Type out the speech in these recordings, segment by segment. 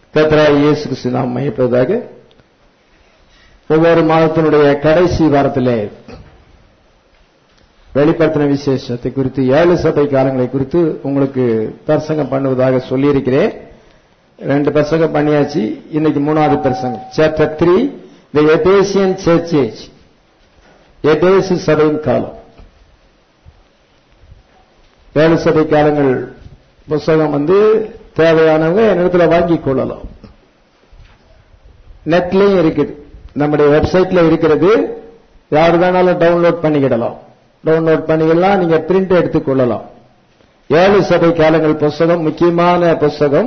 கர்த்தராகிய இயேசு கிறிஸ்து நாம் மையப்படுவதாக ஒவ்வொரு மாதத்தினுடைய கடைசி வாரத்திலே வெளிப்படுத்தின விசேஷத்தை குறித்து ஏழு சபை காலங்களை குறித்து உங்களுக்கு பிரசங்கம் பண்ணுவதாக சொல்லியிருக்கிறேன் ரெண்டு பிரசங்கம் பண்ணியாச்சு இன்னைக்கு மூணாவது பிரசங்கம் chapter three the Ephesian church age எபேசு சபையின் காலம் ஏழு சபை காலங்கள் புஸ்தகம் வந்து தேவையானவங்க என்னிடத்துல வாங்கிக் கொள்ளலாம் நெட்லயும் இருக்குது நம்முடைய வெப்சைட்ல இருக்கிறது யார் வேணாலும் டவுன்லோட் பண்ணிக்கிடலாம் டவுன்லோட் பண்ணிக்கலாம் நீங்க பிரிண்ட் எடுத்துக் கொள்ளலாம் ஏழு சபை காலங்கள் புஸ்தகம் முக்கியமான புஸ்தகம்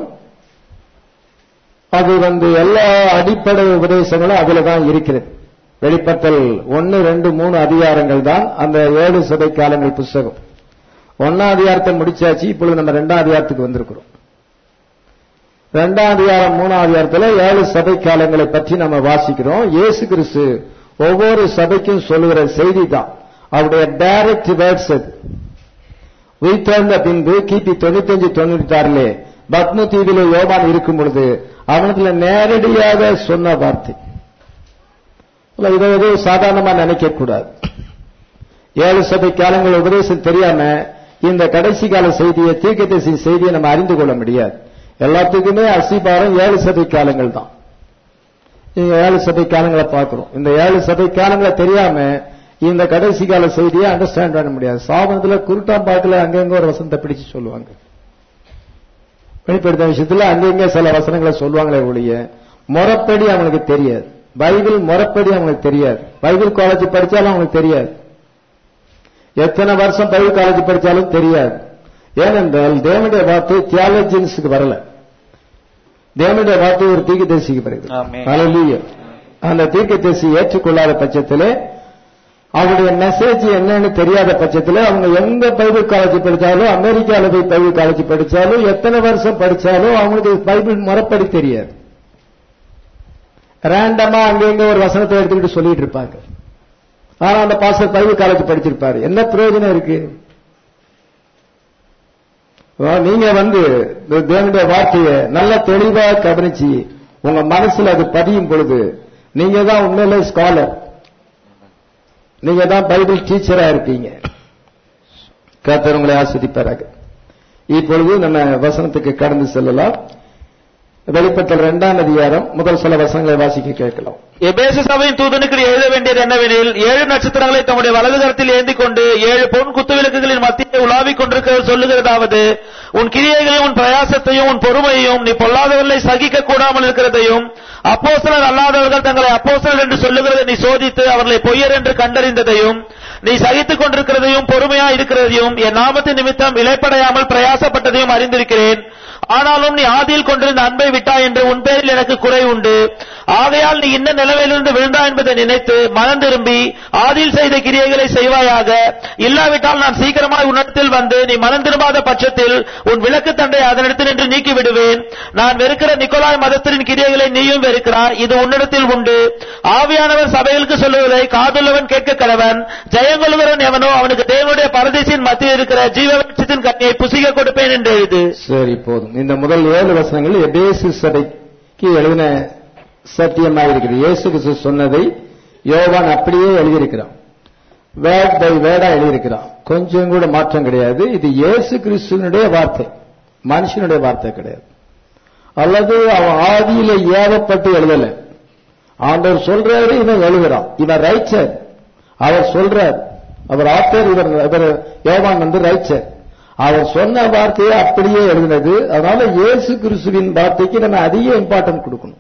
அது வந்து எல்லா அடிப்படை உபதேசங்களும் அதுல தான் இருக்கிறது வெளிப்பட்டல் ஒன்னு ரெண்டு மூணு அதிகாரங்கள் தான் அந்த ஏழு சபை காலங்கள் புஸ்தகம் ஒன்னாம் அதிகாரத்தை முடிச்சாச்சு இப்பொழுது நம்ம ரெண்டாம் அதிகாரத்துக்கு வந்திருக்கிறோம் ரெண்டாம் அதிகாரம் மூணாம் அதிகாரத்துல ஏழு சபை காலங்களை பற்றி நம்ம வாசிக்கிறோம் இயேசு கிறிஸ்து ஒவ்வொரு சபைக்கும் சொல்லுகிற செய்தி தான் அவருடைய டைரக்ட் வேர்ட்ஸ் அது உயிர்த்தெழுந்த பின்பு கிபி தொண்ணூத்தஞ்சு தொண்ணூத்தி ஆறுல பத்ம தீவில யோபான் இருக்கும் பொழுது அவனத்துல நேரடியாக சொன்ன வார்த்தை இதை ஏதோ சாதாரணமா நினைக்க கூடாது ஏழு சபை காலங்கள் உபதேசம் தெரியாம இந்த கடைசி கால செய்தியை தீர்க்கதரிசி செய்தியை நம்ம அறிந்து கொள்ள முடியாது எல்லாத்துக்குமே அசிபாரம் ஏழு சபை காலங்கள் தான் நீங்க ஏழு சபை காலங்களை பார்க்கிறோம் இந்த ஏழு சபை காலங்களை தெரியாம இந்த கடைசி கால செய்தியை அண்டர்ஸ்டாண்ட் பண்ண முடியாது சாபனத்துல குருட்டாம்பாக்கில் அங்கங்க ஒரு வசனத்தை பிடிச்சு சொல்லுவாங்க வெளிப்படுத்த விஷயத்துல அங்கங்க சில வசனங்களை சொல்லுவாங்களே ஒழிய முறப்படி அவங்களுக்கு தெரியாது பைபிள் முறப்படி அவங்களுக்கு தெரியாது பைபிள் காலேஜ் படிச்சாலும் அவங்களுக்கு தெரியாது எத்தனை வருஷம் பைபிள் காலேஜ் படிச்சாலும் தெரியாது ஏனென்றால் தேவனுடைய வார்த்தை தியாலஜின்ஸுக்கு வரல தேவனுடைய வார்த்தை ஒரு தீர்க்க தரிசிக்கு பிறகு அந்த தீர்க்க தரிசி ஏற்றுக்கொள்ளாத பட்சத்திலே அவருடைய மெசேஜ் என்னன்னு தெரியாத பட்சத்தில் அவங்க எங்க பைபிள் காலேஜ் படிச்சாலும் அமெரிக்காவில் போய் பைபிள் காலேஜ் படிச்சாலும் எத்தனை வருஷம் படிச்சாலும் அவங்களுக்கு பைபிள் முறைப்படி தெரியாது ரேண்டமா அங்கங்க ஒரு வசனத்தை எடுத்துக்கிட்டு சொல்லிட்டு இருப்பாங்க ஆனா அந்த பாஸ்டர் பைபிள் காலேஜ் படிச்சிருப்பாரு என்ன பிரயோஜனம் இருக்கு நீங்க வந்து தேவனுடைய வார்த்தையை நல்ல தெளிவா கவனிச்சு உங்க மனசுல அது பதியும் பொழுது நீங்க தான் உண்மையிலே ஸ்காலர் நீங்க தான் பைபிள் டீச்சரா இருப்பீங்க கர்த்தர் உங்களை ஆஸ்வதிப்பாராக இப்பொழுது நம்ம வசனத்துக்கு கடந்து செல்லலாம் வெளிப்பட்ட இரண்டாம் அதிகாரம் முதல் சில வசனங்களை வாசிக்க கேட்கலாம் எபேசு சபையின் தூதனுக்கு எழுத வேண்டியது என்னவெனில் ஏழு நட்சத்திரங்களை தம்முடைய வலது கரத்தில் ஏந்தி கொண்டு ஏழு பொன் குத்துவிளக்குகளின் மத்தியே உலாவிக் கொண்டிருக்கிறது சொல்லுகிறதாவது உன் கிரியைகளையும் உன் பிரயாசத்தையும் உன் பொறுமையையும் நீ பொல்லாதவர்களை சகிக்க கூடாமல் இருக்கிறதையும் அப்போஸ்தலர் அல்லாதவர்கள் தங்களை அப்போஸ்தலர் என்று சொல்லுகிறதை நீ சோதித்து அவர்களை பொய்யர் என்று கண்டறிந்ததையும் நீ சகித்துக் கொண்டிருக்கிறதையும் பொறுமையா இருக்கிறதையும் என் நாமத்தின் நிமித்தம் இலைப்படையாமல் பிரயாசப்பட்டதையும் அறிந்திருக்கிறேன் ஆனாலும் நீ ஆதியில் கொண்டிருந்த அன்பை விட்டாய் என்று உன் பேரில் எனக்கு குறை உண்டு ஆகையால் நீ இன்ன நிலவிலிருந்து விழுந்தா என்பதை நினைத்து மனம் திரும்பி ஆதியில் செய்த கிரியைகளை செய்வாயாக இல்லாவிட்டால் நான் சீக்கிரமாய் உன்னிடத்தில் வந்து நீ மனம் திரும்பாத பட்சத்தில் உன் விளக்கு தண்டை அதனிடத்தில் நின்று நீக்கி விடுவேன் நான் வெறுக்கிற நிக்கோலாய் மதத்தின் கிரியைகளை நீயும் வெறுக்கிறாய் இது உன்னிடத்தில் உண்டு ஆவியானவர் சபைகளுக்கு சொல்லுவதை காதுள்ளவன் கேட்க கடவன் ஜெயங்கொள்கிறவன் எவனோ அவனுக்கு தேவனுடைய பரதேசின் மத்தியில் இருக்கிற ஜீவபட்சத்தின் கண்ணியை புசிக்க கொடுப்பேன் என்று எழுது சரி போதும் இந்த முதல் ஏழு வசனங்கள் எபேசு சபைக்கு எழுதின சத்தியமாக இருக்குது இயேசு கிறிஸ்து சொன்னதை யோவான் அப்படியே எழுதியிருக்கிறான் வேர்ட் பை வேர்டா எழுதியிருக்கிறான் கொஞ்சம் கூட மாற்றம் கிடையாது இது இயேசு கிறிஸ்துவனுடைய வார்த்தை மனுஷனுடைய வார்த்தை கிடையாது அல்லது அவன் ஆதியில ஏவப்பட்டு எழுதல ஆண்டவர் சொல்றாரு இவன் எழுதுறான் இவன் ரைச்சர் அவர் சொல்றார் அவர் ஆத்தர் இவர் இவர் யோவான் வந்து ரைச்சர் அவர் சொன்ன வார்த்தையை அப்படியே எழுதினது அதனால இயேசு கிறிஸ்துவின் வார்த்தைக்கு நம்ம அதிக இம்பார்ட்டன்ட் கொடுக்கணும்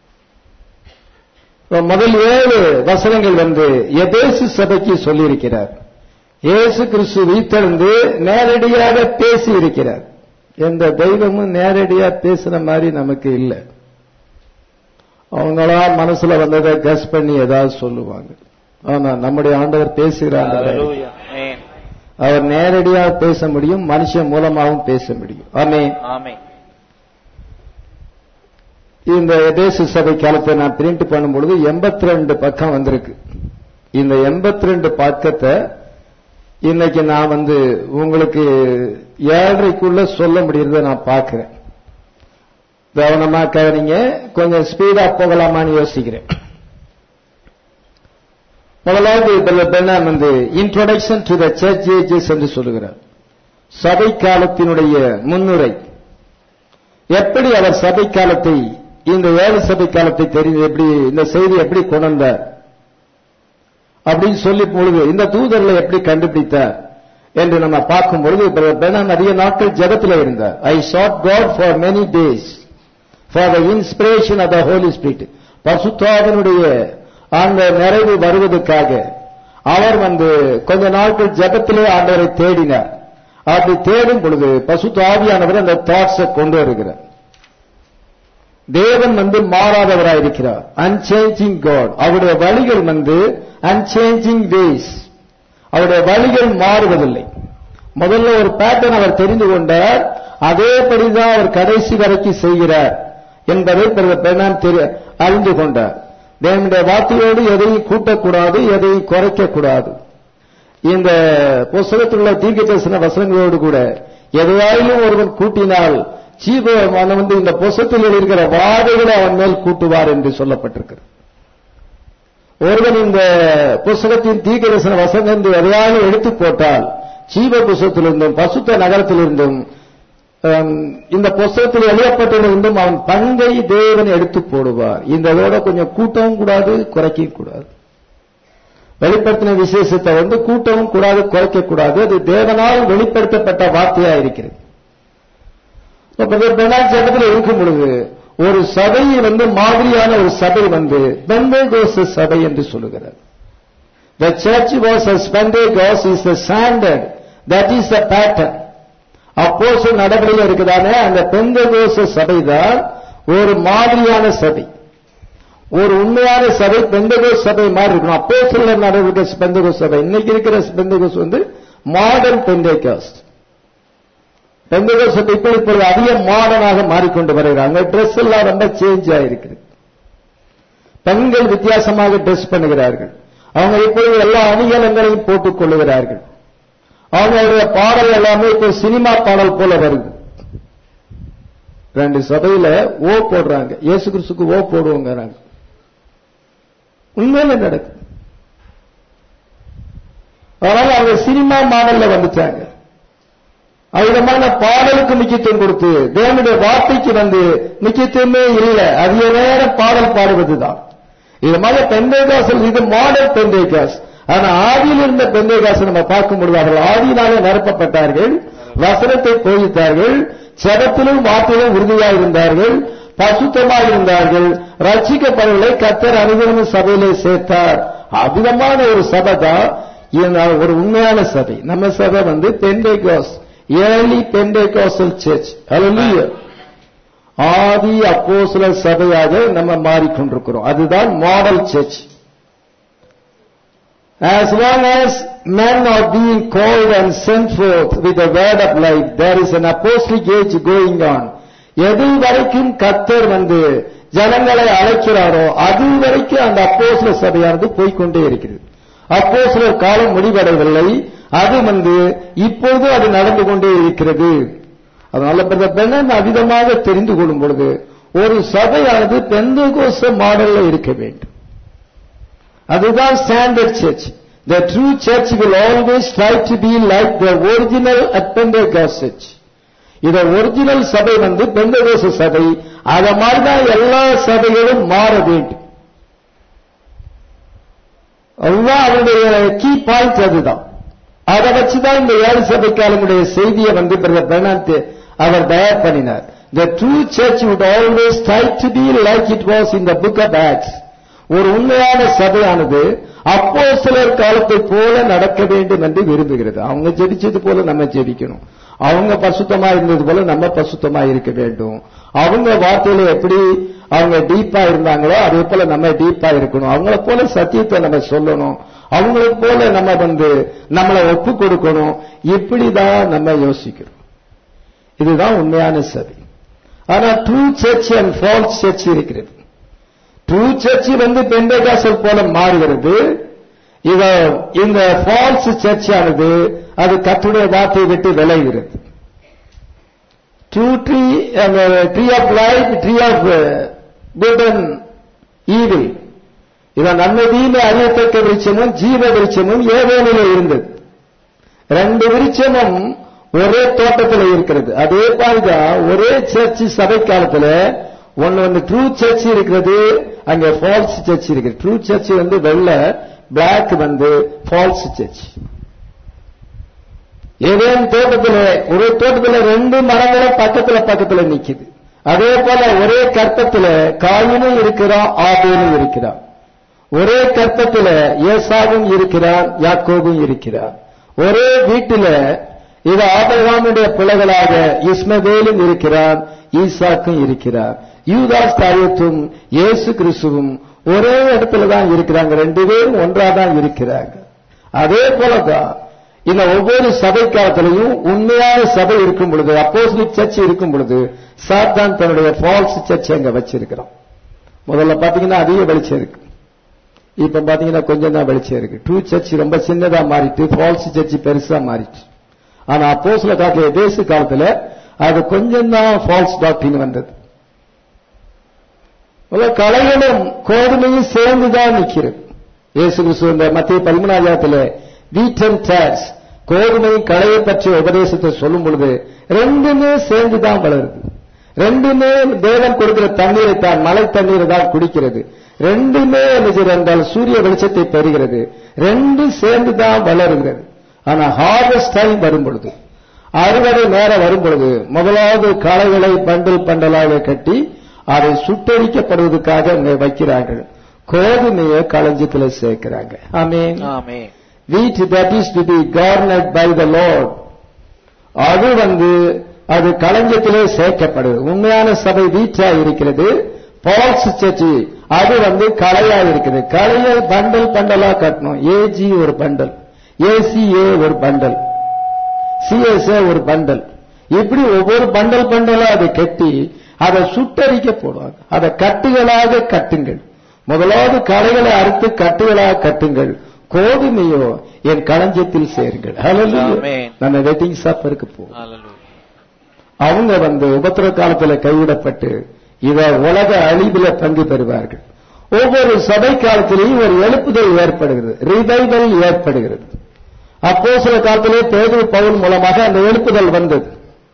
முதல் ஏழு வசனங்கள் வந்து எபேசு சபைக்கு சொல்லியிருக்கிறார் இயேசு கிறிஸ்து வீத்தெழுந்து நேரடியாக பேசி இருக்கிறார் எந்த தெய்வமும் நேரடியா பேசுற மாதிரி நமக்கு இல்லை அவங்களா மனசுல வந்ததை கஸ் பண்ணி ஏதாவது சொல்லுவாங்க ஆனா நம்முடைய ஆண்டவர் பேசுகிறார் அவர் நேரடியாக பேச முடியும் மனுஷன் மூலமாகவும் பேச முடியும் ஆமே ஆமே இந்த தேச சபை காலத்தை நான் பிரிண்ட் பண்ணும் பொழுது எண்பத்தி ரெண்டு பக்கம் வந்திருக்கு இந்த எண்பத்தி ரெண்டு பக்கத்தை இன்னைக்கு நான் வந்து உங்களுக்கு ஏழரைக்குள்ள சொல்ல முடியறத நான் பார்க்கிறேன் கவனமா கவனிங்க கொஞ்சம் ஸ்பீடா போகலாமான்னு யோசிக்கிறேன் முதலாவது பெண்ணாம் வந்து introduction to the church ages என்று சொல்லுகிறார் சபை காலத்தினுடைய முன்னுரை எப்படி அவர் சபை காலத்தை இந்த ஏழு சபை காலத்தை தெரிந்து எப்படி இந்த செய்தி எப்படி கொண்டு வந்தார் அப்படின்னு சொல்லி பொழுது இந்த தூதர்களை எப்படி கண்டுபிடித்தார் என்று நம்ம பார்க்கும் பொழுது பெண்ணாம் அதிக நாட்கள் ஜபத்தில் இருந்தார் I sought God for many days for the inspiration of the Holy Spirit பசுத்தாவினுடைய அந்த நிறைவு வருவதற்காக அவர் வந்து கொஞ்ச நாட்கள் ஜபத்திலே ஆண்டவரை தேடினார் அப்படி தேடும் பொழுது பசுத்தாவியானவர் அந்த தாட்ஸை கொண்டு வருகிறார் தேவன் வந்து மாறாதவராயிருக்கிறார் அன்சேஞ்சிங் காட் அவருடைய வழிகள் வந்து அன்சேஞ்சிங் வேஸ் அவருடைய வழிகள் மாறுவதில்லை முதல்ல ஒரு பேட்டர்ன் அவர் தெரிந்து கொண்டார் அதேபடிதான் அவர் கடைசி வரைக்கும் செய்கிறார் என்பதை பெண்ணாம் அறிந்து கொண்டார் தேவனுடைய வார்த்தையோடு எதையும் கூட்டக்கூடாது எதையும் குறைக்கக்கூடாது இந்த புஸ்தகத்தில் உள்ள தீர்க்க தரிசன வசனங்களோடு கூட எதையாயிலும் ஒருவன் கூட்டினால் ஜீவமான வந்து இந்த புஸ்தகத்தில் இருக்கிற வாதைகளை அவன் மேல் கூட்டுவார் என்று சொல்லப்பட்டிருக்கிறது ஒருவன் இந்த புஸ்தகத்தின் தீர்க்க தரிசன வசனம் என்று எதையாலும் எடுத்து போட்டால் ஜீவ புஸ்தகத்திலிருந்தும் பசுத்த நகரத்திலிருந்தும் இந்த புஸ்தகத்தில் எழுதப்பட்டிருந்தும் அவன் பங்கை தேவன் எடுத்து போடுவார் இந்த இதோட கொஞ்சம் கூட்டவும் கூடாது குறைக்கவும் கூடாது வெளிப்படுத்தின விசேஷத்தை வந்து கூட்டவும் கூடாது குறைக்க கூடாது அது தேவனால் வெளிப்படுத்தப்பட்ட வார்த்தையா இருக்கிறது இடத்துல இருக்கும் பொழுது ஒரு சபை வந்து மாதிரியான ஒரு சபை வந்து பெந்தேகோச சபை என்று சொல்லுகிறார் The church was as Pentecost is the standard. That is the pattern. அப்போச நடவடிக்கை இருக்குதானே அந்த பெந்தகோச சபை தான் ஒரு மாதிரியான சபை ஒரு உண்மையான சபை பெந்தகோஸ் சபை மாதிரி இருக்கணும் அப்போ சில நடவடிக்கை பெந்தகோஸ் சபை இன்னைக்கு இருக்கிற பெந்தகோஸ் வந்து மாடர்ன் பெந்தேகாஸ்ட் பெந்தகோஸ் சபை இப்போ இப்பொழுது அதிக மாடர்னாக மாறிக்கொண்டு வருகிறாங்க ட்ரெஸ் எல்லாம் ரொம்ப சேஞ்ச் ஆயிருக்குது பெண்கள் வித்தியாசமாக ட்ரெஸ் பண்ணுகிறார்கள் அவங்க இப்பொழுது எல்லா அணிகலங்களையும் போட்டுக் கொள்ளுகிறார்கள் அவங்களுடைய பாடல் எல்லாமே இப்போ சினிமா பாடல் போல வருது ரெண்டு சபையில ஓ போடுறாங்க இயேசு கிறிஸ்துக்கு ஓ போடுவோங்கிறாங்க உண்மையில நடக்குது அதனால அவங்க சினிமா மாடல்ல வந்துட்டாங்க அவ்விதமான பாடலுக்கு முக்கியத்துவம் கொடுத்து தேவனுடைய வார்த்தைக்கு வந்து முக்கியத்துவமே இல்லை அதிக நேரம் பாடல் பாடுவதுதான் இது மாதிரி பெந்தேகாசல் இது மாடல் பெந்தேகாஸ் ஆனா ஆதியில் இருந்த பெந்தேகாசை நம்ம பார்க்கும் பொழுது அவர்கள் ஆதியினாலே நிரப்பப்பட்டார்கள் வசனத்தை போதித்தார்கள் செபத்திலும் வார்த்தையிலும் உறுதியாக இருந்தார்கள் பசுத்தமாக இருந்தார்கள் ரட்சிக்கப்படவில்லை கத்தர் அனுதினமும் சபையிலே சேர்த்தார் அவ்விதமான ஒரு சபை தான் ஒரு உண்மையான சபை நம்ம சபை வந்து Pentecost early Pentecostal church hallelujah ஆதி அப்போஸ்தலர் சபையாக நம்ம மாறிக்கொண்டிருக்கிறோம் அதுதான் model church As long as men are being called and sent forth with the word of life, there is an apostolic age going on. எது வரைக்கும் கத்தர் வந்து ஜனங்களை அழைக்கிறாரோ அது வரைக்கும் அந்த அப்போஸ்ல சபையானது போய்கொண்டே இருக்கிறது அப்போஸ்லர் காலம் முடிவடையவில்லை அது வந்து இப்போது அது நடந்து கொண்டே இருக்கிறது அதனால பெண்ணன் அவிதமாக தெரிந்து கொள்ளும் பொழுது ஒரு சபையானது பெந்தகோச மாடல்ல இருக்க வேண்டும் அதுதான் standard church the true church will always try to be like the original at Pentecost church இத ஒரிஜினல் சபை வந்து பெந்தகோச சபை அத மாதிரிதான் எல்லா சபைகளும் மாற வேண்டும் அதுதான் அவருடைய கீ பாயிண்ட் அதுதான் அதை வச்சுதான் இந்த ஏழு சபைக்காரங்களுடைய செய்தியை வந்து பிரணாந்த் அவர் தயார் பண்ணினார் the true church would always try to be like it was in the book of Acts ஒரு உண்மையான சபையானது அப்போ சிலர் காலத்தை போல நடக்க வேண்டும் என்று விரும்புகிறது அவங்க ஜெபிச்சது போல நம்ம ஜெபிக்கணும் அவங்க பசுத்தமா இருந்தது போல நம்ம பசுத்தமா இருக்க வேண்டும் அவங்க வார்த்தையில எப்படி அவங்க டீப்பா இருந்தாங்களோ அதே போல நம்ம டீப்பா இருக்கணும் அவங்கள போல சத்தியத்தை நம்ம சொல்லணும் அவங்கள போல நம்ம வந்து நம்மளை ஒப்பு கொடுக்கணும் இப்படிதான் நம்ம யோசிக்கிறோம் இதுதான் உண்மையான சபை ஆனா true church and false church இருக்கிறது ட்ரூ சர்ச் வந்து பெண்டகாசல் போல மாறுகிறது இத இந்த ஃபால்ஸ் சர்ச் ஆனது அது கத்துடைய வார்த்தையை விட்டு விளைகிறது true tree tree of life tree of good and evil இவன் நன்மை தீமை அறியத்தக்க விருட்சமும் ஜீவ விருட்சமும் ஏதோனில இருந்தது ரெண்டு விருட்சமும் ஒரே தோட்டத்தில் இருக்கிறது அதே மாதிரிதான் ஒரே சர்ச் சபை காலத்துல ஒன்னு வந்து ட்ரூ சர்ச் இருக்கிறது அங்க ஃபால்ஸ் சர்ச் இருக்கு ட்ரூ சர்ச் வந்து வெள்ளை பிளாக் வந்து ஃபால்ஸ் சர்ச் ஏதேன் தோட்டத்துல ஒரே தோட்டத்துல ரெண்டு மரங்களும் பக்கத்துல பக்கத்துல நிக்குது அதே போல ஒரே கற்பத்துல காயினும் இருக்கிறான் ஆபேலும் இருக்கிறான் ஒரே கற்பத்துல ஏசாவும் இருக்கிறான் யாக்கோபும் இருக்கிறான் ஒரே வீட்டில இது ஆபரகாமுடைய பிள்ளைகளாக இஸ்மவேலும் இருக்கிறான் ஈசாக்கும் இருக்கிறார் யூதாஸ் தாரியத்தும் இயேசு கிறிஸ்துவும் ஒரே இடத்துல தான் இருக்கிறாங்க ரெண்டு பேரும் ஒன்றா தான் இருக்கிறாங்க அதே போலதான் இந்த ஒவ்வொரு சபை காலத்திலையும் உண்மையான சபை இருக்கும் பொழுது அப்போசிட் சர்ச் இருக்கும் பொழுது சாத்தான் தன்னுடைய ஃபால்ஸ் சர்ச் அங்க வச்சிருக்கிறான் முதல்ல பாத்தீங்கன்னா அதிக வெளிச்சம் இருக்கு இப்ப பாத்தீங்கன்னா கொஞ்சம் தான் வெளிச்சம் இருக்கு ட்ரூ சர்ச் ரொம்ப சின்னதா மாறிட்டு ஃபால்ஸ் சர்ச் பெருசா மாறிட்டு ஆனா அப்போ சில காலத்துல தேச காலத்துல அது கொஞ்சம் தான் ஃபால்ஸ் டாக்டின் வந்தது கலைகளும் கோதுமையும் சேர்ந்துதான் நிக்கிறது இயேசு கிறிஸ்து இந்த மத்திய பதிமூணாயிரத்துல வீட் அண்ட் டேக்ஸ் கோதுமையும் களையை பற்றிய உபதேசத்தை சொல்லும் பொழுது ரெண்டுமே சேர்ந்துதான் வளருது ரெண்டுமே தேவன் கொடுக்கிற தண்ணீரை தான் மழை தண்ணீரை தான் குடிக்கிறது ரெண்டுமே என்ன என்றால் சூரிய வெளிச்சத்தை பெறுகிறது ரெண்டும் சேர்ந்து தான் வளருகிறது ஆனா ஹார்வெஸ்ட் டைம் வரும் பொழுது அறுவடை நேரம் வரும் பொழுது முதலாவது களைகளை பண்டல் பண்டலாக கட்டி அதை சுட்டரிக்கப்படுவதற்காக இங்க வைக்கிறார்கள் கோதுமையை களஞ்சியத்தில் சேர்க்கிறாங்க ஆமீன் ஆமென் wheat that is to be garnered by the Lord அது வந்து அது களஞ்சியத்திலே சேர்க்கப்படுது உண்மையான சபை வீச்சா இருக்கிறது பால்ஸ் சர்ச்சி அது வந்து கலையா இருக்குது கலையை பண்டல் பண்டலா கட்டணும் ஏஜி ஒரு பண்டல் ஏசிஏ ஒரு பண்டல் சிஎஸ்ஏ ஒரு பண்டல் இப்படி ஒவ்வொரு பண்டல் பண்டலா அதை கட்டி அதை சுட்டரிக்க போடுவாங்க அதை கட்டுகளாக கட்டுங்கள் முதலாவது கலைகளை அறுத்து கட்டுகளாக கட்டுங்கள் கோதுமையோ என் களஞ்சியத்தில் சேருங்கள் Hallelujah. Amen. நம்ம வெட்டிங் சாப்பருக்கு போவோம் Hallelujah. அவங்க வந்து உபத்திர காலத்துல கைவிடப்பட்டு இத உலக அழிவுல பங்கு பெறுவார்கள் ஒவ்வொரு சபை காலத்திலேயும் ஒரு எழுப்புதல் ஏற்படுகிறது ரிவைவல் ஏற்படுகிறது அப்போ சில காலத்திலே பேது பவுல் மூலமாக அந்த எழுப்புதல் வந்தது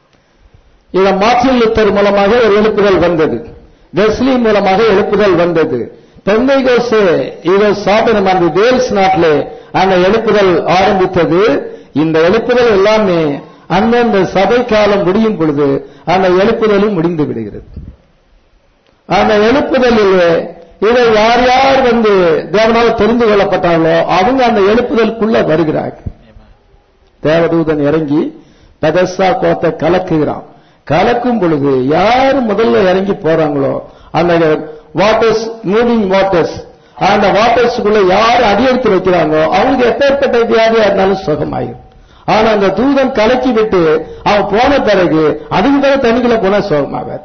இத மார்ட்டின் லுத்தர் மூலமாக ஒரு எழுப்புதல் வந்தது வெஸ்லி மூலமாக எழுப்புதல் வந்தது பெந்தைகோசு இதை சாதனம் அந்த வேல்ஸ் நாட்டிலே அந்த எழுப்புதல் ஆரம்பித்தது இந்த எழுப்புதல் எல்லாமே அந்தந்த சபை காலம் முடியும் பொழுது அந்த எழுப்புதலும் முடிந்து விடுகிறது அந்த எழுப்புதலில் இதை யார் யார் வந்து தேவனால் தெரிந்து கொள்ளப்பட்டாங்களோ அவங்க அந்த எழுப்புதலுக்குள்ள வருகிறார்கள் தேவதூதன் இறங்கி பெதஸ்தா கோத்தை கலக்குகிறான் கலக்கும் பொழுது யார் முதல்ல இறங்கி போறாங்களோ அந்த வாட்டர்ஸ் மூவிங் வாட்டர்ஸ் அந்த வாட்டர்ஸ்க்குள்ள யார் அடியெடுத்து வைக்கிறாங்களோ அவங்களுக்கு எப்பேற்பட்ட வியாதியா இருந்தாலும் சுகமாயிரும் ஆனா அந்த தூதன் கலக்கி விட்டு அவன் போன பிறகு அதுக்கு பிறகு தண்ணிக்குள்ள போனா சுகமாகாது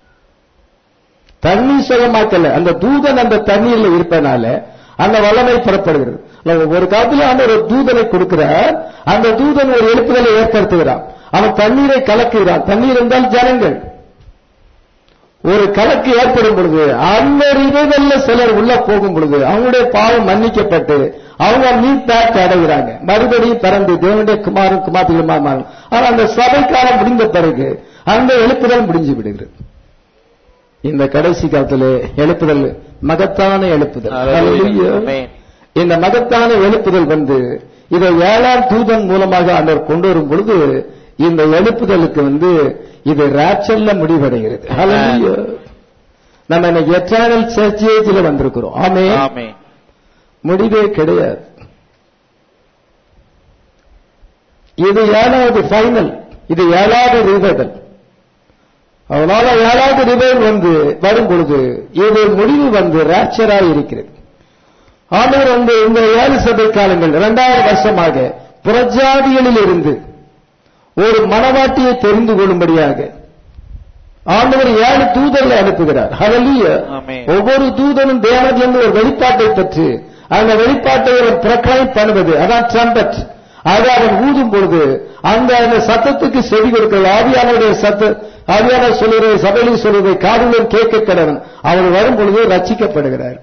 தண்ணி சுகமாக்கல அந்த தூதன் அந்த தண்ணீர்ல இருப்பதனால அந்த வல்லமை புறப்படுகிறது இல்ல, ஒரு காலத்துல அந்த ஒரு தூதனை கொடுக்கிறார் அந்த தூதன் ஒரு எழுப்புதலை ஏற்படுத்துகிறான் அவன் தண்ணீரை கலக்குகிறான் தண்ணீர் என்றால் ஜனங்கள் ஒரு கலக்கு ஏற்படும் பொழுது அந்த ரிவைவல்ல சிலர் உள்ள போகும் பொழுது அவங்களுடைய பாவம் மன்னிக்கப்பட்டு அவங்க மீட் பேக் அடைகிறாங்க மறுபடியும் பிறந்து தேவனுடைய குமாரும் குமார்த்திகளுமா மாறும் ஆனா அந்த சபை காலம் முடிந்த பிறகு அந்த எழுப்புதல் முடிஞ்சு விடுகிறது இந்த கடைசி காலத்திலே எழுப்புதல் மகத்தான எழுப்புதல் Hallelujah. Hallelujah. Amen. இந்த மகத்தான எழுப்புதல் வந்து இதை ஏழாம் தூதன் மூலமாக அவர் கொண்டு வரும் பொழுது இந்த எழுப்புதலுக்கு வந்து இது ராச்சல்ல முடிவடைகிறது Hallelujah. நம்ம இன்னைக்கு எட்டர்னல் சர்ச்சேஜில் வந்திருக்கிறோம் ஆமே ஆமென் முடிவே கிடையாது இது ஏழாவது ஃபைனல் இது ஏழாவது ரிவைவல் அதனால ஏழாவது ரிவைவல் வந்து வரும் பொழுது இது முடிவு வந்து ராச்சரா இருக்கிறது ஆண்டவர் வந்து இந்த ஏழு சபை காலங்கள் இரண்டாயிரம் வருஷமாக புறஜாதிகளில் இருந்து ஒரு மனவாட்டியை தெரிந்து கொள்ளும்படியாக ஆண்டவர் ஏழு தூதர்களை அனுப்புகிறார் ஹalleluya ஆமென். ஒவ்வொரு தூதனும் தேவனிலிருந்து ஒரு வெளிப்பாட்டை பெற்று அந்த வெளிப்பாட்டை அவர் பிரக்ளைம் பண்ணுவது அதான் ட்ரம்பட் ஆக அவன் ஊதும் பொழுது அந்த அந்த சத்தத்துக்கு செவி கொடுக்கிறது ஆவியானுடைய சத்த ஆவியான சொல்லுறதை சபையில் சொல்வதை காதுடன் கேட்க கடவன் அவன் வரும் பொழுது ரட்சிக்கப்படுகிறார்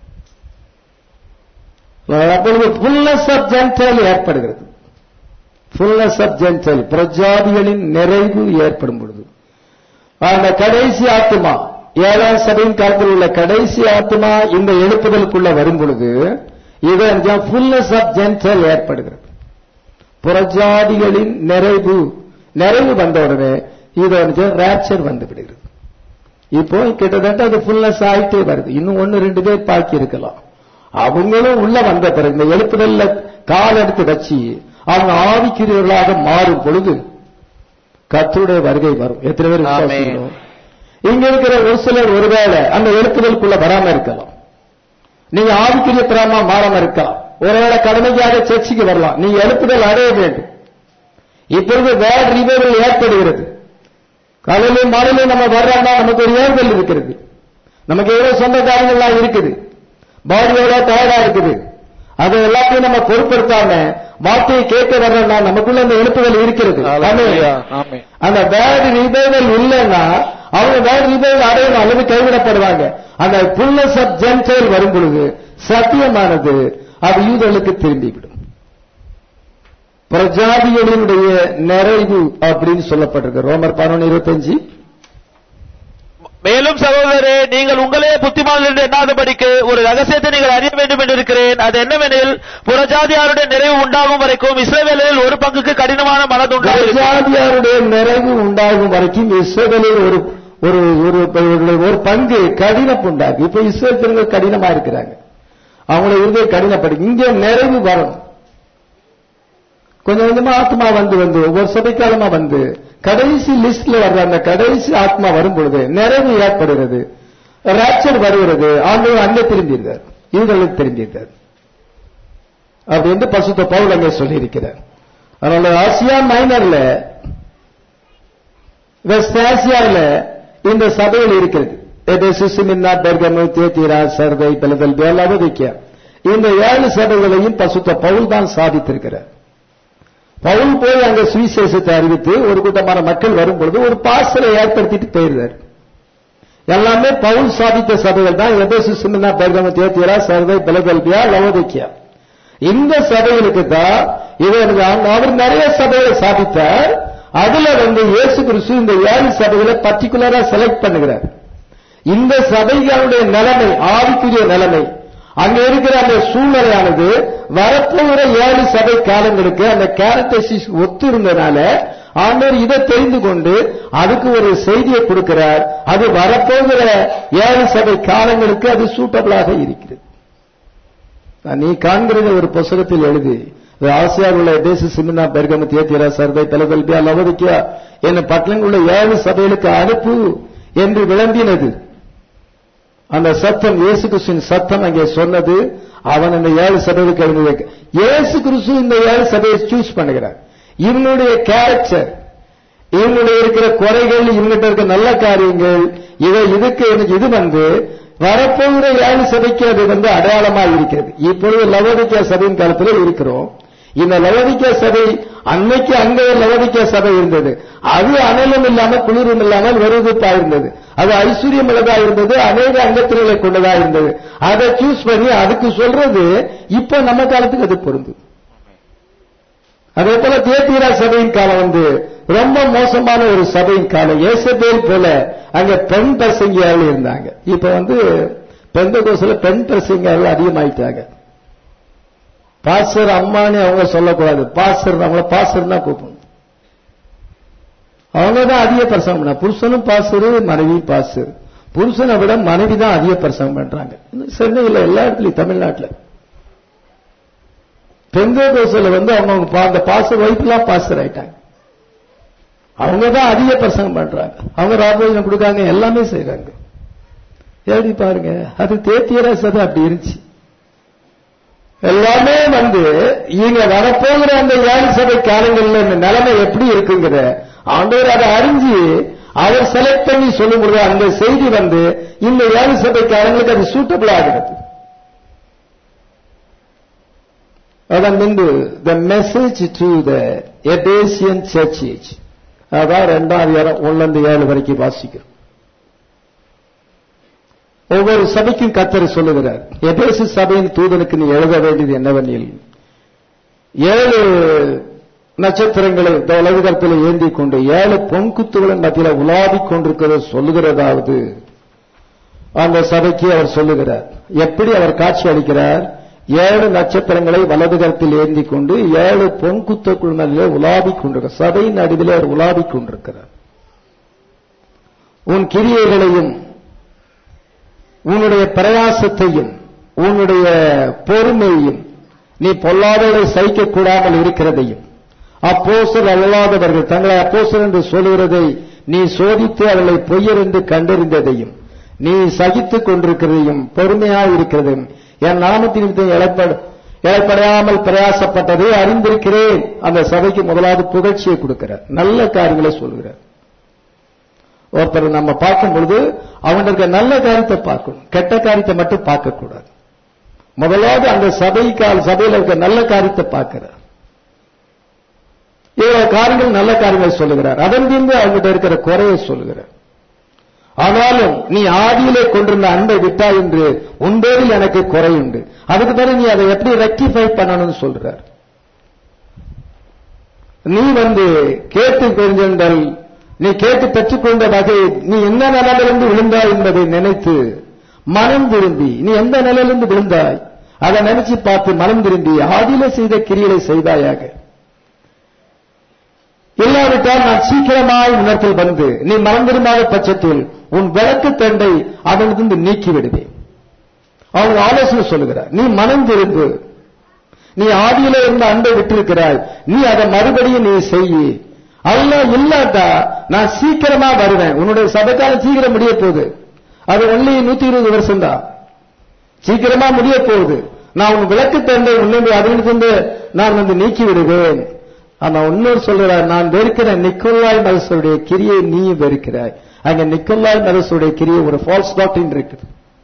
அப்பொழுது ஃபுல்னஸ் ஆஃப் ஜென்டல் ஏற்படுகிறது ஃபுல்னஸ் ஆஃப் ஜென்டல் பிரஜாதிகளின் நிறைவு ஏற்படும் பொழுது அந்த கடைசி ஆத்மா ஏழாம் சபையின் காலத்தில் உள்ள கடைசி ஆத்மா இந்த எழுப்புதலுக்குள்ள வரும் பொழுது இதன் ஃபுல்னஸ் ஆஃப் ஜென்டல் ஏற்படுகிறது புறஜாதிகளின் நிறைவு நிறைவு வந்தவுடனே இது ரேப்சர் வந்து விடுகிறது இப்போ கிட்டத்தட்ட அது ஃபுல்னஸ் ஆயிட்டே வருது இன்னும் ஒன்னு ரெண்டு பேர் பாக்கி இருக்கலாம் அவங்களும் உள்ள வந்த பிறகு இந்த எழுப்புதல்ல கால் எடுத்து வச்சு அவங்க ஆவிக்கிறவர்களாக மாறும் பொழுது கத்தருடைய வருகை வரும் எத்தனை பேர் ஆமென். விசுவாசிக்கிறோம்? இங்க இருக்கிற ஒரு சிலர் ஒருவேளை அந்த எழுப்புதலுக்குள்ள வராம இருக்கலாம் நீங்க ஆவிக்குரிய பிராமா மாறாம இருக்கலாம் ஒருவேளை கடமைக்காக சர்ச்சைக்கு வரலாம் நீங்க எழுப்புதல் அடைய வேண்டும் இப்பொழுது வேர்ட் ரிவைவல் ஏற்படுகிறது காலையிலும் மாலையிலும் நம்ம வர்றோம்னா நமக்கு ஒரு ஏறுதல் இருக்கிறது நமக்கு எவ்வளவு சொந்த காரியங்கள்லாம் இருக்குது பாடி எவ்வளவு டயர்டா இருக்குது அதை எல்லாத்தையும் நம்ம பொருட்படுத்தாம வார்த்தையை கேட்க வர்றோம்னா நமக்குள்ள அந்த எழுப்புதல் இருக்கிறது Hallelujah. ஆமென். ஆமென். அந்த பேட் ரிவைவல் இல்லைன்னா அவங்க பேட் ரிவைவல் அடையணும் அல்லது கைவிடப்படுவாங்க அந்த புல்னஸ் ஆஃப் ஜென்டைல் வரும் பொழுது சத்தியமானது அது யூதர்களுக்கு திரும்பிவிடும் பிரஜாதிகளினுடைய நிறைவு அப்படின்னு சொல்லப்பட்டிருக்கு ரோமர் பதினொன்று இருபத்தஞ்சு மேலும் சகோதரரே நீங்கள் உங்களே புத்திமான் என்று எண்ணாதபடிக்கு ஒரு ரகசியத்தை நீங்கள் அறிய வேண்டும் என்று இருக்கிறேன் அது என்னவெனில் புறஜாதியாருடைய நிறைவு உண்டாகும் வரைக்கும் இஸ்ரவேலில் ஒரு பங்குக்கு கடினமான மனதுண்டாகும் பிரஜாதியாருடைய நிறைவு உண்டாகும் வரைக்கும் இஸ்ரேலில் ஒரு ஒரு ஒரு ஒரு பங்கு கடினம் உண்டாகும் இப்ப இஸ்ரேல் ஜனங்கள் கடினமா இருக்கிறாங்க அவங்கள இருந்தே கடினப்படு இங்கே நிறைவு வரணும் கொஞ்சம் கொஞ்சமா ஆத்மா வந்து வந்து ஒவ்வொரு சபைக்காலமா வந்து கடைசி லிஸ்ட்ல வர்ற அந்த கடைசி ஆத்மா வரும் பொழுது நிறைவு ஏற்படுகிறது ராப்சர் வருகிறது ஆண்டவர் அங்கே திரும்பியிருந்தார் இவர்களுக்கு திரும்பியிருந்தார் அப்படி என்று பசுத்த பவுல் அங்கே சொல்லியிருக்கிறார் அதனால ஆசியா மைனர்ல வெஸ்ட் ஆசியாவில் இந்த சபையில் இருக்கிறது எபேசு, சிமின்னா பெர்கமு தேத்திரா சர்தை பெலதல்பியா லவோதிக்கா இந்த ஏழு சபைகளையும் பசுத்த பவுல் தான் சாதித்திருக்கிறார் பவுல் போய் அங்க சுவிசேஷத்தை அறிவித்து ஒரு கூட்டமான மக்கள் வரும் பொழுது ஒரு பாசலை ஏற்படுத்திட்டு போயிருந்தார் எல்லாமே பவுல் சாதித்த சபைகள் தான் எபேசு சிமின்னா பெர்கமு தேத்திரா சர்தை பெலதல்பியா லவோதிக்கா இந்த சபைகளுக்கு தான் இவர் அவர் நிறைய சபைகளை சாதித்தார் அதுல வந்து இயேசு கிறிஸ்து இந்த ஏழு சபைகளை பர்டிகுலரா செலக்ட் பண்ணுகிறார் இந்த சபைகளுடைய நிலைமை ஆவிக்குரிய நிலைமை அங்க இருக்கிற அந்த சூழ்நிலையானது வரப்போகிற ஏழு சபை காலங்களுக்கு அந்த கேரக்டரிஸ்டிக்ஸ் ஒத்து இருந்தனால ஆண்டவர் இதை தெரிந்து கொண்டு அதுக்கு ஒரு செய்தியை கொடுக்கிறார் அது வரப்போகிற ஏழு சபை காலங்களுக்கு அது சூட்டபிளாக இருக்கிறது நீ காண்கிறத ஒரு புஸ்தகத்தில் எழுதி இது ஆசியாவில் உள்ள தேச சிமினா பெர்கம தியத்திரா சர்தை பெலகல்பியா லவதிக்கியா என்ன பட்டணங்கள் உள்ள ஏழு சபைகளுக்கு அனுப்பு என்று விளம்பினது அந்த சத்தம் இயேசு கிறிஸ்துவின் சத்தம் அங்கே சொன்னது அவன் அந்த ஏழு சபைகளுக்கு எழுதி இயேசு கிறிஸ்து இந்த ஏழு சபையை சூஸ் பண்ணுகிறார் இவனுடைய கேரக்டர் இவங்களுடைய இருக்கிற குறைகள் இவங்கிட்ட இருக்க நல்ல காரியங்கள் இவை இதுக்கு எனக்கு இது வந்து வரப்போகிற ஏழு சபைக்கு அது வந்து அடையாளமா இருக்கிறது இப்பொழுது லவோதிக்கா சபையின் காலத்தில் இருக்கிறோம் இந்த லவோதிக்கா சபை அன்னைக்கு அங்க ஒரு லவோதிக்கா சபை இருந்தது அது அனலும் இல்லாம குளிரும் இல்லாமல் வெறுவிப்பா இருந்தது அது ஐஸ்வர்யம் உள்ளதா இருந்தது அநேக அங்கத்தினரை கொண்டதா இருந்தது அதை சூஸ் பண்ணி அதுக்கு சொல்றது இப்ப நம்ம காலத்துக்கு அது பொருந்தும் அதே போல தேத்தீரா சபையின் காலம் வந்து ரொம்ப மோசமான ஒரு சபையின் காலம் ஏசபேல் போல அங்க பெண் பிரசங்கியார்கள் இருந்தாங்க இப்ப வந்து பெந்த கோசில பெண் பிரசங்கியார்கள் அதிகமாயிட்டாங்க பாஸ்டர் அம்மான்னு அவங்க சொல்லக்கூடாது பாஸ்டர் அவங்கள பாஸ்டர் தான் கூப்பிடணும் அவங்க தான் அதிக பிரசங்கம் பண்ண புருஷனும் பாஸ்டர் மனைவி பாஸ்டர் புருஷனை விட மனைவி தான் அதிக பிரசங்கம் பண்றாங்க சென்னையில் எல்லா இடத்துலயும் தமிழ்நாட்டில் பெந்த கோசில வந்து அவங்க அந்த பாஸ்டர் ஒய்ஃப்லாம் பாஸ்டர் ஆயிட்டாங்க அவங்க தான் அதிக பிரசங்கம் பண்றாங்க அவங்க ராபோஜனம் கொடுக்காங்க எல்லாமே செய்யறாங்க எப்படி பாருங்க அது தேத்தியரா சதை அப்படி இருந்துச்சு எல்லாமே வந்து இங்க வரப்போகிற அந்த ஏழு சபை காலங்கள்ல இந்த நிலைமை எப்படி இருக்குங்கிற ஆண்டவர் அதை அறிஞ்சு அவர் செலக்ட் பண்ணி சொல்லும் பொழுது அந்த செய்தி வந்து இந்த ஏழு சபை காலங்களுக்கு அது சூட்டபிள் ஆகிறது அதன் பின்பு the message to the Ephesian church age அதான் ரெண்டாம் அதிகாரம் ஒன்றிலிருந்து ஏழு வரைக்கும் வாசிக்கிறோம் ஒவ்வொரு சபைக்கும் கத்தர் சொல்லுகிறார் எபேசு சபையின் தூதனுக்கு நீ எழுத வேண்டியது என்னவெனில் ஏழு நட்சத்திரங்களை இந்த உலகத்தில் ஏந்தி கொண்டு ஏழு பொன்குத்துகளின் மத்தியில் உலாவிக் கொண்டிருக்கிறது சொல்லுகிறதாவது அந்த சபைக்கு அவர் சொல்லுகிறார் எப்படி அவர் காட்சி அளிக்கிறார் ஏழு நட்சத்திரங்களை வலதுகரத்தில் ஏந்தி கொண்டு ஏழு பொன்குத்துக்குள் மேலே உலாவிக் கொண்டிருக்கிறார் சபையின் நடுவிலே அவர் உலாவிக் கொண்டிருக்கிறார் உன் கிரியைகளையும் உன்னுடைய பிரயாசத்தையும் உன்னுடைய பொறுமையையும் நீ பொல்லாதவரை சகிக்க கூடாமல் இருக்கிறதையும் அப்போசல் அல்லாதவர்கள் தங்களை அப்போசல் என்று சொல்லுகிறதை நீ சோதித்து அவர்களை பொய்யர் என்று கண்டறிந்ததையும் நீ சகித்துக் கொண்டிருக்கிறதையும் பொறுமையாக இருக்கிறதையும் என் நாமத்தின் இழப்படையாமல் பிரயாசப்பட்டதை அறிந்திருக்கிறேன் அந்த சபைக்கு முதலாவது புகழ்ச்சியை கொடுக்கிறார் நல்ல காரியங்களை சொல்கிறார் ஒருத்தர் நம்ம பார்க்கும் பொழுது அவனுக்கு நல்ல காரியத்தை பார்க்கணும் கெட்ட காரியத்தை மட்டும் பார்க்க கூடாது முதலாவது அந்த சபைக்கால் சபையில் இருக்க நல்ல காரியத்தை பார்க்கிறார் இவ்வளவு காரியங்கள் நல்ல காரியங்களை சொல்லுகிறார் அதன் பின்பு அவங்ககிட்ட இருக்கிற குறையை சொல்லுகிறார் ஆனாலும் நீ ஆதியிலே கொண்டிருந்த அன்பை விட்டா என்று உன்பேரில் எனக்கு குறை உண்டு அதுக்கு பிறகு நீ அதை எப்படி ரெக்டிஃபை பண்ணணும்னு சொல்றார் நீ வந்து கேட்டு தெரிஞ்சிருந்தால் நீ கேட்டு பெற்றுக்கொண்ட வகை நீ என்ன நிலையிலிருந்து விழுந்தாய் என்பதை நினைத்து மனம் திரும்பி நீ எந்த நிலையிலிருந்து விழுந்தாய் அதை நினைச்சு பார்த்து மனம் திரும்பி ஆதியில செய்த கிரியை செய்தாயாக இல்லாவிட்டால் நான் சீக்கிரமாய் உணர்த்தில் வந்து நீ மனம் திரும்பாத பட்சத்தில் உன் விளக்கு தண்டை அவனிருந்து நீக்கி விடுவேன் அவங்க ஆலோசனை சொல்லுகிறார் நீ மனம் திரும்பு நீ ஆதியில இருந்த அன்பை விட்டிருக்கிறாய் நீ அதை மறுபடியும் நீ செய்யி அல்ல இல்லாட்டா நான் சீக்கிரமா வருவேன் உன்னுடைய சபைக்காலம் சீக்கிரம் முடிய போகுது அது ஒன்லி நூத்தி இருபது வருஷம் தான் சீக்கிரமா முடிய போகுது நான் உன் விளக்கு தண்டை உன்னை அதிலிருந்து நான் வந்து நீக்கி விடுவேன் ஆனா இன்னொரு சொல்றார் நான் வெறுக்கிற நிக்கோலாய் மரசுடைய கிரியை நீயும் வெறுக்கிறாய் அங்க நிக்கோலாய் மரசுடைய கிரியை ஒரு ஃபால்ஸ் டாக்டின் இருக்குது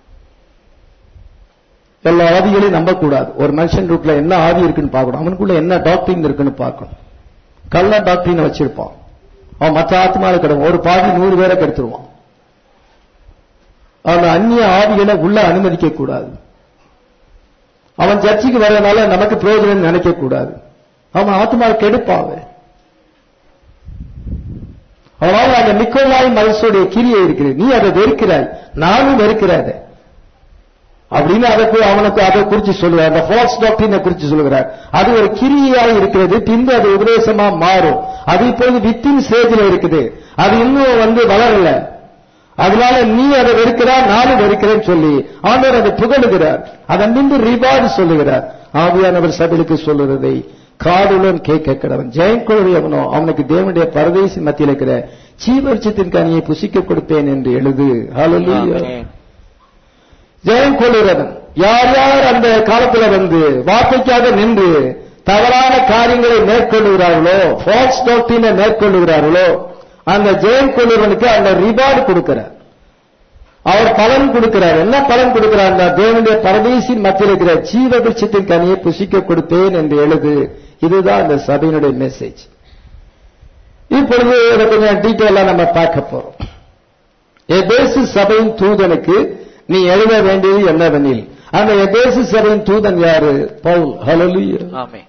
எல்லா ஆவிகளையும் நம்பக்கூடாது ஒரு மனுஷன் ரூட்ல என்ன ஆவி இருக்குன்னு பார்க்கணும் அவனுக்குள்ள என்ன டாக்டின் இருக்குன்னு பார்க்கணும் கள்ள டாக்டின் வச்சிருப்பான் அவன் மற்ற ஆத்மாவில் கிடக்கும் ஒரு பாதி நூறு பேரை கெடுத்துருவான் அவன் அந்நிய ஆவிகளை உள்ள அனுமதிக்க கூடாது அவன் சர்ச்சைக்கு வர்றதுனால நமக்கு பிரயோஜனம் நினைக்க கூடாது அவன் ஆத்மா கெடுப்பாவ அவனால அந்த நிக்கோலாய் மனசுடைய கிரியை இருக்குது நீ அதை வெறுக்கிறாய் நானும் வெறுக்கிறாத அப்படின்னு அதை அவனுக்கு அதை குறிச்சு சொல்லுவார் அந்த ஃபால்ஸ் டாக்டரினை குறிச்சு சொல்லுகிறார் அது ஒரு கிரியாக இருக்கிறது பின்பு அது உபதேசமா மாறும் அது இப்போது வித்தின் ஸ்டேஜில் இருக்குது அது இன்னும் வந்து வளரல அதனால நீ அதை வெறுக்கிறார் நானும் வெறுக்கிறேன்னு சொல்லி ஆண்டவர் அதை புகழுகிறார் அதன் பின்பு ரிவார்டு சொல்லுகிறார் ஆவியானவர் சபைக்கு சொல்லுறதை காடுடன் கேட்க கடவன் ஜெயங்கொழி அவனோ அவனுக்கு தேவனுடைய பரதேசி மத்தியில் இருக்கிற சீவர்ச்சத்தின் கனியை புசிக்க கொடுப்பேன் என்று எழுது ஹalleluya ஜெயம் கொள்ளுகிறவன் யார் யார் அந்த காலத்துல வந்து வார்த்தைக்காக நின்று தவறான காரியங்களை மேற்கொள்ளுகிறார்களோ ஃபால்ஸ் டாக்டினை மேற்கொள்ளுகிறார்களோ அந்த ஜெயம் கொள்ளுறவனுக்கு அந்த ரிவார்டு கொடுக்கிறார் அவர் பலன் கொடுக்கிறார் என்ன பலன் கொடுக்கிறார் அந்த தேவனுடைய பரதேசி மத்தியில் இருக்கிற ஜீவ விருட்சத்தின் கனியை புசிக்க கொடுப்பேன் என்று எழுது இதுதான் அந்த சபையினுடைய மெசேஜ் இப்பொழுது இதை கொஞ்சம் டீட்டெயிலா நம்ம பார்க்க போறோம் எபேசு சபையின் தூதனுக்கு நீ எழுத வேண்டியது என்னவெனில் அந்த எபேசு சபையின் தூதன் யாரு பவுல் ஹalleluya ஆமென்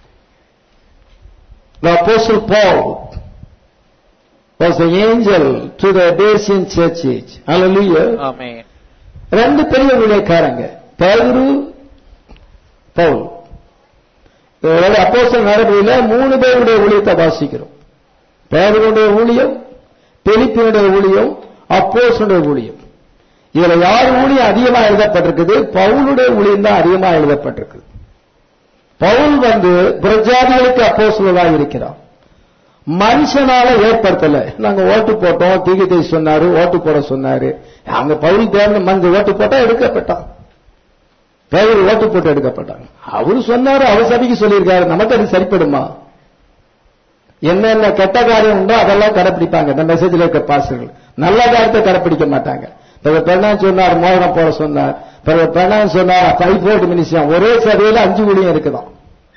The apostle Paul was the angel to the Ephesian church age. Hallelujah. ஆமென் ரெண்டு பெரிய ஊழியக்காரங்க பேதுரு பவுல் அப்போஸ்தலர் நடவடிக்கையில மூணு பேருடைய ஊழியத்தை வாசிக்கிறோம் பேதருடைய ஊழியம் பெலிப்பினுடைய ஊழியம் அப்போஸ்தலனுடைய ஊழியம் இதுல யார் ஊழியம் அதிகமா எழுதப்பட்டிருக்குது பவுலுடைய ஊழியம் தான் அதிகமா எழுதப்பட்டிருக்குது பவுல் வந்து பிரஜாதிகளுக்கு அப்போஸ்தலராக இருக்கிறான் மனுஷனால ஏற்படுத்தல நாங்க ஓட்டு போட்டோம் தீகிதை சொன்னாரு ஓட்டு போட சொன்னாரு அங்க பவுல் தேர்ந்து மஞ்சள் ஓட்டு போட்டா எடுக்கப்பட்டான் பேர் ஓட்டு போட்டு எடுக்கப்பட்டாங்க அவரு சொன்னாரு அவர் சபைக்கு சொல்லியிருக்காரு நமக்கு அது சரிப்படுமா என்னென்ன கெட்ட காரியம் உண்டோ அதெல்லாம் கடைப்பிடிப்பாங்க இந்த மெசேஜ்ல இருக்க பாஸ்டர்கள் நல்ல காரியத்தை கடைப்பிடிக்க மாட்டாங்க பிறகு பெண்ணான் சொன்னார் மோதிரம் போட சொன்னார் பிறகு பெண்ணான் சொன்னார் பைபோர்ட் மினிஸ்டம் ஒரே சபையில அஞ்சு ஊழியம் இருக்குதான்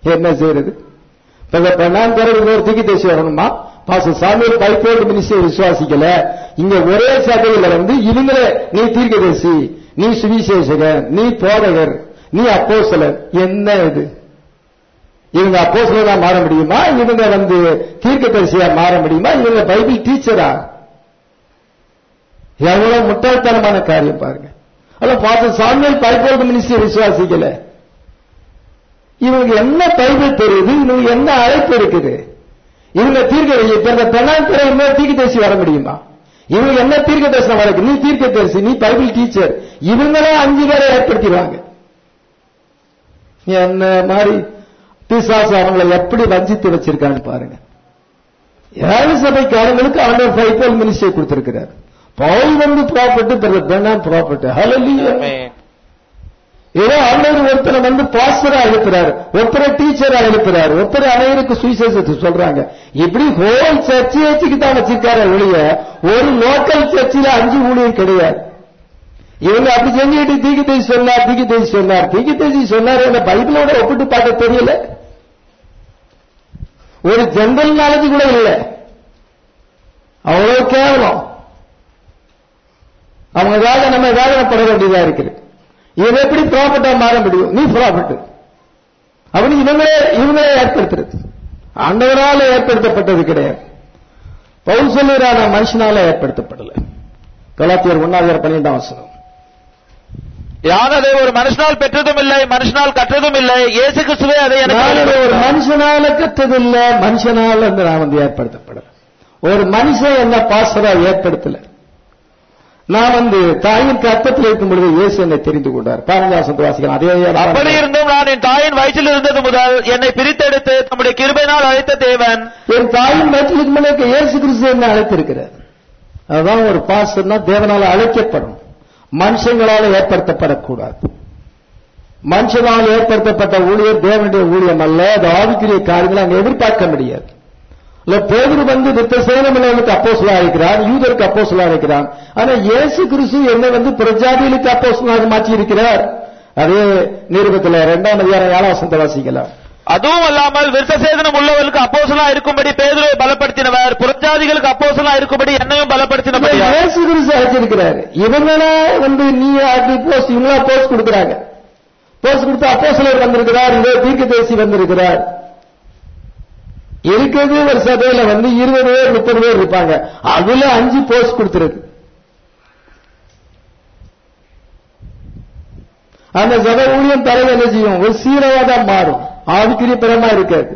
என்ன செய்யறது இப்ப நான் பிறகு ஒரு திக்கி தேசி வரணுமா பாச சாமியல் பைப்போடு மினிஸ்டர் விசுவாசிக்கல இங்க ஒரே சபையில வந்து இவங்களே நீ தீர்க்கதரிசி நீ சுவிசேஷகர் நீ போதகர் நீ அப்போஸ்தலர் என்ன இது இவங்க அப்போஸ்தலரா மாற முடியுமா இவங்க வந்து தீர்க்கதரிசியா மாற முடியுமா இவங்க பைபிள் டீச்சரா எவ்வளவு முட்டாள்தனமான காரியம் பாருங்க அல்ல பாச சாமியல் பைப்போடு மினிஸ்டர் விசுவாசிக்கல இவங்க என்ன பைபிள் தெரியுது இவங்க என்ன அழைப்பு இருக்குது இவங்க தீர்க்க இப்ப இந்த பெண்ணாந்திர இன்னொரு தீர்க்க தரிசி வர முடியுமா இவங்க என்ன தீர்க்க தரிசனம் வரைக்கும் நீ தீர்க்க தரிசி நீ பைபிள் டீச்சர் இவங்களே அஞ்சு பேரை ஏற்படுத்திடுவாங்க என்ன மாதிரி பிசாசு அவங்களை எப்படி வஞ்சித்து வச்சிருக்கான்னு பாருங்க ஏழு சபைக்காரங்களுக்கு ஆண்டவர் பைபிள் மினிஸ்டர் கொடுத்திருக்கிறார் பவுல் வந்து ப்ராப்பர்ட் பெண்ணா ப்ராப்பர்ட் ஹலோ ஆமென். ஏதோ ஆண்டவர் ஒருத்தரை வந்து பாஸ்டரா அனுப்புறாரு ஒருத்தரை டீச்சரா அனுப்புறாரு ஒருத்தர் அனைவருக்கு சுவிசேஷத்தை சொல்றாங்க இப்படி ஹோல் சர்ச்சைக்கு தான் வச்சிருக்காரு ஒழிய ஒரு லோக்கல் சர்ச்சில் அஞ்சு ஊழியர் கிடையாது இவங்க அப்படி செஞ்சுட்டு தீக்கு தேதி சொன்னார் தீக்கு தேதி சொன்னார் தீக்கு தேதி சொன்னார் அந்த பைபிளோட ஒப்பிட்டு பார்க்க தெரியல ஒரு ஜெனரல் நாலேஜ் கூட இல்லை அவ்வளவு கேவலம் அவங்களுக்காக நம்ம வேதனைப்பட வேண்டியதா இருக்குது இவன் எப்படி ப்ராஃபிட்டா மாற முடியும் நீ ப்ராஃபிட் அப்படின்னு இவங்களே இவங்களே ஏற்படுத்துறது ஆண்டவரால ஏற்படுத்தப்பட்டது கிடையாது பவுல் சொல்லுறான மனுஷனால ஏற்படுத்தப்படல கலாத்தியர் ஒன்னாவது பன்னிரெண்டாம் வசனம் யான் அதை ஒரு மனுஷனால் பெற்றதும் இல்லை மனுஷனால் கற்றதும் இல்லை இயேசு கிறிஸ்துவே அதை நான் இதை ஒரு எனக்கு மனுஷனால கற்றதில்ல மனுஷனால வந்து நான் வந்து ஏற்படுத்தப்படல ஒரு மனுஷன் என்ன பாசரா ஏற்படுத்தல நான் வந்து தாயின் கற்பத்தில் இருக்கும் பொழுது இயேசு என்னை தெரிந்து கொண்டார் பாரஞ்சாசத்து வாசிக்கலாம் அதே அப்படி இருந்தும் நான் என் தாயின் வயிற்றில் இருந்தது முதல் என்னை பிரித்தெடுத்து தம்முடைய கிருபையினால் அழைத்த தேவன் என் தாயின் வயிற்றுக்கு முன்னே இயேசு கிறிஸ்து என்ன அழைத்திருக்கிறார் அதுதான் ஒரு பாசம்னா தேவனால அழைக்கப்படும் மனுஷங்களால ஏற்படுத்தப்படக்கூடாது மனுஷனால் ஏற்படுத்தப்பட்ட ஊழியர் தேவனுடைய ஊழியம் அல்ல அது ஆவிக்குரிய காரியங்களை அங்க எதிர்பார்க்க முடியாது இல்ல பேதர் வந்து வித்த சேனமில்லவனுக்கு அப்போசலா இருக்கிறான் யூதருக்கு அப்போசலா இருக்கிறான் ஆனா இயேசு கிறிஸ்து என்ன வந்து பிரஜாதிகளுக்கு அப்போசலாக மாற்றி இருக்கிறார் அதே நிருபத்துல இரண்டாம் அதிகாரம் ஏழாம் வசனத்தை வாசிக்கலாம் அதுவும் அல்லாமல் விருத்தசேதனம் உள்ளவர்களுக்கு அப்போசலா இருக்கும்படி பேதுருவை பலப்படுத்தினவர் புறஜாதிகளுக்கு அப்போசலா இருக்கும்படி என்னையும் பலப்படுத்தினபடி இயேசு கிறிஸ்து அழைச்சிருக்கிறாரு இவங்களா வந்து நீ அப்படி போஸ்ட் இவங்களா போஸ்ட் கொடுக்குறாங்க போஸ்ட் கொடுத்து அப்போ சிலர் வந்திருக்கிறார் இதோ தீர்க்கதரிசி வந்திருக்கிறார் இருக்கிறது ஒரு சபையில வந்து இருபது பேர் முப்பது பேர் இருப்பாங்க அதுல அஞ்சு போஸ்ட் கொடுத்துருக்கு அந்த சபை ஊழியம் தலைவர் என்ன செய்யும் ஒரு சீரவா தான் மாறும் ஆவிக்குரிய பரமா இருக்காது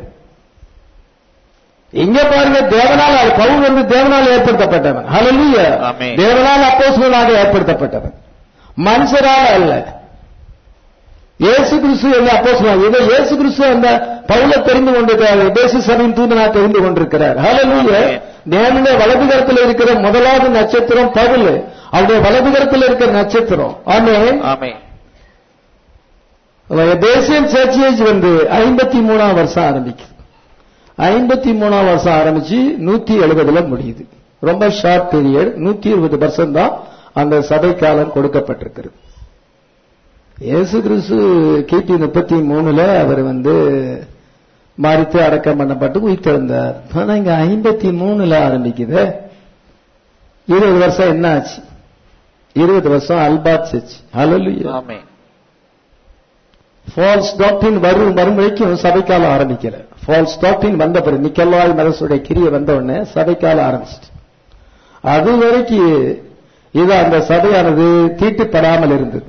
இங்க பாருங்க தேவனால் அது பவுல் வந்து தேவனால் ஏற்படுத்தப்பட்டவன் ஹalleluya ஆமென். தேவனால் அப்போஸ்தலனாக ஏற்படுத்தப்பட்டவன் மனுஷரால் அல்ல இயேசு கிறிஸ்து என்ற அப்போஸ்தலன் இதை இயேசு கிறிஸ்து அந்த பவுல தெரிந்து கொண்டிருக்கிறார் எபேசு சபையின் தூதனா தெரிந்து கொண்டிருக்கிறார் ஹalleluya ஆமென். தேவனுடைய வலதுகரத்தில் இருக்கிற முதலாவது நட்சத்திரம் பவுல் அவருடைய வலதுகரத்தில் இருக்கிற நட்சத்திரம் ஆமென் ஆமென் தேசியம் சர்ச் ஏஜ் வந்து ஐம்பத்தி மூணாம் வருஷம் ஆரம்பிக்குது ஐம்பத்தி மூணாம் வருஷம் ஆரம்பிச்சு நூத்தி எழுபதுல முடியுது ரொம்ப ஷார்ட் பீரியட் நூத்தி இருபது வருஷம் தான் அந்த சபை காலம் கொடுக்கப்பட்டிருக்கிறது இயேசு கிறிஸ்து கிபி முப்பத்தி மூணுல அவர் வந்து மறித்து அடக்கம் பண்ணப்பட்டு உயிர்த்தெழுந்தார் ஆனா இங்க ஐம்பத்தி மூணுல ஆரம்பிக்குது இருபது வருஷம் என்ன ஆச்சு இருபது வருஷம் அல்பாத் சர்ச் ஹalleluya ஆமென் ஃபால்ஸ் டாக்டின் வரும் வரும் வரைக்கும் சபைக்காலம் ஆரம்பிக்கல ஃபால்ஸ் டாக்டின் வந்த பிறகு நிக்கல்லாய் மனசுடைய கிரிய வந்த உடனே சபைக்காலம் ஆரம்பிச்சிட்டு அது வரைக்கும் இது அந்த சபையானது தீட்டுப்படாமல் இருந்தது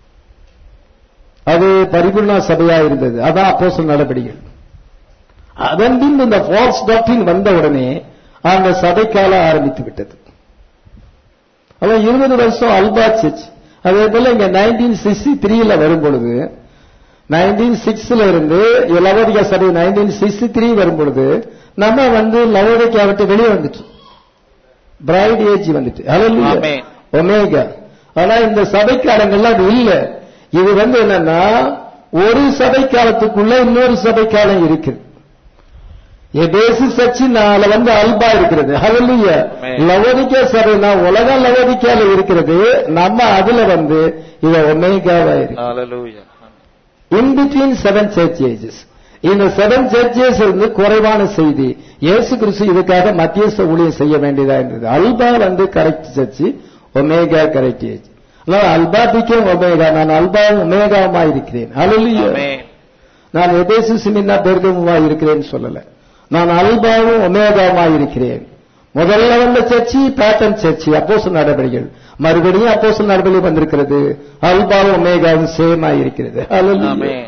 அது பரிபூர்ண சபையா இருந்தது அதான் அப்போஸ்தலர் நடவடிக்கைகள் அதன் பின் இந்த ஃபால்ஸ் டாக்டின் வந்த உடனே அந்த சபைக்காலம் ஆரம்பித்து விட்டது அவன் இருபது வருஷம் அல்பா சர்ச் அதே போல இங்க நைன்டீன் சிக்ஸ்டி த்ரீல வரும் பொழுது நைன்டீன் சிக்ஸ்ல இருந்து லவோடிகா சபை நைன்டீன் சிக்ஸ்டி த்ரீ வரும் பொழுது நம்ம வந்து லவோடிகா விட்டு வெளியே வந்துட்டோம் பிரைட் ஏஜ் வந்துட்டு ஹalleluya ஆமென். ஒமேகா ஆனா இந்த சபை காலங்கள்லாம் அது இல்ல இது வந்து என்னன்னா ஒரு சபை காலத்துக்குள்ள இன்னொரு சபை காலம் இருக்குது எபேசு சர்ச்சினால வந்து அல்பா இருக்கிறது ஹalleluya ஆமென். லவோதிக்கா சபைனா உலக லவோதிக்கால இருக்கிறது நம்ம அதுல வந்து இத ஒமேகாவா இருக்கு hallelujah in between seven church ages இந்த செவன் சர்ச்சஸ் இருந்து குறைவான செய்தி இயேசு கிறிஸ்து இதுக்காக மத்தியஸ்த ஊழியம் செய்ய வேண்டியதா இருந்தது அல்பா வந்து கரெக்ட் சர்ச்சு ஒமேகா கரெக்ட் ஏஜ் அல்பாபிக்கும் ஒமேகா நான் அல்பாவும் ஒமேகாவுமா இருக்கிறேன் அல்லேலூயா ஆமென். நான் எதேசு சிமின்னா பெருகமுமா இருக்கிறேன்னு சொல்லல நான் அல்பாவும் ஒமேகாவுமா இருக்கிறேன் முதல்ல வந்த சர்ச்சி பேட்டன் சர்ச்சி அப்போஸ் நடவடிக்கைகள் மறுபடியும் அப்போஸ் நடவடிக்கை வந்திருக்கிறது அல்பாவும் ஒமேகாவும் சேமா இருக்கிறது அல்லேலூயா ஆமென்.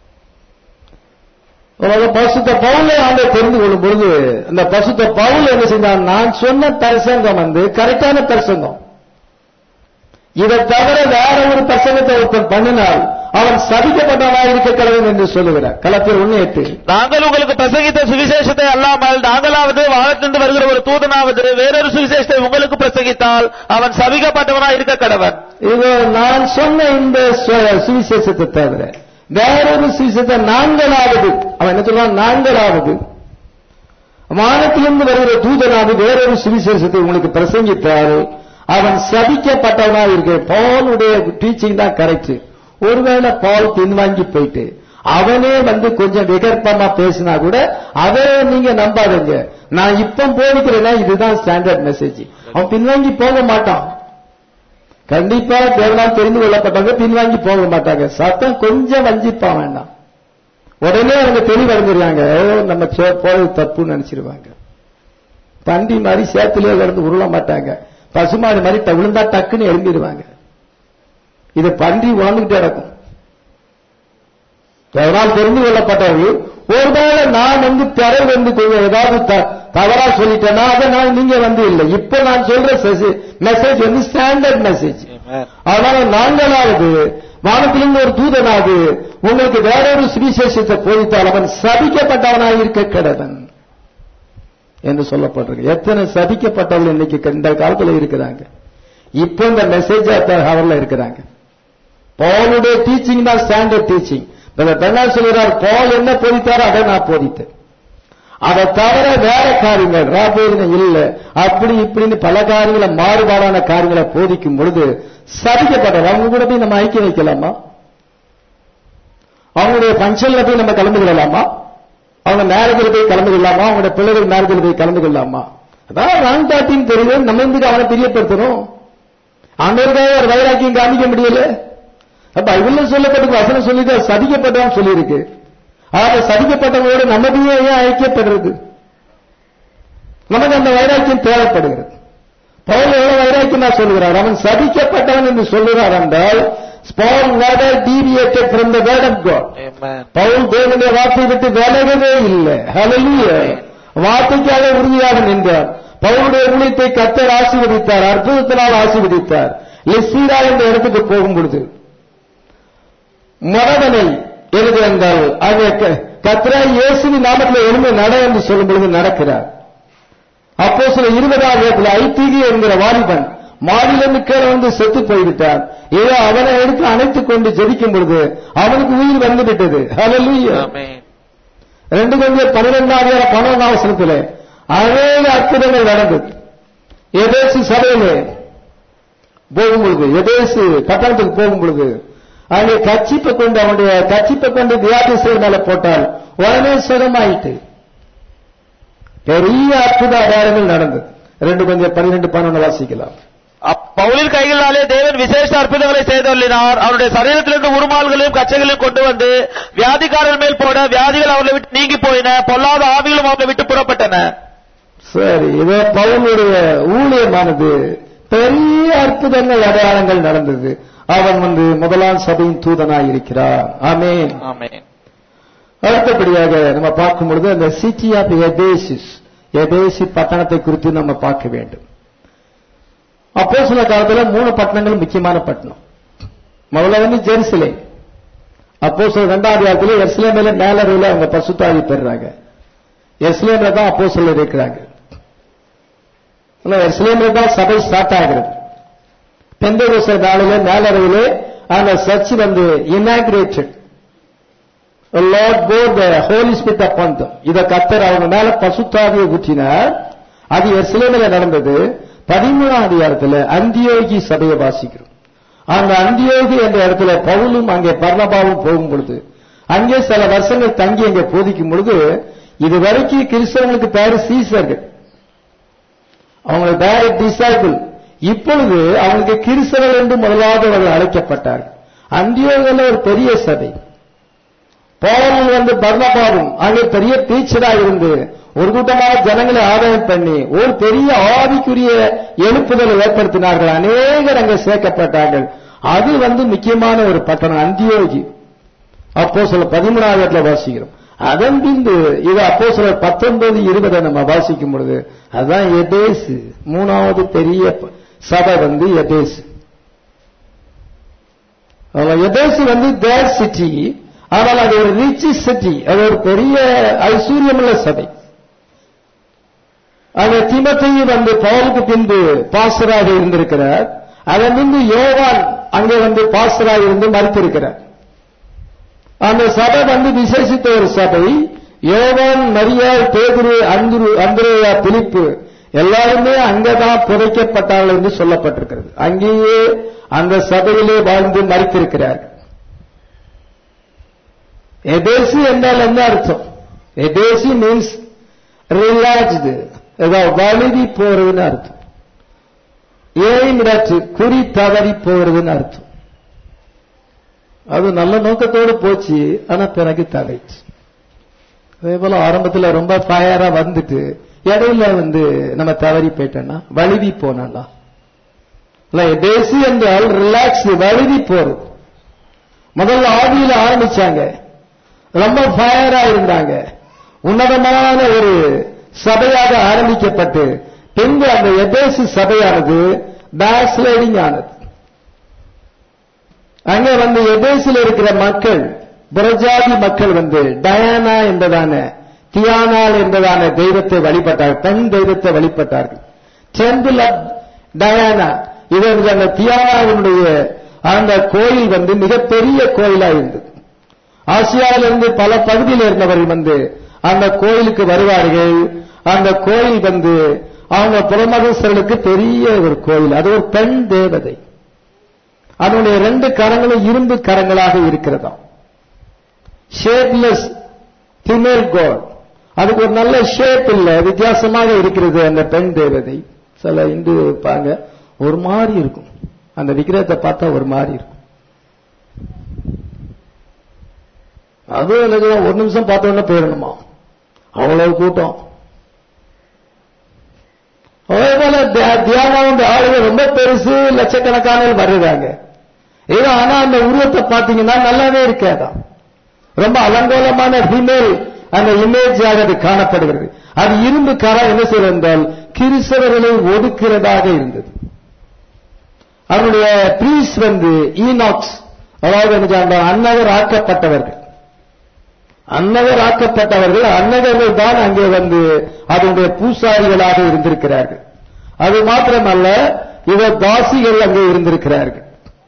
உலக பசுத்த பவுலை ஆண்டை தெரிந்து கொள்ளும் பொழுது அந்த பசுத்த பவுல் என்ன செய்தான் நான் சொன்ன பிரசங்கம் வந்து கரெக்டான பிரசங்கம் இதை தவிர வேற ஒரு பிரசங்கத்தை ஒருத்தன் பண்ணினால் அவன் சதிக்கப்பட்டவனாக இருக்க கடவுள் என்று சொல்லுகிறார் கலத்தில் ஒண்ணு எட்டு நாங்கள் உங்களுக்கு பிரசங்கித்த சுவிசேஷத்தை அல்லாமல் நாங்களாவது வானத்திலிருந்து வருகிற ஒரு தூதனாவது வேறொரு சுவிசேஷத்தை உங்களுக்கு பிரசங்கித்தால் அவன் சபிக்கப்பட்டவனாய் இருக்க கடவன் இது நான் சொன்ன இந்த சு- சுவிசேஷத்தை தவிர வேறொரு சுவிசேஷத்தை நான்களாவது அவன் என்ன சொல்றான் நான்களாவது வானத்திலிருந்து வருகிற தூதனாவது வேறொரு சுவிசேஷத்தை உங்களுக்கு பிரசங்கித்தால் அவன் சபிக்கப்பட்டவனா இருக்கு பாலுடைய டீச்சிங் தான் கரெக்ட் ஒருவேளை பால் பின்வாங்கி போயிட்டு அவனே வந்து கொஞ்சம் விகற்பமா பேசினா கூட அதை நீங்க நம்பாதீங்க நான் இப்ப போதிக்கிறேன்னா இதுதான் ஸ்டாண்டர்ட் மெசேஜ் அவன் பின்வாங்கி போக மாட்டான் கண்டிப்பா தேவனால் தெரிந்து கொள்ளப்பட்டவங்க பின்வாங்கி போக மாட்டாங்க சத்தம் கொஞ்சம் வஞ்சிப்பா வேண்டாம் உடனே அவங்க தெளிவடைஞ்சிருவாங்க ஓ, நம்ம சே- போறது தப்புன்னு நினைச்சிருவாங்க பண்டி மாதிரி சேத்துலயே கிடந்து உருள மாட்டாங்க பசுமாடு மாதிரி ட- விழுந்தா டக்குன்னு எழும்பிடுவாங்க இது பன்றி உணர்ந்துகிட்டே இருக்கும் அதனால் தெரிந்து கொள்ளப்பட்டவர்கள் ஒருவேளை நான் வந்து பிறகு வந்து கொஞ்சம் ஏதாவது த- தவறா சொல்லிட்டேன்னா அதை நான் நீங்க வந்து இல்லை இப்ப நான் சொல்ற மெசேஜ் வந்து ஸ்டாண்டர்ட் மெசேஜ் அதனால நாங்களாவது வானத்திலிருந்து ஒரு தூதனாவது உங்களுக்கு வேறொரு சுவிசேஷத்தை போதித்தால் அவன் சபிக்கப்பட்டவனாக இருக்க கடவன் என்று சொல்லப்பட்டிருக்கு எத்தனை சபிக்கப்பட்டவர்கள் இன்னைக்கு இந்த காலத்துல இருக்கிறாங்க இப்ப இந்த மெசேஜ் ஹவர்ல இருக்கிறாங்க பாலுடைய டீச்சிங் தான் ஸ்டாண்டர்ட் டீச்சிங் பெண்ணால் சொல்கிறார் பால் என்ன போதித்தாரோ அதை நான் போதித்தேன் அதை தவிர வேற காரியங்கள் ராபோதனை இல்ல அப்படி இப்படின்னு பல காரியங்களை மாறுபாடான காரியங்களை போதிக்கும் பொழுது சதிக்கப்பட்டது அவங்க கூட போய் நம்ம ஐக்கியம் வைக்கலாமா அவங்களுடைய ஃபங்க்ஷன்ல போய் நம்ம கலந்து கொள்ளலாமா அவங்க மேரேஜில் போய் கலந்து கொள்ளலாமா அவங்களுடைய பிள்ளைகள் மேரேஜில் போய் கலந்து கொள்ளலாமா அதான் ராங் தாட்டின்னு தெரியுது நம்ம எதுக்கு அவனை பிரியப்படுத்தணும் ஆண்டவருக்காக ஒரு வைராக்கியம் காமிக்க முடியல அப்ப பைபிள்ல சொல்லப்பட்டு வசனம் சொல்லிட்டு சதிக்கப்பட்டவன் சொல்லியிருக்கு ஆக சதிக்கப்பட்டவங்களோட நமக்கு ஏன் ஐக்கியப்படுறது நமக்கு அந்த வைராக்கியம் தேவைப்படுகிறது பவுல் எவ்வளவு வைராக்கியமா சொல்லுகிறார் அவன் சதிக்கப்பட்டவன் என்று சொல்லுகிறார் என்றால் ஸ்பால் never deviated from the word of God Pavul தேவனுடைய வார்த்தை விட்டு விலகவே இல்லை ஹalleluya வார்த்தைக்காக உறுதியாக நின்றார் பவுலுடைய ஊழியத்தை கத்தர் ஆசீர்வதித்தார் அற்புதத்தினால் ஆசீர்வதித்தார் லிஸ்ஸீரா என்ற இடத்துக்கு போகும் பொழுது மரதனை எழுது என்றால் அங்கே க- கத்ரா இயேசுவின் நாமத்தில் எழுந்து நட என்று சொல்லும் பொழுது நடக்கிறார் அப்போ சில இருபதாம் வயதுல ஐத்திகி என்கிற வாலிபன் மாடிலிருந்து கீழே வந்து செத்து போய்விட்டான் ஏதோ அவனை எடுத்து அணைத்துக் கொண்டு ஜெபிக்கும் பொழுது அவனுக்கு உயிர் வந்து விட்டது ஹalleluya ரெண்டு கொஞ்சம் பன்னிரெண்டாவது பன்னெண்டாம் வசனத்திலே அநேக அற்புதங்கள் நடந்தது எதேசு சபையிலே போகும் பொழுது எதேசு பட்டணத்துக்கு போகும் பொழுது அங்கே கச்சிப்பை கொண்டு அவனுடைய கச்சிப்பை கொண்டு வியாதிசர் மேல போட்டால் உடனே சுகமாயிட்டு பெரிய அற்புத அடையாளங்கள் நடந்தது ரெண்டு கொஞ்சம் பன்னிரெண்டு பன்னெண்டு வாசிக்கலாம் பவுலின் கைகளாலே தேவன் விசேஷ அற்புதங்களை செய்தொள்ளினார் அவருடைய சரீரத்திலிருந்து உருமால்களையும் கச்சைகளையும் கொண்டு வந்து வியாதிக்காரர் மேல் போட வியாதிகள் அவர்களை விட்டு நீங்கி போயின பொல்லாத ஆவிகளும் அவர்களை விட்டு புறப்பட்டன சரி இதோ பவுனுடைய ஊழியமானது பெரிய அற்புதங்கள் அடையாளங்கள் நடந்தது அவன் வந்து முதலாம் சபையின் தூதனாய் இருக்கிறார் ஆமென் ஆமென் அடுத்தபடியாக நம்ம பார்க்கும் பொழுது அந்த சிட்டி ஆஃப் எபேசிஸ் எபேசி பட்டணத்தை குறித்து நம்ம பார்க்க வேண்டும் அப்போ சில காலத்துல மூணு பட்டணங்கள் முக்கியமான பட்டணம் முதல்ல வந்து ஜெருசலேம் அப்போ சில ரெண்டாவது காலத்துல எஸ்லேமில மேலறையில அவங்க பசுத்தாவி பெறுறாங்க எஸ்லேம்ல தான் அப்போ சிலர் இருக்கிறாங்க எஸ்லேம்ல தான் சபை ஸ்டார்ட் ஆகிறது பெந்தகோச நாளிலே மேலறையிலே அந்த சர்ச் வந்து inaugurated Lord for the Holy Spirit அப்பான் தம் இத கத்தர் அவங்க மேல பசுத்தாவியை ஊற்றினார் அது எருசலேமில் நடந்தது பதிமூணாம் அதிகாரத்துல அந்தியோகி சபையை வாசிக்கிறோம் அந்த அந்தியோகி என்ற இடத்துல பவுலும் அங்கே பர்ணபாவும் போகும் பொழுது அங்கே சில வருஷங்கள் தங்கி அங்கே போதிக்கும் பொழுது இதுவரைக்கும் கிறிஸ்தவங்களுக்கு பேரு சீசர்கள் அவங்களுக்கு பேரு டிசைபிள் இப்பொழுது அவங்களுக்கு கிறிஸ்தவர்கள் என்று முதலாவது அவர்கள் அழைக்கப்பட்டார்கள் அந்தியோகல ஒரு பெரிய சபை பவுல் வந்து பர்ணபாவும் அங்கே பெரிய டீச்சரா இருந்து ஒரு கூட்டமான ஜனங்களை ஆதாயம் பண்ணி ஒரு பெரிய ஆவிக்குரிய எழுப்புதலை ஏற்படுத்தினார்கள் அநேகர் அங்கே சேர்க்கப்பட்டார்கள் அது வந்து முக்கியமான ஒரு பட்டணம் அந்தியோகி அப்போ சில பதிமூணாவது இடத்துல வாசிக்கிறோம் அதன் பின்பு இது அப்போ சில பத்தொன்பது இருபதை நம்ம வாசிக்கும் பொழுது அதுதான் எதேசு மூணாவது பெரிய ப- சபை வந்து எதேசு எதேசு வந்து தேர் சிட்டி ஆனால் அது ஒரு ரிச் சிட்டி அது ஒரு பெரிய ஐஸ்வர்யமுள்ள சபை அந்த திமத்தையும் வந்து பவுலுக்கு பின்பு பாஸ்டராக இருந்திருக்கிறார் அதன் பின்பு யோவான் அங்கே வந்து பாஸ்டராக இருந்து மறுத்திருக்கிறார் அந்த சபை வந்து விசேஷித்த ஒரு சபை யோவான் மரியாள் பேதுரு அந்துரு அந்திரேயா பிலிப்பு எல்லாருமே அங்கதான் புதைக்கப்பட்டார்கள் என்று சொல்லப்பட்டிருக்கிறது அங்கேயே அந்த சபையிலே வாழ்ந்து மறித்திருக்கிறார்கள் எதேசி என்றால் என்ன அர்த்தம் எதேசி மீன்ஸ் ரிலாக்ஸ்டு ஏதாவது வழுதி போறதுன்னு அர்த்தம் ஏய்மிடற்று குறி தவறி போறதுன்னு அர்த்தம் அது நல்ல நோக்கத்தோடு போச்சு ஆனா பிறகு தடைச்சு அதே போல ஆரம்பத்துல ரொம்ப ஃபயரா வந்துட்டு இடையில வந்து நம்ம தவறி போயிட்டோம்னா வழுவி போனா தேசி என்றால் ரிலாக்ஸ் வழுவி போறது முதல்ல ஆவியில ஆரம்பிச்சாங்க ரொம்ப ஃபயரா இருந்தாங்க உன்னதமான ஒரு சபையாக ஆரம்பிக்கப்பட்டு பின்பு அந்த எதேசு சபையானது பேக்ஸ்லைடிங் ஆனது அங்க வந்து எதேசில் இருக்கிற மக்கள் புரஜாதி மக்கள் வந்து டயானா என்பதான தியானால் என்பதான தெய்வத்தை வழிபட்டார்கள் பெண் தெய்வத்தை வழிபட்டார்கள் டெம்பிள் ஆஃப் டயானா இது வந்து அந்த தியானாவினுடைய அந்த கோயில் வந்து மிகப்பெரிய கோயிலா இருந்தது ஆசியாவிலிருந்து பல பகுதியில் இருந்தவர்கள் வந்து அந்த கோயிலுக்கு வருவார்கள் அந்த கோயில் வந்து அவங்க புறமதஸ்தர்களுக்கு பெரிய ஒரு கோயில் அது ஒரு பெண் தேவதை அதனுடைய ரெண்டு கரங்களும் இரும்பு கரங்களாக இருக்கிறதாம் ஷேப்லெஸ் ஃபிமேல் கோட் அதுக்கு ஒரு நல்ல ஷேப் இல்ல வித்தியாசமாக இருக்கிறது அந்த பெண் தேவதை சில இந்து இருப்பாங்க ஒரு மாதிரி இருக்கும் அந்த விக்கிரகத்தை பார்த்தா ஒரு மாதிரி இருக்கும் அது எனக்கு ஒரு நிமிஷம் பார்த்த உடனே போயிடணுமா அவ்வளவு கூட்டம் அதே போல தியா- தியானம் ஆளுங்க ரொம்ப பெருசு லட்சக்கணக்கான வருகிறாங்க இது ஆனா அந்த உருவத்தை பார்த்தீங்கன்னா நல்லாவே இருக்காதான் ரொம்ப அலங்கோலமான ஃபீமேல் அந்த இமேஜாக அது காணப்படுகிறது அது இரும்பு கரம் என்ன செய்வது என்றால் கிறிஸ்தவர்களை ஒடுக்கிறதாக இருந்தது அவருடைய பிரீஸ் வந்து ஈனாக்ஸ் அதாவது என்ன சொல்றாங்க, அன்னவர் ஆக்கப்பட்டவர்கள் அன்னவர் ஆக்கப்பட்டவர்கள் அன்னகர்கள் தான் அங்கே வந்து அதனுடைய பூசாரிகளாக இருந்திருக்கிறார்கள் அது மாத்திரமல்ல இவர் தாசிகள் அங்கே இருந்திருக்கிறார்கள்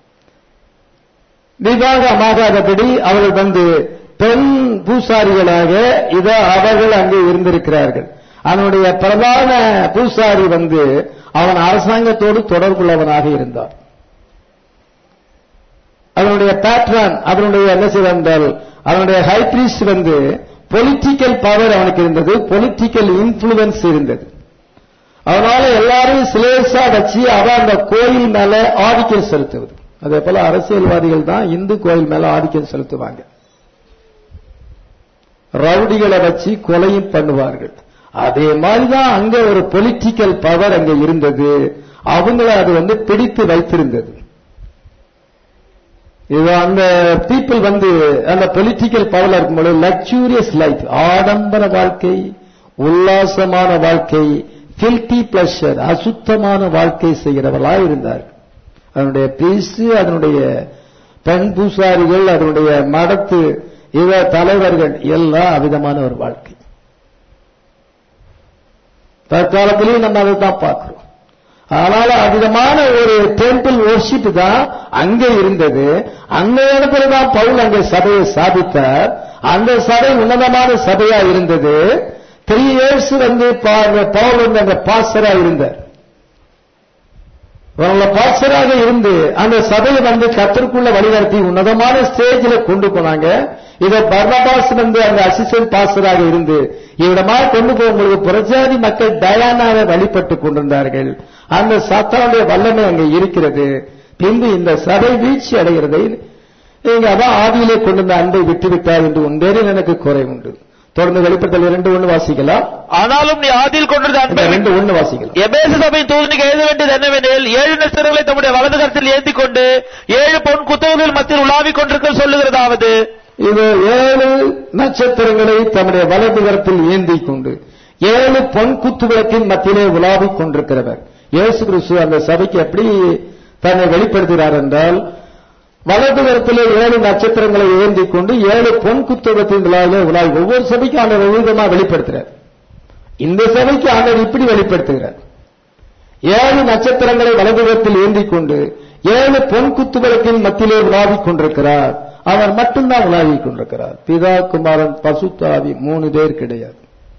விவாகமாகாதபடி அவர்கள் வந்து பெண் பூசாரிகளாக இத அவர்கள் அங்கே இருந்திருக்கிறார்கள் அவனுடைய பிரதான பூசாரி வந்து அவன் அரசாங்கத்தோடு தொடர்புள்ளவனாக இருந்தார் அவனுடைய பேட்ரான் அவனுடைய என்ன செய்தால் அவனுடைய ஹைப்ரிஸ் வந்து பொலிட்டிக்கல் பவர் அவனுக்கு இருந்தது பொலிட்டிக்கல் இன்ஃபுளுன்ஸ் இருந்தது அதனால எல்லாரும் சிலேசா வச்சு அவன் அந்த கோயில் மேல ஆதிக்கம் செலுத்துவது அதே போல அரசியல்வாதிகள் தான் இந்து கோயில் மேல ஆதிக்கம் செலுத்துவாங்க ரவுடிகளை வச்சு கொலையும் பண்ணுவார்கள் அதே மாதிரிதான் அங்க ஒரு பொலிட்டிக்கல் பவர் அங்க இருந்தது அவங்கள அது வந்து பிடித்து வைத்திருந்தது இது அந்த பீப்புள் வந்து அந்த பொலிட்டிக்கல் பவர்ல இருக்கும்போது லக்ஸூரியஸ் லைஃப் ஆடம்பர வாழ்க்கை உல்லாசமான வாழ்க்கை ஃபில்டி பிளஷர் அசுத்தமான வாழ்க்கை செய்கிறவர்களா இருந்தார் அதனுடைய பீசு அதனுடைய பெண் பூசாரிகள் அதனுடைய மடத்து இவ தலைவர்கள் எல்லாம் அவிதமான ஒரு வாழ்க்கை தற்காலத்திலையும் நம்ம அதை தான் பார்க்கிறோம் அதனால அவிதமான ஒரு டெம்பிள் ஒர்ஷிப் தான் அங்க இருந்தது அந்த இடத்துல தான் பவுல் அங்க சபையை சாதித்தார் அந்த சபை உன்னதமான சபையா இருந்தது த்ரீ இயர்ஸ் வந்து பா- பவுல் வந்து அங்க பாஸ்டரா இருந்தார் அவங்கள பாஸ்டராக இருந்து அந்த சபையை வந்து கத்திற்குள்ள வழிநடத்தி உன்னதமான ஸ்டேஜில் கொண்டு போனாங்க இத பர்னபாஸ் வந்து அந்த அசிஸ்டன்ட் பாஸ்டராக இருந்து இவ்விடமா கொண்டு போகும்போது புறஜாதி மக்கள் டயானாவை வழிபட்டு கொண்டிருந்தார்கள் அந்த சாத்தானுடைய வல்லமை அங்கே இருக்கிறது பின்பு இந்த சபை வீழ்ச்சி அடைகிறதை நீங்க அதான் ஆதியிலே கொண்டிருந்த அன்பை விட்டுவிட்டார் என்று ஒன்றேறில் எனக்கு குறை உண்டு தொடர்ந்து வெளிப்படுத்தல் இரண்டு ஒண்ணு வாசிக்கலாம் ஆனாலும் நீ ஆதியில் கொண்டிருந்த இந்த அன்பை ரெண்டு ஒண்ணு வாசிக்கலாம் எபேசு சபையின் தூதனுக்கு எழுத வேண்டியது என்னவெனில் ஏழு நட்சத்திரங்களை தம்முடைய வலது கரத்தில் ஏந்திக் கொண்டு ஏழு பொன் குத்தவர்கள் மத்தியில் உலாவிக் கொண்டிருக்க சொல்லுகிறதாவது இது ஏழு நட்சத்திரங்களை தம்முடைய வலது கரத்தில் ஏந்தி கொண்டு ஏழு பொன் குத்து விளக்கின் மத்தியிலே உலாவிக் கொண்டிருக்கிறவர் இயேசு கிறிஸ்து அந்த சபைக்கு எப்படி தன்னை வெளிப்படுத்துகிறார் என்றால் வலது கரத்திலே ஏழு நட்சத்திரங்களை ஏந்தி கொண்டு ஏழு பொன் குத்துவத்தின் விழாவிலே உலாவி ஒவ்வொரு சபைக்கும் ஆண்டவர் விதமா வெளிப்படுத்துகிறார் இந்த சபைக்கு ஆண்டவர் இப்படி வெளிப்படுத்துகிறார் ஏழு நட்சத்திரங்களை வலதுகத்தில் ஏந்தி கொண்டு ஏழு பொன் குத்துவிளக்கின் மத்தியிலே உலாவிக் கொண்டிருக்கிறார் அவர் மட்டும்தான் உலாவிக் கொண்டிருக்கிறார் பிதா குமாரன் பசுத்தாவி மூணு பேர் கிடையாது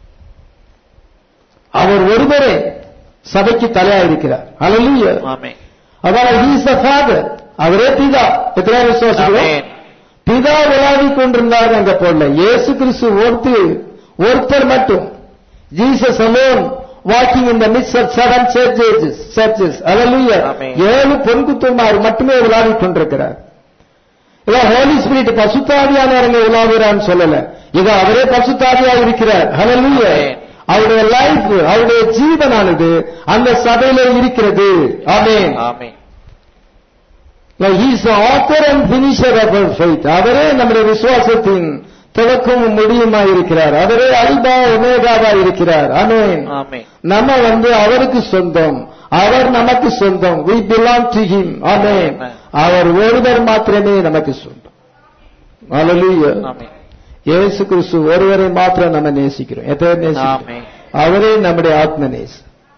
அவர் ஒருவரே சபைக்கு தலையாயிருக்கிறார் அல்ல ஆமென் அதான் ஹீஸ் த ஃபாதர் அவரே பிதா எத்தனை விசுவாசிக்கிறோம் ஆமென் பிதா உலாவிக் கொண்டிருந்தார் அங்க போடல இயேசு கிறிஸ்து ஒருத்து ஒருத்தர் மட்டும் ஜீசஸ் அலோன் வாக்கிங் இந்த midst of seven churches churches அல்லேலூயா Amen. ஏழு பொன்குத்துமார் மட்டுமே உலாவிக் கொண்டிருக்கிறார் இதான் ஹோலி ஸ்பிரிட் பசுத்தாவியானவரங்க உலாவுறான்னு சொல்லல இது அவரே பசுத்தாவியா இருக்கிறார் ஹalleluya Amen. அவருடைய லைஃப் அவருடைய ஜீவனானது அந்த சபையில இருக்கிறது ஆமென் ஆமென் He is the author and finisher of our faith. அவரே நம்முடைய விசுவாசத்தின் தொடக்கம் முடியுமாய் இருக்கிறார் அவரே அல்பா ஒமேகாவா இருக்கிறார் ஆமென் ஆமென் நம்ம வந்து அவருக்கு சொந்தம் அவர் நமக்கு சொந்தம் we belong to him amen Amen. அவர் ஒருவர் மாத்திரமே நமக்கு சொந்தம் Hallelujah. ஆமென் இயேசு கிறிஸ்து ஒருவரை மாத்திரம் நம்ம நேசிக்கிறோம் எத்தனை நேசிக்கிறோம் ஆமென் அவரே நம்முடைய ஆத்ம நேசம்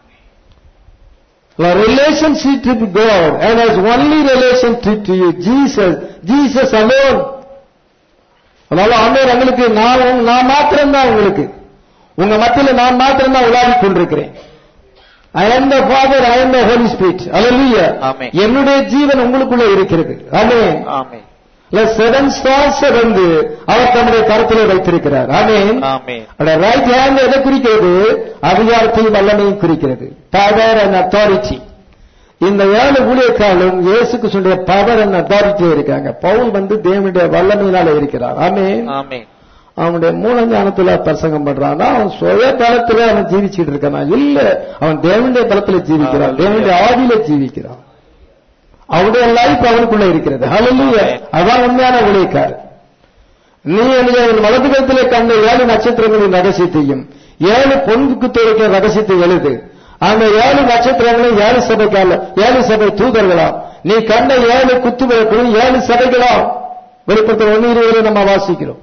Our relationship with God and as only relationship to you, Jesus, Jesus alone. அதனால ஆண்டவர் எங்களுக்கு நான் உங்க- நான் மாத்திரம்தான் உங்களுக்கு உங்க மத்தியில நான் மாத்திரம்தான் உலாவிக் கொண்டிருக்கிறேன் ஐ am the father I am the holy spirit hallelujah Amen. என்னுடைய ஜீவன் உங்களுக்குள்ள இருக்கிறது ஆமென் ஆமென் செவன் ஸ்டார்ஸ் வந்து அவர் தம்முடைய கருத்திலே வைத்திருக்கிறார் ஆமென் ஆமென் ரைட் ஹேண்ட் எதை குறிக்கிறது அதிகாரத்தையும் வல்லமையும் குறிக்கிறது பவர் அண்ட் அத்தாரிட்டி இந்த ஏழு ஊழியக்காலும் இயேசுக்கு சொல்ற பவர் அண்ட் அத்தாரிட்டி இருக்காங்க பவுல் வந்து தேவனுடைய வல்லமையினால இருக்கிறார் ஆமென் ஆமென் அவனுடைய மூலஞானத்துல பிரசங்கம் பண்றான்னா அவன் சுய பலத்துல அவன் ஜீவிச்சுட்டு இருக்கானா இல்ல அவன் தேவனுடைய பலத்துல ஜீவிக்கிறான் Hallelujah. தேவனுடைய ஆவியில ஜீவிக்கிறான் அவனுடைய லைஃப் அவனுக்குள்ள இருக்கிறது ஹalleluya Amen. அதான் உண்மையான ஊழியக்காரர் நீ என்னுடைய வலது கருத்திலே கண்ட ஏழு நட்சத்திரங்களின் ரகசியத்தையும் ஏழு பொன்குக்கு துறைக்க ரகசியத்தை எழுது அந்த ஏழு நட்சத்திரங்களும் ஏழு சபைக்கால ஏழு சபை தூதர்களா நீ கண்ட ஏழு குத்துவிளக்கும் ஏழு சபைகளா வெளிப்படுத்த ஒன்னு இருவரை நம்ம வாசிக்கிறோம்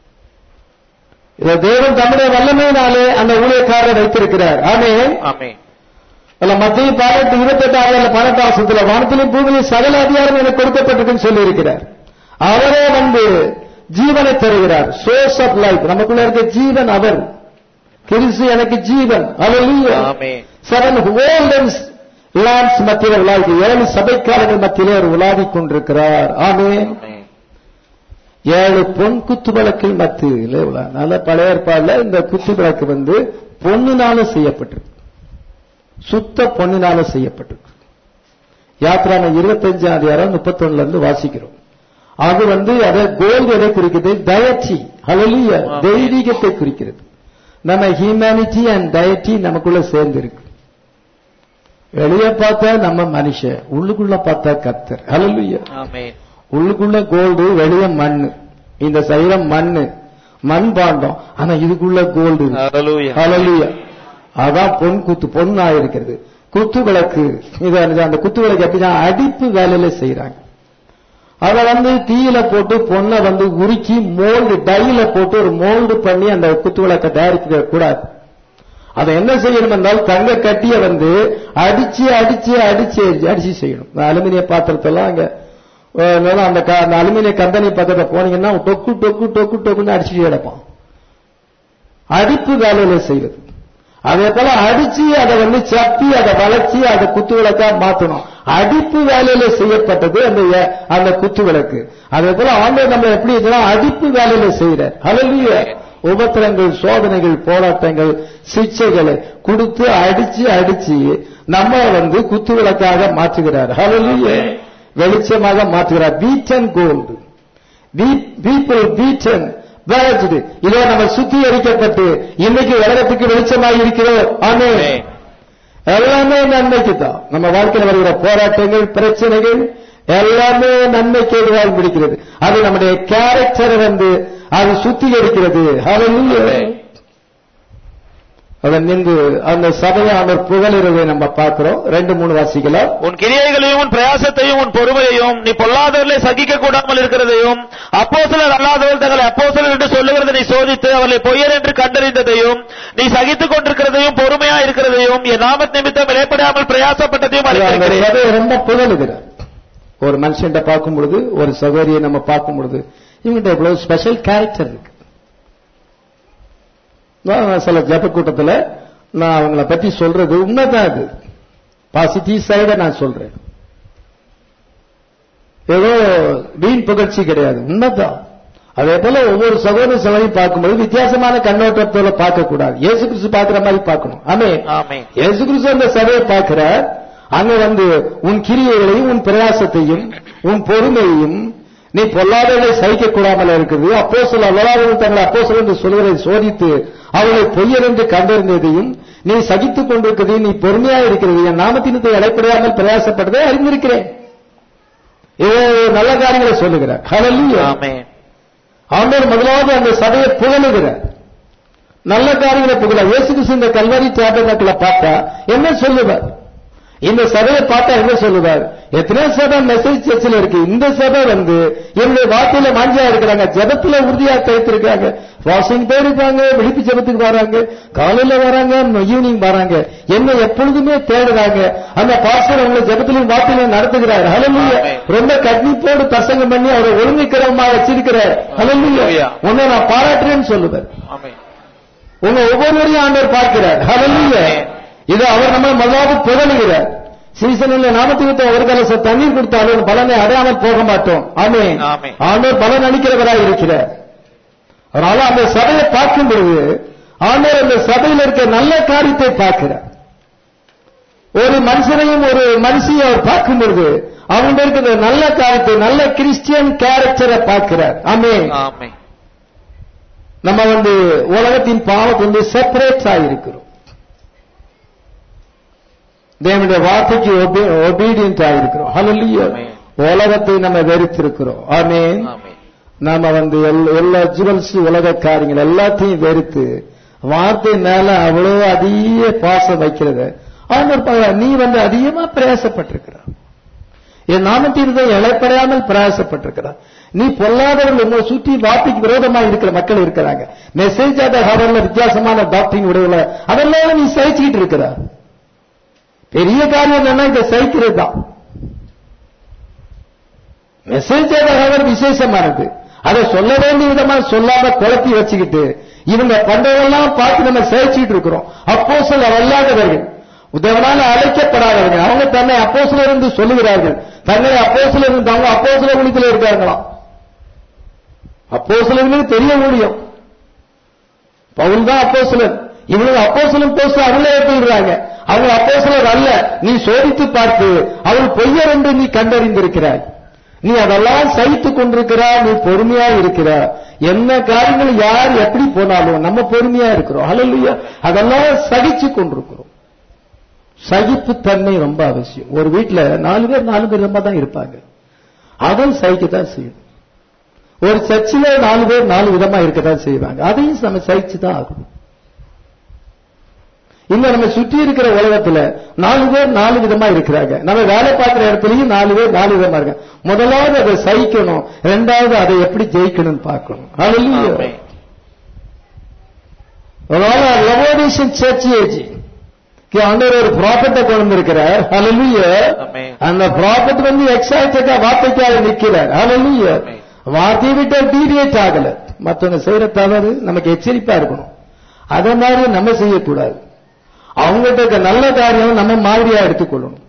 இதை தேவன் தம்முடைய வல்லமையினாலே அந்த ஊழியக்காரரை வைத்திருக்கிறார் ஆமென் ஆமென் அல்ல மத்திய பதினெட்டு இருபத்தெட்டு ஆறு பதினெட்டு ஆசத்துல வானத்திலும் பூமியிலும் சகல அதிகாரம் எனக்கு கொடுக்கப்பட்டிருக்குன்னு சொல்லி இருக்கிறார் அவரே வந்து ஜீவனை தருகிறார் சோர்ஸ் ஆஃப் லைஃப் நமக்குள்ள இருக்க ஜீவன் அவர் கிறிஸ்து எனக்கு ஜீவன் அவர் ஆமென் செவன் கோல்டன் லாம்ப்ஸ் மத்தியில உலாவி ஏழு சபைக்காரர்கள் மத்தியிலே அவர் உலாவிக் கொண்டிருக்கிறார் ஆமென் ஆமென் ஏழு பொன் குத்து விளக்கில் மத்தியிலே உலா நல்ல பழைய ஏற்பாடுல இந்த குத்து விளக்கு வந்து பொண்ணுனால செய்யப்பட்டிருக்கு சுத்த பொண்ணினால செய்யப்பட்டிருக்கு யாத்ராம இருபத்தஞ்சாம் அதிகாரம் முப்பத்தொன்னுல இருந்து வாசிக்கிறோம் அது வந்து அதை கோல்டு எதை குறிக்கிறது டயட்டி ஹalleluya ஆமென். தெய்வீகத்தை குறிக்கிறது நம்ம ஹியூமனிட்டி அண்ட் டயட்டி நமக்குள்ள சேர்ந்து இருக்கு வெளியே பார்த்தா நம்ம மனுஷன் உள்ளுக்குள்ள பார்த்தா கர்த்தர் ஹalleluya ஆமென் உள்ளுக்குள்ள கோல்டு வெளிய மண்ணு இந்த சைரம் மண்ணு மண் பாண்டம் ஆனா இதுக்குள்ள கோல்டு ஹalleluya ஹalleluya அதான் பொன் குத்து பொண்ணா இருக்கிறது குத்து விளக்கு இது அந்த- அந்த குத்து விளக்கு எப்படின்னா அடிப்பு வேலையில செய்யறாங்க அதை வந்து தீயில போட்டு பொண்ணை வந்து உருக்கி மோல்டு டையில போட்டு ஒரு மோல்டு பண்ணி அந்த குத்து விளக்கை தயாரிக்க கூடாது அதை என்ன செய்யணும் என்றால் தங்க கட்டிய வந்து அடிச்சு அடிச்சு அடிச்சு அடிச்சு செய்யணும் இந்த அலுமினிய பாத்திரத்தெல்லாம் அங்க அஹ், இல்லைன்னா அந்த க- அந்த அலுமினிய கம்பெனி பக்கத்துல போனீங்கன்னா டொக்கு டொக்கு டொக்கு டொக்குன்னு அடிச்சுட்டு கிடப்பான் அடிப்பு வேலையில செய்வது அதே போல அடிச்சு அதை வந்து சப்பி அதை வளைச்சி அதை குத்து விளக்கா மாத்தணும் அடிப்பு வேலையில செய்யப்பட்டது அந்த எ- அந்த குத்து விளக்கு அதே போல ஆண்டவர் நம்ம எப்படி இதெல்லாம் அடிப்பு வேலையில செய்யறார் ஹalleluya உபத்திரங்கள் சோதனைகள் போராட்டங்கள் சிக்ஷைகளை கொடுத்து அடிச்சு அடிச்சு நம்ம வந்து குத்து விளக்காக மாற்றுகிறார் ஹalleluya வெளிச்சமாக மாற்றுகிறார் பீட்டன் கோல்டு பீப்புள் பீட்டன் வேலஜ்டு இதோ நம்ம சுத்திகரிக்கப்பட்டு இன்னைக்கு உலகத்துக்கு வெளிச்சமாக இருக்கிறோம் ஆமே எல்லாமே நன்மைக்கு தான் நம்ம வாழ்க்கையில் வருகிற போராட்டங்கள் பிரச்சனைகள் எல்லாமே நன்மைக்கு எதுவாக பிடிக்கிறது அது நம்முடைய கேரக்டரை வந்து அது சுத்திகரிக்கிறது Hallelujah. அதன் நின்று அந்த சபையானவர் புகழுறதை நம்ம பார்க்கிறோம் ரெண்டு மூணு வாசிக்கலாம் உன் கிரியைகளையும் உன் பிரயாசத்தையும் உன் பொறுமையையும் நீ பொல்லாதவர்களை சகிக்க கூடாமல் இருக்கிறதையும் அப்போஸ்தலர் அல்லாதவர்கள் தங்களை அப்போஸ்தலர் என்று சொல்லுகிறதை நீ சோதித்து அவர்களை பொய்யர் என்று கண்டறிந்ததையும் நீ சகித்துக் கொண்டிருக்கிறதையும் பொறுமையா இருக்கிறதையும் என் நாமத் நிமித்தம் இடைப்படாமல் பிரயாசப்பட்டதையும் அந்த அறிந்திருக்கிறேன். சபையை ரொம்ப புகழுகிறார் ஒரு மனுஷன்ட்ட பார்க்கும் பொழுது ஒரு சகோதரியை நம்ம பார்க்கும் பொழுது இவங்கிட்ட எவ்வளவு ஸ்பெஷல் கேரக்டர் இருக்கு நான் சில ஜப கூட்டத்துல நான் அவங்கள பத்தி சொல்றது உண்மைதான் அது பாசிட்டிவ் சைட நான் சொல்றேன் ஏதோ வீண் புகழ்ச்சி கிடையாது உண்மைதான் அதே போல ஒவ்வொரு சகோதர சகோதரையும் பார்க்கும்போது வித்தியாசமான கண்ணோட்டத்தோட பார்க்க கூடாது இயேசு கிறிஸ்து பார்க்கிற மாதிரி பார்க்கணும் ஆமே ஆமென். இயேசு கிறிஸ்து அந்த சபையை பார்க்கிறார் அங்க வந்து உன் கிரியைகளையும் உன் பிரயாசத்தையும் உன் பொறுமையையும் நீ பொல்லாதவர்களை சகிக்க கூடாமல் இருக்குது அப்போ சில அல்லாதவர்கள் தங்களை அப்போ என்று சொல்வதை சோதித்து அவர்களை பொய்யர் என்று கண்டறிந்ததையும் நீ சகித்துக் கொண்டிருக்கிறதையும் நீ பொறுமையா இருக்கிறது என் நாமத்தினத்தை அடைப்படையாமல் பிரயாசப்பட்டதை அறிந்திருக்கிறேன் ஏதோ நல்ல காரியங்களை சொல்லுகிறார் ஹalleluya ஆமென். ஆண்டவர் முதலாவது அந்த சபையை புகழுகிறார் நல்ல காரியங்களை புகழ இயேசு கிறிஸ்து இந்த கல்வாரி டேபர்னக்கில் பார்த்தா என்ன சொல்லுவார் இந்த சபையை பார்த்தா என்ன சொல்லுவார் எத்தனை சபை மெசேஜ் சர்ச்சில் இருக்கு இந்த சபை வந்து என்னுடைய வார்த்தையில மாஞ்சியா இருக்கிறாங்க ஜெபத்துல உறுதியா கைத்திருக்காங்க வாஷிங் போயிருப்பாங்க விழிப்பு ஜெபத்துக்கு வராங்க காலையில வராங்க ஈவினிங் வராங்க என்ன எப்பொழுதுமே தேடுறாங்க அந்த பாஸ்டர் அவங்களை ஜெபத்திலையும் வார்த்தையிலையும் நடத்துகிறார் ஹalleluya ஆமென். ரொம்ப கட்னிப்போடு பிரசங்கம் பண்ணி அவரை ஒழுங்குக்கிரமா வச்சிருக்கிறார் ஹalleluya ஹalleluya. உன்னை நான் பாராட்டுறேன்னு சொல்லுவார் ஆமென். உங்க ஒவ்வொருவரையும் ஆண்டவர் பார்க்கிறார் ஹalleluya ஆமென். இது அவர் நம்ம முதலாவது புகழுகிறார் சீசனில் நாமத்துக்கு ஒரு கலச தண்ணீர் கொடுத்தாலும் பலனை அடையாமல் போக மாட்டோம் ஆமே ஆமென். ஆண்டவர் பலன் அளிக்கிறவராய் இருக்கிறார் அதனால அந்த சபையை பார்க்கும் பொழுது ஆண்டவர் அந்த சபையில் இருக்க நல்ல காரியத்தை பார்க்கிறார் ஒரு மனுஷனையும் ஒரு மனுஷியை அவர் பார்க்கும் பொழுது அவங்க இருக்கிற நல்ல காரியத்தை நல்ல கிறிஸ்டியன் கேரக்டரை பார்க்கிறார் ஆமே ஆமென். நம்ம வந்து உலகத்தின் பாவத்தை வந்து செப்பரேட் ஆகிருக்கிறோம் தேவனுடைய வார்த்தைக்கு ஒபீடியன்ட் ஆகிருக்கிறோம் ஹalleluya Amen. உலகத்தை நம்ம வெறுத்திருக்கிறோம் ஆமென் ஆமென். நாம வந்து எல்- எல்லா ஜுவல்ஸ் உலக காரியங்கள் எல்லாத்தையும் வெறுத்து வார்த்தை மேல அவ்வளவு அதிக பாசம் வைக்கிறத ஆண்டவர் பார்க்கிறார், நீ வந்து அதிகமா பிரயாசப்பட்டிருக்கிறார் என் நாமத்தீர்வை இழைப்படையாமல் பிரயாசப்பட்டிருக்கிறார் நீ பொல்லாதவர்கள் உங்களை சுற்றி வார்த்தைக்கு விரோதமா இருக்கிற மக்கள் இருக்கிறாங்க மெசேஜ் ஆத ஹவர்ல வித்தியாசமான டாக்டரிங் உடையல அதெல்லாம் நீ சகிச்சுக்கிட்டு இருக்கிற பெரிய காரியம் என்னன்னா இதை சகிக்கிறது தான் மெசேஜ் ஆத ஹவர் விசேஷமானது அதை சொல்ல வேண்டிய விதமா சொல்லாம குழப்பி வச்சுக்கிட்டு இவங்க பண்றதெல்லாம் பார்த்து நம்ம சகிச்சுக்கிட்டு இருக்கிறோம் அப்போ சில அல்லாதவர்கள் உதவனால அழைக்கப்படாதவர்கள் அவங்க தன்னை அப்போசிலர் என்று சொல்லுகிறார்கள் தன்னை அப்போசிலர் இருந்து அவங்க அப்போசிலர் குளிக்கல இருக்காங்களாம் அப்போசிலர்களுக்கு தெரிய முடியும் பவுல் தான் அப்போசிலர் இவங்க அப்போசிலர் போஸ்ட் அவங்களே போயிடுறாங்க அவங்க அப்போசிலர் அல்ல நீ சோதித்து பார்த்து அவள் பொய்யர் என்று நீ கண்டறிந்திருக்கிறாய் நீ அதெல்லாம் சகித்துக் கொண்டிருக்கிறாய் நீ பொறுமையா இருக்கிறாய் என்ன காரியங்கள் யார் எப்படி போனாலும் நம்ம பொறுமையா இருக்கிறோம் ஹalleluya அதெல்லாம் சகிச்சு கொண்டிருக்கிறோம் சகிப்புத்தன்மை ரொம்ப அவசியம் ஒரு வீட்டுல நாலு பேர் நாலு பேர் ரொம்ப தான் இருப்பாங்க அதுவும் சகிக்கத்தான் செய்யும் ஒரு சர்ச்சில் நாலு பேர் நாலு விதமா இருக்கத்தான் செய்வாங்க அதையும் நம்ம சகிச்சு தான் ஆகணும் இங்க நம்ம சுற்றி இருக்கிற உலகத்துல நாலு பேர் நாலு விதமா இருக்கிறாங்க நம்ம வேலை பார்க்கிற இடத்துலயும் நாலு பேர் நாலு விதமா இருக்காங்க முதலாவது அதை சகிக்கணும் ரெண்டாவது அதை எப்படி ஜெயிக்கணும்னு பார்க்கணும் Hallelujah. ஆமென். அதனால லவோடிஷன் சர்ச் ஏஜ் ஆண்டவர் ஒரு ப்ராஃபட்டை கொண்டு இருக்கிறார் Hallelujah. ஆமென். அந்த ப்ராஃபட் வந்து எக்ஸைட்டடா வார்த்தைக்காக நிற்கிறார் Hallelujah. ஆமென். வார்த்தையை விட்டு டீவியேட் ஆகல மத்தவங்க செய்யற தவறு நமக்கு எச்சரிப்பா இருக்கணும் அத மாதிரி நம்ம செய்யக்கூடாது அவங்ககிட்ட இருக்க நல்ல காரியம் நம்ம மாதிரியா எடுத்துக்கொள்ளணும்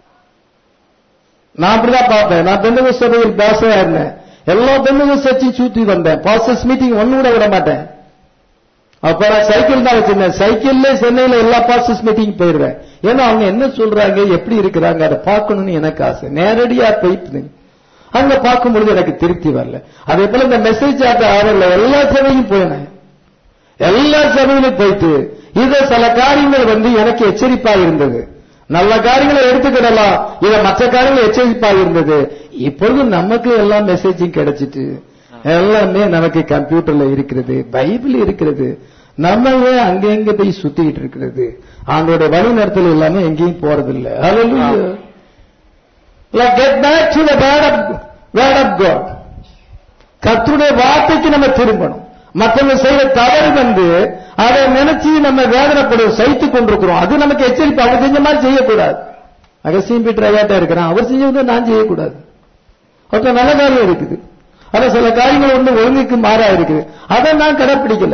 நான் அப்படிதான் பார்த்தேன் நான் பெண்ணுக சபையில் பேசவே இருந்தேன் எல்லா பெண்ணுக சர்ச்சையும் சுத்தி வந்தேன் பாஸ்டர்ஸ் மீட்டிங் ஒண்ணு கூட விட மாட்டேன் அப்ப நான் சைக்கிள் தான் வச்சிருந்தேன் சைக்கிள்ல சென்னையில எல்லா பாஸ்டர்ஸ் மீட்டிங் போயிருவேன் ஏன்னா அவங்க என்ன சொல்றாங்க எப்படி இருக்கிறாங்க அதை பார்க்கணும்னு எனக்கு ஆசை நேரடியா போயிட்டு அங்க பார்க்கும் பொழுது எனக்கு திருப்தி வரல அதே போல இந்த மெசேஜ் ஆட்ட ஆவரில் எல்லா சபையும் போயினேன் எல்லா சபையிலும் போயிட்டு இத சில காரியங்கள் வந்து எனக்கு எச்சரிப்பா இருந்தது நல்ல காரியங்களை எடுத்துக்கிடலாம் இத மற்ற காரியங்கள் எச்சரிப்பா இருந்தது இப்பொழுது நமக்கு எல்லா மெசேஜும் கிடைச்சிட்டு எல்லாமே நமக்கு கம்ப்யூட்டர்ல இருக்கிறது பைபிள் இருக்கிறது நம்ம ஏன் அங்க எங்க போய் சுத்திட்டு இருக்கிறது அவங்களோட வழி நடத்தல் எல்லாமே எங்கேயும் போறதில்லை Hallelujah. Like get back to the word of, word of God. கர்த்தருடைய வார்த்தைக்கு நம்ம திரும்பணும் மற்றவங்க செய்யற தவறு வந்து அதை நினைச்சு நம்ம வேதனைப்படும் சைத்துக் கொண்டிருக்கிறோம் அது நமக்கு எச்சரிப்பு அவர் செஞ்ச மாதிரி செய்யக்கூடாது அகசியம் பீட்டர் ஐயாட்டா இருக்கிறான் அவர் செஞ்சதை நான் செய்யக்கூடாது அவர்கிட்ட நல்ல காரியம் இருக்குது ஆனா சில காரியங்கள் வந்து ஒழுங்குக்கு மாறா இருக்குது அதை நான் கடைப்பிடிக்கல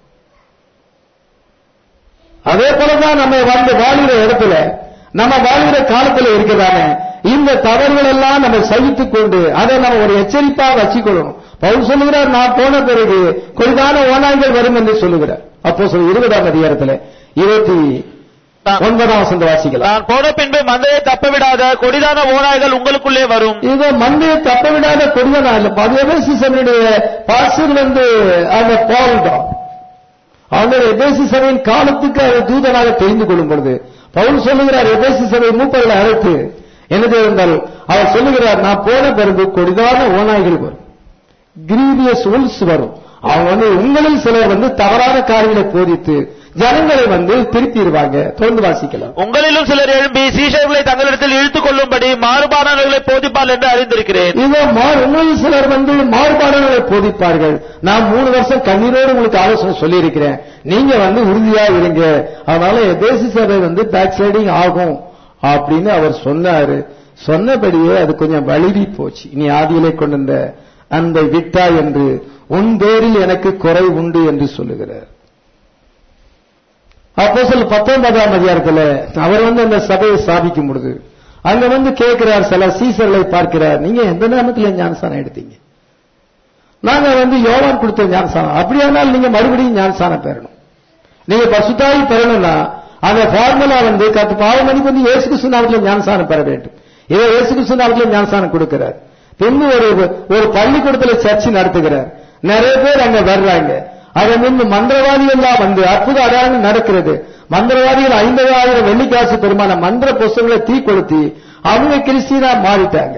அதே போலதான் நம்ம வந்து வாழ்கிற இடத்துல நம்ம வாழ்கிற காலத்துல இருக்கிறதானே இந்த தவறுகள் எல்லாம் நம்ம சகித்துக் கொண்டு அதை நம்ம ஒரு எச்சரிப்பா வச்சுக்கொள்ளணும் பவுல் சொல்லுகிறார் நான் போன பிறகு கொடிதான ஓனாய்கள் வரும் என்று சொல்லுகிறார் அப்போ சொல் இருபதாம் அதிகாரத்துல இருபத்தி ஒன்பதாம் வசந்த வாசிக்கலாம் நான் போன பின்பு மந்தையை தப்பவிடாத கொடிதான ஓநாய்கள் உங்களுக்குள்ளே வரும் இதோ மந்தையை தப்ப விடாத கொடிதான இல்ல எபேசிசனுடைய பாஸ்டர் வந்து அந்த பால் தான் அவங்க எபேசி சபையின் காலத்துக்கு அவர் தூதனாக தெரிந்து கொள்ளும் பொழுது பவுல் சொல்லுகிறார் எபேசி சபை மூப்பர்களை அழைத்து என்னது இருந்தால் அவர் சொல்லுகிறார் நான் போன பிறகு கொடிதான ஓநாய்கள் வரும் கிரீவியஸ் உல்ஸ் வரும் அவங்க வந்து உங்களில் சிலர் வந்து தவறான காரியங்களை போதித்து ஜனங்களை வந்து திருப்பிடுவாங்க தொடர்ந்து வாசிக்கலாம் உங்களிலும் சிலர் எழும்பி சீஷர்களை தங்களிடத்தில் இழுத்துக் கொள்ளும்படி மாறுபாடானவர்களை போதிப்பால் என்று அறிந்திருக்கிறேன் இதோ மா- உங்களில் சிலர் வந்து மாறுபாடுகளை போதிப்பார்கள் நான் மூணு வருஷம் கண்ணீரோடு உங்களுக்கு ஆலோசனை சொல்லியிருக்கிறேன் நீங்க வந்து உறுதியா இருங்க அதனால எபேசி சபை வந்து பேக் ஸ்லைடிங் ஆகும் அப்படின்னு அவர் சொன்னாரு சொன்னபடியே அது கொஞ்சம் வழுவி போச்சு இனி ஆதியிலே கொண்டு வந்த அந்த விட்டா என்று உன் பேரில் எனக்கு குறை உண்டு என்று சொல்லுகிறார் அப்போ சொல்ல பத்தொன்பதாம் அதிகாரத்துல அவர் வந்து அந்த சபையை ஸ்தாபிக்கும் பொழுது அங்க வந்து கேட்கிறார் சில சீசர்களை பார்க்கிறார் நீங்க எந்த நாமத்துல ஞானசானம் எடுத்தீங்க நாங்க வந்து யோவான் கொடுத்த ஞானசானம் அப்படியானால் நீங்க மறுபடியும் ஞானசானம் பெறணும் நீங்க பசுத்தாய் பெறணும்னா அந்த ஃபார்முலா வந்து கத்து பாவமணிக்கு வந்து இயேசு கிறிஸ்து நாமத்துல ஞானசானம் பெற வேண்டும் இதை இயேசு கிறிஸ்து நாமத்துல ஞானசானம் கொடுக்கிறார் பின்பு ஒரு ஒரு பள்ளிக்கூடத்துல சர்ச்சை நடத்துகிறார் நிறைய பேர் அங்க வர்றாங்க அதை முன்பு மந்திரவாதிகள் எல்லாம் வந்து அற்புத அடையாளம் நடக்கிறது மந்திரவாதிகள் ஐம்பதாயிரம் வெள்ளிக்காசு பெருமான மந்திர புஸ்தகங்களை தீ கொளுத்தி அவங்க கிறிஸ்டினா மாறிட்டாங்க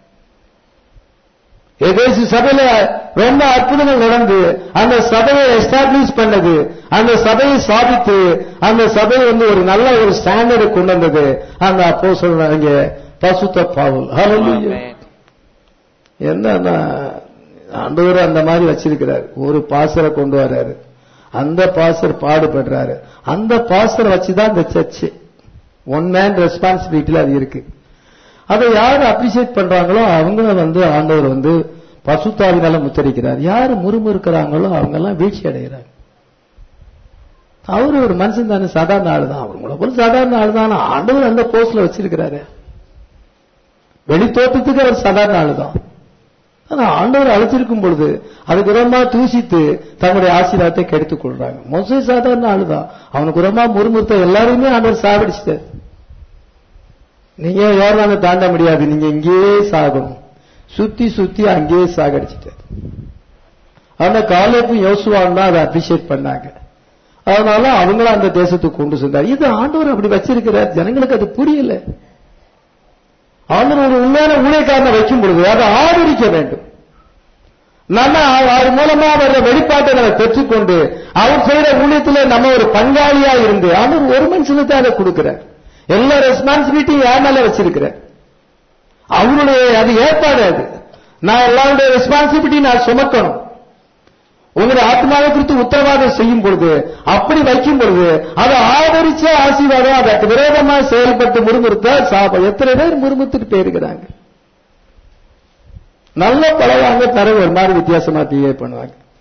எதேசி சபையில ரொம்ப அற்புதங்கள் நடந்து அந்த சபையை எஸ்டாப்ளிஷ் பண்ணது அந்த சபையை சாதித்து அந்த சபையை வந்து ஒரு நல்ல ஒரு ஸ்டாண்டர்டு கொண்டு வந்தது அந்த அப்போ சொல்றாங்க பசுத்த பாவல் ஹalleluya என்னன்னா ஆண்டவர் அந்த மாதிரி வச்சிருக்கிறார் ஒரு பாசரை கொண்டு வர்றாரு அந்த பாசர் பாடுபடுறாரு அந்த பாசரை வச்சுதான் இந்த சர்ச்சு ஒன் மேன் ரெஸ்பான்சிபிலிட்டில அது இருக்கு அதை யார் அப்ரிசியேட் பண்றாங்களோ அவங்கள வந்து ஆண்டவர் வந்து பசுத்தாவினால முத்தரிக்கிறார் யார் முறுமுறுக்கிறாங்களோ அவங்க எல்லாம் வீழ்ச்சி அடைகிறாங்க அவரு ஒரு மனுஷன் தானே சாதாரண ஆள் தான் அவங்கள போல சாதாரண ஆள் தான் ஆனா ஆண்டவர் அந்த போஸ்ட்ல வச்சிருக்கிறாரு வெளித்தோட்டத்துக்கு அவர் சாதாரண ஆள் தான் ஆனா ஆண்டவர் அழைச்சிருக்கும் பொழுது அதுக்கு உரமா தூசித்து தங்களுடைய ஆசீர்வாதத்தை கெடுத்துக் கொள்றாங்க மோசே சாதாரண ஆளு தான் அவனுக்கு உரமா முறுமுறுத்த எல்லாரையுமே ஆண்டவர் சாவடிச்சிட்டார் நீங்க யோர்தானை தாண்ட முடியாது நீங்க இங்கேயே சாகணும் சுத்தி சுத்தி அங்கேயே சாகடிச்சிட்டார் அந்த காலேப்பும் யோசுவான் தான் அதை அப்ரிஷியேட் பண்ணாங்க அதனால அவங்களும் அந்த தேசத்துக்கு கொண்டு சென்றார் இது ஆண்டவர் அப்படி வச்சிருக்கிறார் ஜனங்களுக்கு அது புரியல ஆண்டவர் ஒரு உண்மையான ஊழியக்காரனை வைக்கும் பொழுது அதை ஆதரிக்க வேண்டும் நம்ம அவர் மூலமா வர்ற வெளிப்பாட்டை நம்ம பெற்றுக்கொண்டு அவர் செய்யற ஊழியத்துல நம்ம ஒரு பங்காளியா இருந்து அவர் ஒரு மனுஷனுக்கு அதை கொடுக்கிறார் எல்லா ரெஸ்பான்சிபிலிட்டியும் யார் மேல வச்சிருக்கிறார் அவருடைய அது ஏற்பாடு அது நான் எல்லாருடைய ரெஸ்பான்சிபிலிட்டி நான் சுமக்கணும் உங்களுடைய ஆத்மாவை குறித்து உத்தரவாதம் செய்யும் பொழுது அப்படி வைக்கும் பொழுது அதை ஆதரிச்ச ஆசீர்வாதம் அதற்கு விரோதமா செயல்பட்டு முறுமுறுத்த சாபம் எத்தனை பேர் முறுமுறுத்துட்டு போயிருக்கிறாங்க நல்ல பழவாங்க பிறகு ஒரு மாதிரி வித்தியாசமா பிஹேவ் பண்ணுவாங்க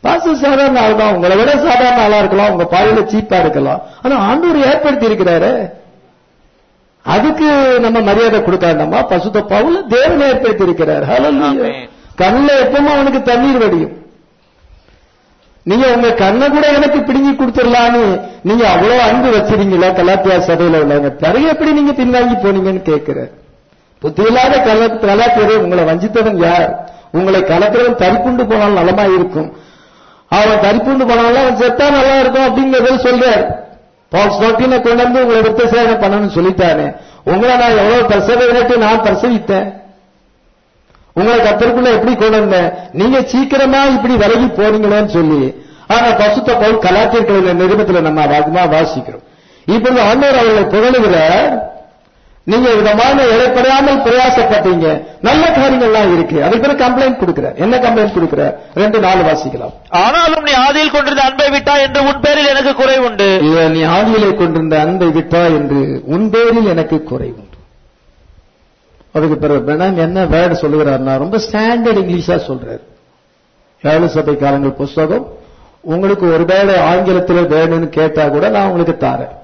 பாஸ்டர் சாதாரண ஆள் தான் உங்களை விட சாதாரண ஆளா இருக்கலாம் உங்க பாதையில சீப்பா இருக்கலாம் ஆனா ஆண்டவர் ஏற்படுத்தி இருக்கிறாரு அதுக்கு நம்ம மரியாதை கொடுக்காண்டமா பசுத்த பவுல தேவன் ஏற்படுத்தி இருக்கிறார் ஹalleluya ஆமென். கண்ணுல எப்பவும் அவனுக்கு தண்ணீர் வடியும் நீங்க உங்க கண்ணை கூட எனக்கு பிடுங்கி கொடுத்துடலான்னு நீங்க அவ்வளவு அன்பு வச்சிருக்கீங்களா கலாத்தியா சபையில உள்ளவங்க பிறகு எப்படி நீங்க பின்வாங்கி போனீங்கன்னு கேட்கிற புத்தி இல்லாத கல கலாத்தியரை உங்களை வஞ்சித்தவன் யார் உங்களை கலக்கிறவன் தரிப்புண்டு போனால் நலமா இருக்கும் அவன் தரிப்புண்டு போனாலும் அவன் செத்தா நல்லா இருக்கும் அப்படிங்கறத சொல்றார் பால்ஸ் டாக்டினை கொண்டு வந்து உங்களை விருத்த சேதனை பண்ணணும்னு சொல்லிட்டானே உங்களை நான் எவ்வளவு பிரசவிட்டு நான் பிரசவித்தேன் உங்களை கத்தருக்குள்ள எப்படி கொண்டு வந்தேன் நீங்க சீக்கிரமா இப்படி விலகி போனீங்களேன்னு சொல்லி ஆனா பசுத்த பவுல் கலாத்தியர்கள் நிருபத்துல நம்ம அதிகமா வாசிக்கிறோம் இப்பொழுது ஆண்டவர் அவர்களை புகழுகிறார் நீங்க விதமான இடைப்படாமல் பிரயாசப்பட்டீங்க நல்ல காரியங்கள்லாம் இருக்கு அதுக்கு பிறகு கம்ப்ளைண்ட் கொடுக்கிறார் என்ன கம்ப்ளைண்ட் கொடுக்கிறார் ரெண்டு நாள் வாசிக்கலாம் ஆனாலும் நீ ஆதியில் கொண்டிருந்த அன்பை விட்டா என்று உன் பேரில் எனக்கு குறை உண்டு இதை நீ ஆதியிலே கொண்டிருந்த அன்பை விட்டா என்று உன் பேரில் எனக்கு குறை உண்டு அதுக்கு பிறகு பிரணாம் என்ன வேர்டு சொல்லுகிறார்னா ரொம்ப ஸ்டாண்டர்ட் இங்கிலீஷா சொல்றாரு ஏழு சபை காலங்கள் புஸ்தகம் உங்களுக்கு ஒரு வேளை ஆங்கிலத்தில் வேணும்னு கேட்டா கூட நான் உங்களுக்கு தாரேன்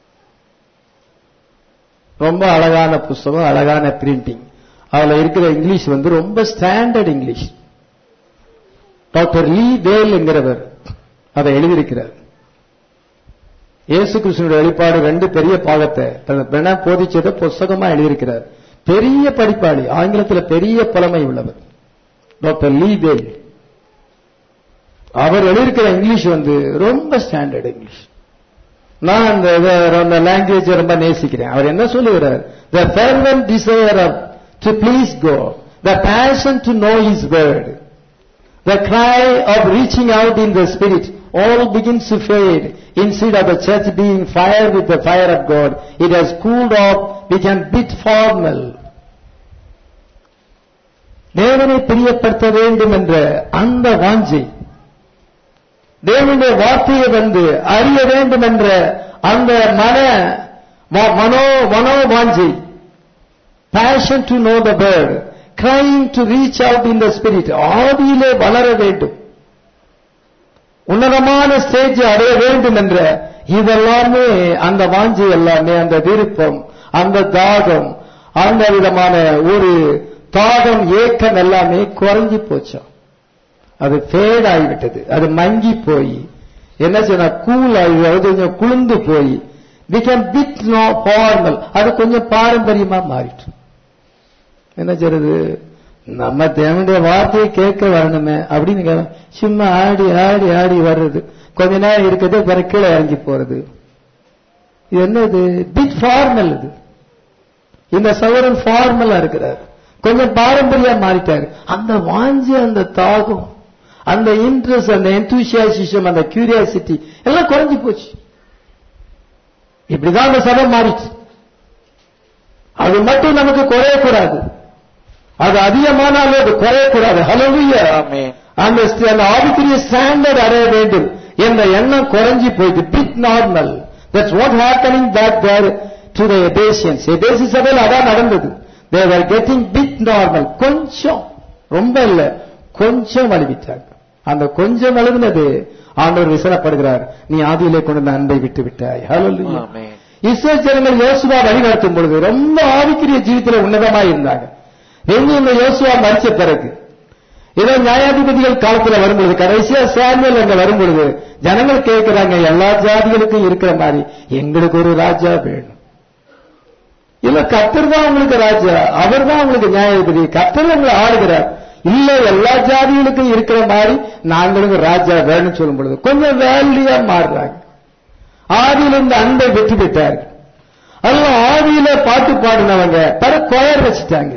ரொம்ப அழகான புஸ்தகம் அழகான பிரிண்டிங் அதுல இருக்கிற இங்கிலீஷ் வந்து ரொம்ப standard English doctor Lee Vayle என்கிறவர் அதை எழுதியிருக்கிறார் இயேசு கிருஷ்ணனுடைய வெளிப்பாடு ரெண்டு பெரிய பாகத்தை பிரணா போதிச்சதை புஸ்தகமா எழுதியிருக்கிறார் பெரிய படிப்பாளி ஆங்கிலத்தில் பெரிய புலமை உள்ளவர் டாக்டர் லீ வேல் அவர் எழுதியிருக்கிற இங்கிலீஷ் வந்து ரொம்ப ஸ்டாண்டர்ட் இங்கிலீஷ் நான் அந்த இத- அந்த லாங்குவேஜ் ரொம்ப நேசிக்கிறேன் அவர் என்ன சொல்லுகிறார் the fervent desire of to please God the passion to know his word The cry of reaching out in the spirit all begins to fade. Instead of the church being fired with the fire of God, it has cooled off, become bit formal. தேவனை பிரியப்படுத்த வேண்டும் என்ற அந்த வாஞ்சை தேவனுடைய வார்த்தையை வந்து அறிய வேண்டும் என்ற அந்த மன ம- மனோ மனோ வாஞ்சை passion to know the word crying to reach out in the spirit ஆவியிலே வளர வேண்டும் உன்னதமான ஸ்டேஜ் அடைய வேண்டும் என்ற இதெல்லாமே அந்த வாஞ்சி எல்லாமே அந்த விருப்பம் அந்த தாகம் அந்த விதமான ஒரு தாகம் ஏக்கம் எல்லாமே குறைஞ்சி போச்சாம் அது ஃபேட் ஆகிவிட்டது அது மங்கி போய் என்ன செய்யணும் கூல் ஆகி அது கொஞ்சம் குளிர்ந்து போய் பிகம் பிட் நோ ஃபார்மல் அது கொஞ்சம் பாரம்பரியமா மாறிட்டு என்ன செய்யறது நம்ம தேவனுடைய வார்த்தையை கேட்க வரணுமே அப்படின்னு கேட்க- சும்மா ஆடி ஆடி ஆடி வர்றது கொஞ்ச நேரம் இருக்கிறது பிறகு கீழே இறங்கி போறது இது என்னது பிட் ஃபார்மல் இது இந்த சவரன் ஃபார்மலா இருக்கிறார் கொஞ்சம் பாரம்பரியா மாறிட்டாரு அந்த வாஞ்சி அந்த தாகம் அந்த இன்ட்ரெஸ்ட் அந்த enthusiasm அந்த கியூரியாசிட்டி எல்லாம் குறைஞ்சு போச்சு இப்படிதான் அந்த சபை மாறிச்சு அது மட்டும் நமக்கு குறையக்கூடாது அது அதிகமானாலும் அது குறையக்கூடாது ஹலோவியா ஆமென். அந்த ஸ்ட- அந்த ஆவிக்குரிய ஸ்டாண்டர்ட் அடைய வேண்டும் என்ற எண்ணம் குறைஞ்சி போயிட்டு bit normal that's what happening that there to the Ephesians எபேசி சபையில் அதான் நடந்தது they are getting bit normal கொஞ்சம் ரொம்ப இல்ல கொஞ்சம் வலிவிட்டாங்க அந்த கொஞ்சம் வழுவினது ஆண்டவர் விசனப்படுகிறார் நீ ஆதியிலே கொண்டு வந்த அன்பை விட்டு விட்டாய் ஹalleluya ஆமென். இஸ்ரேல் ஜனங்கள் யோசுவா வழிநடத்தும் பொழுது ரொம்ப ஆவிக்குரிய ஜீவித்துல உன்னதமா இருந்தாங்க எங்க இந்த யோசுவா மறிச்ச பிறகு இதோ நியாயாதிபதிகள் காலத்துல வரும்பொழுது கடைசியா சாமுவேல் அங்க வரும்பொழுது ஜனங்கள் கேட்கிறாங்க எல்லா ஜாதிகளுக்கும் இருக்கிற மாதிரி எங்களுக்கு ஒரு ராஜா வேணும் இல்ல கத்தர் தான் உங்களுக்கு ராஜா அவர் தான் உங்களுக்கு நியாயாதிபதி கத்தர் உங்களை ஆளுகிறார் இல்ல எல்லா ஜாதிகளுக்கும் இருக்கிற மாதிரி நாங்களும் ராஜா வேணும்னு சொல்லும் பொழுது கொஞ்சம் வேலியா மாறுறாங்க ஆதியில இந்த அன்பை வெற்றி பெற்றார்கள் அதெல்லாம் ஆதியில பாட்டு பாடினவங்க பல கொயர் வச்சுட்டாங்க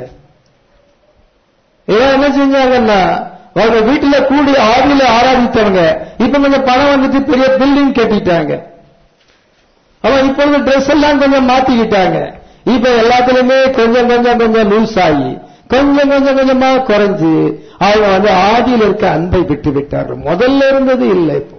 இவன் என்ன செஞ்சாங்கன்னா அவங்க வீட்டுல கூடி ஆவியில ஆராதித்தவங்க இப்ப கொஞ்சம் பணம் வந்துட்டு பெரிய பில்டிங் கட்டிட்டாங்க அவன் இப்பொழுது ட்ரெஸ் எல்லாம் கொஞ்சம் மாத்திக்கிட்டாங்க இப்ப எல்லாத்துலயுமே கொஞ்சம் கொஞ்சம் கொஞ்சம் லூஸ் ஆகி கொஞ்சம் கொஞ்சம் கொஞ்சமா குறைஞ்சு அவங்க வந்து ஆதியில் இருக்க அன்பை விட்டு விட்டார்கள் முதல்ல இருந்தது இல்லை இப்போ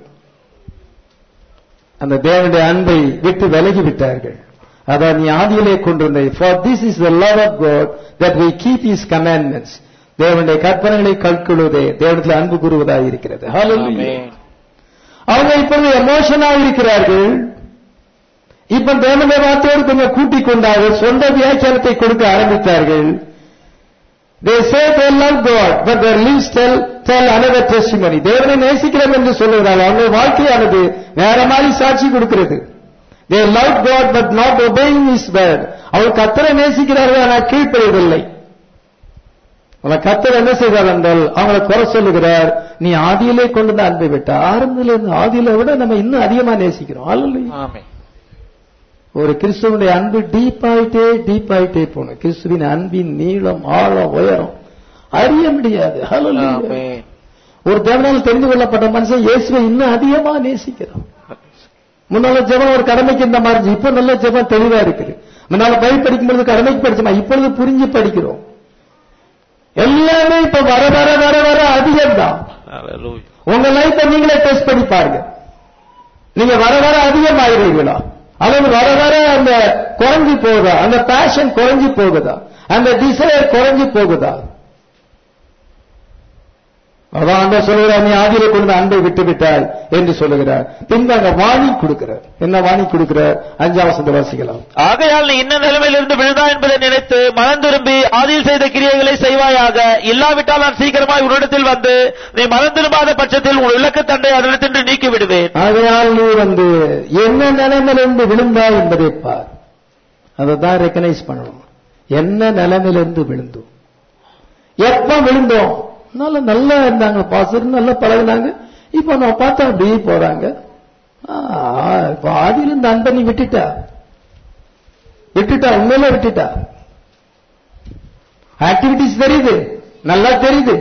அந்த தேவனுடைய அன்பை விட்டு விலகி விட்டார்கள் அதான் நீ ஆதியிலே கொண்டிருந்த for this is the love of God that we keep his commandments தேவனுடைய கற்பனைகளை கற்கொள்வதே தேவனத்தில் அன்பு கூறுவதாக இருக்கிறது Hallelujah. ஆமென். அவங்க இப்பொழுது எமோஷனா இருக்கிறார்கள் இப்ப தேவனுடைய வார்த்தையோடு கொஞ்சம் கூட்டிக் கொண்டார்கள் சொந்த வியாக்கியானத்தை கொடுக்க ஆரம்பித்தார்கள் they say they love God but their lips tell tell another testimony தேவனை நேசிக்கிறோம் என்று சொல்லுகிறார்கள் அவங்க வாழ்க்கையானது வேற மாதிரி சாட்சி கொடுக்கிறது they love God but not obeying his word அவர் கத்தரை நேசிக்கிறார்கள் ஆனால் கீழ்ப்படிவதில்லை அவன் கத்தர் என்ன செய்தார் என்றால் அவங்களை குறை சொல்லுகிறார் நீ ஆதியிலே கொண்டு வந்து அன்பை விட்ட ஆரம்பத்தில் இருந்து ஆதியில விட நம்ம இன்னும் அதிகமா நேசிக்கிறோம் அல்ல ஆமென். ஒரு கிறிஸ்துவனுடைய அன்பு டீப் ஆயிட்டே டீப் ஆயிட்டே போகணும் கிறிஸ்துவின் அன்பின் நீளம் ஆழம் உயரம் அறிய முடியாது Hallelujah. ஆமென். ஒரு தேவனால் தெரிந்து கொள்ளப்பட்ட மனுஷன் இயேசுவை இன்னும் அதிகமா நேசிக்கிறான் முன்னால ஜெபம் ஒரு கடமைக்கு இந்த மாதிரி இருந்துச்சு. இப்ப நல்ல ஜெபம் தெளிவா இருக்குது முன்னால பைப் படிக்கும்போது கடமைக்கு படிச்சோமா இப்பொழுது புரிஞ்சு படிக்கிறோம் எல்லாமே இப்ப வர வர வர வர அதிகம்தான் Hallelujah. உங்க லைஃப்பை நீங்களே டெஸ்ட் பண்ணி பாருங்க நீங்க வர வர அதிகமாகிறீர்களா அல்லது வர வர அந்த குறைஞ்சு போகுதா அந்த பேஷன் குறைஞ்சு போகுதா அந்த டிசைர் குறைஞ்சு போகுதா அதான் அந்த சொல்லுகிறார் நீ ஆதியிலே கொண்டு வந்து அன்பை விட்டு விட்டாய் என்று சொல்லுகிறார் பின்பு அங்க வாணி கொடுக்கிறார் என்ன வாணி கொடுக்கிறார் அஞ்சாம் வசந்த வாசிக்கலாம் ஆகையால் நீ இன்ன நிலைமையிலிருந்து விழுதா என்பதை நினைத்து மனம் திரும்பி ஆதியில் செய்த கிரியைகளை செய்வாயாக இல்லாவிட்டால் நான் சீக்கிரமாய் உன்னிடத்தில் வந்து நீ மனம் திரும்பாத பட்சத்தில் உன் இலக்கு தண்டை அதனிடத்தின்று நீக்கி விடுவேன் ஆகையால் நீ வந்து என்ன நிலைமையிலிருந்து விழுந்தாய் என்பதை பார் அதை தான் ரெக்கனைஸ் பண்ணணும் என்ன நிலைமையிலிருந்து விழுந்தோம் எப்ப விழுந்தோம் நல்ல நல்லா இருந்தாங்க பாசர் நல்லா பழகுனாங்க இப்ப நம்ம பார்த்தா அப்படியே போறாங்க ஆ, இப்ப ஆதியில இந்த அன்பை நீ விட்டுட்டா விட்டுட்டா உண்மையில விட்டுட்டா ஆக்டிவிட்டிஸ் தெரியுது நல்லா தெரியுது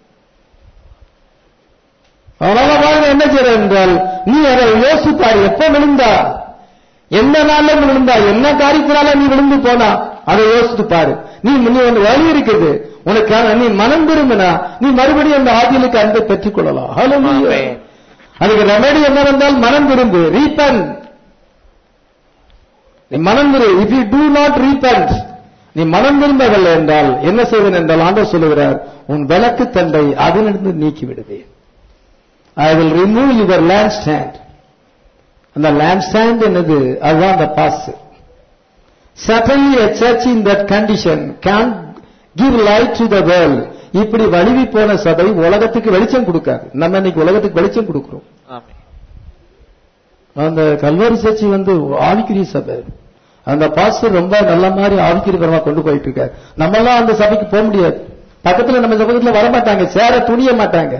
அதனால பாருங்க என்ன செய்யற என்றால் நீ அதை யோசிப்பார் எப்ப விழுந்தா எந்த நாள்ல விழுந்தா என்ன காரியத்தினால நீ விழுந்து போனா அதை யோசித்து பாரு நீ நீ ஒன்று வழி இருக்குது உனக்கான நீ மனம் திரும்பினா நீ மறுபடியும் அந்த ஆதிலுக்கு அன்பை பெற்றுக் கொள்ளலாம் Hallelujah. ஆமென். அதுக்கு ரெமெடி என்ன வந்தால் மனம் திரும்பு ரீபன் நீ மனம் திரு if you do not repent நீ மனம் திரும்பவில்லை என்றால் என்ன செய்வேன் என்றால் ஆண்டவர் சொல்லுகிறார் உன் விளக்கு தண்டை அதிலிருந்து நீக்கி விடுவேன் I will remove your lampstand அந்த லேண்ட் ஸ்டாண்ட் என்னது அதுதான் அந்த பாஸ் certainly a church in that condition can give light to the world இப்படி வழுவி போன சபை உலகத்துக்கு வெளிச்சம் கொடுக்காது நம்ம இன்னைக்கு உலகத்துக்கு வெளிச்சம் கொடுக்கிறோம் ஆமென். அந்த கல்வாரி சர்ச்சி வந்து ஆவிக்குரிய சபை அந்த பாஸ்டர் ரொம்ப நல்ல மாதிரி ஆவிக்குரியபரமா கொண்டு போயிட்டு இருக்காரு நம்ம எல்லாம் அந்த சபைக்கு போக முடியாது பக்கத்துல நம்ம சபைக்குள்ள வர மாட்டாங்க சேர துணிய மாட்டாங்க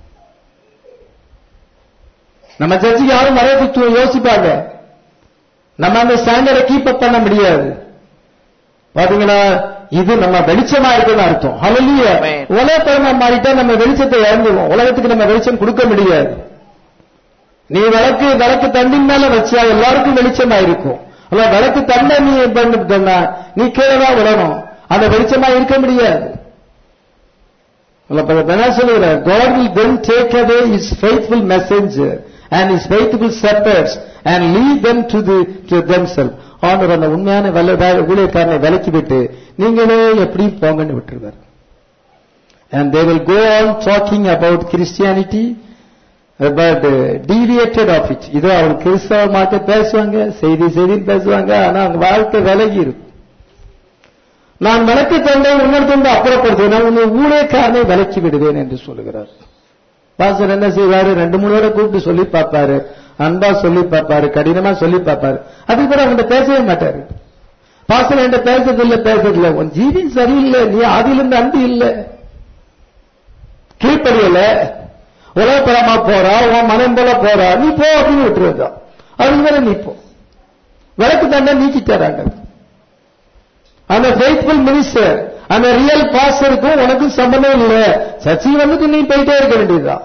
நம்ம சர்ச்சுக்கு யாரும் வரதுக்கு யோசிப்பாங்க நம்ம அந்த ஸ்டாண்டர்டை கீப் அப் பண்ண முடியாது பாத்தீங்களா இது நம்ம வெளிச்சமா இருக்குன்னு அர்த்தம் ஹalleluya Amen. உலகப்பரமா மாறிட்டா நம்ம வெளிச்சத்தை இழந்துருவோம் உலகத்துக்கு நம்ம வெளிச்சம் கொடுக்க முடியாது நீ விளக்கு விளக்கு தண்டின் மேல வச்சா எல்லாருக்கும் வெளிச்சமா இருக்கும் அல்ல விளக்கு தண்டை நீ பண்ணிட்டா நீ கீழே தான் விடணும் அந்த வெளிச்சமா இருக்க முடியாது அல்ல, இப்ப என்ன சொல்லுகிறார் God will then take away his faithful messenger and his faithful shepherds and lead them to the to themselves ஆண்டவர் அந்த உண்மையான வெள்ள ஊழியக்காரனை விலக்கி விட்டு நீங்களே எப்படி போங்கன்னு விட்டுருவார் and they will go on talking about Christianity but uh, deviated of it இதோ அவங்க கிறிஸ்தவ மாட்ட பேசுவாங்க செய்தி செய்தின்னு பேசுவாங்க ஆனா அவங்க வாழ்க்கை விலகி இருக்கும் நான் விளக்கு தந்தை உன்னிடத்திலிருந்து அப்புறப்படுத்துவேன் நான் உன்னை ஊழியக்காரனை விலக்கி விடுவேன் என்று சொல்லுகிறார் பாஸ்டர் என்ன செய்வாரு ரெண்டு மூணு பேரை கூப்பிட்டு சொல்லி பார்ப்பாரு அன்பா சொல்லி பார்ப்பாரு கடினமா சொல்லி பார்ப்பாரு அதுக்கு பிறகு அவன்கிட்ட பேசவே மாட்டாரு பாஸ்டர் என்கிட்ட பேசுறது இல்ல பேசுறது இல்ல உன் ஜீவி சரியில்லை நீ ஆதியிலிருந்து அன்பு இல்லை கீழ்ப்படியல உலகப்பரமா போறா உன் மனம் போல போறா நீ போ அப்படின்னு விட்டுருவா அதுக்கு மேல நீ போ விளக்கு தண்டை நீக்கிட்டாராங்க அந்த ஃபெய்த்ஃபுல் மினிஸ்டர் அந்த ரியல் பாஸ்டருக்கும் உனக்கும் சம்பந்தம் இல்ல சர்ச்சை வந்துட்டு நீ போயிட்டே இருக்க வேண்டியதுதான்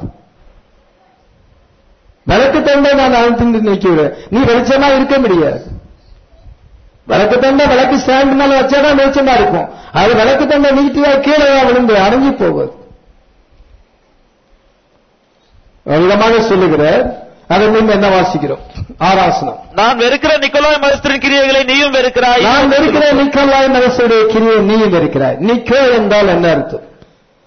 விளக்கு தண்டை நான் அழுத்தி நீக்கி விடு நீ வெளிச்சமா இருக்க முடியாது விளக்கு தண்டை விளக்கு ஸ்டாண்ட் மேல வச்சாதான் வெளிச்சமா இருக்கும் அது விளக்கு தண்டை நீட்டியா கீழே தான் விழுந்து அடங்கி போகுது விதமாக சொல்லுகிறார் அதை நீங்க என்ன வாசிக்கிறோம் ஆராசனம் நான் வெறுக்கிற நிக்கோலாய் மதஸ்தரின் கிரியைகளை நீயும் வெறுக்கிறாய் நான் இருக்கிற நிக்கலாய் மனசுடைய கிரியை நீயும் இருக்கிறாய் நிக்கோ என்றால் என்ன அர்த்தம்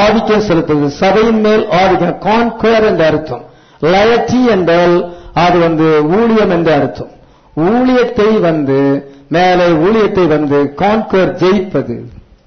ஆதிக்கம் செலுத்துவது சபையின் மேல் ஆதிக்கம் கான்கர் என்ற அர்த்தம் லயட்டி என்றால் அது வந்து ஊழியம் என்ற அர்த்தம் ஊழியத்தை வந்து மேலே ஊழியத்தை வந்து கான்கர் ஜெயிப்பது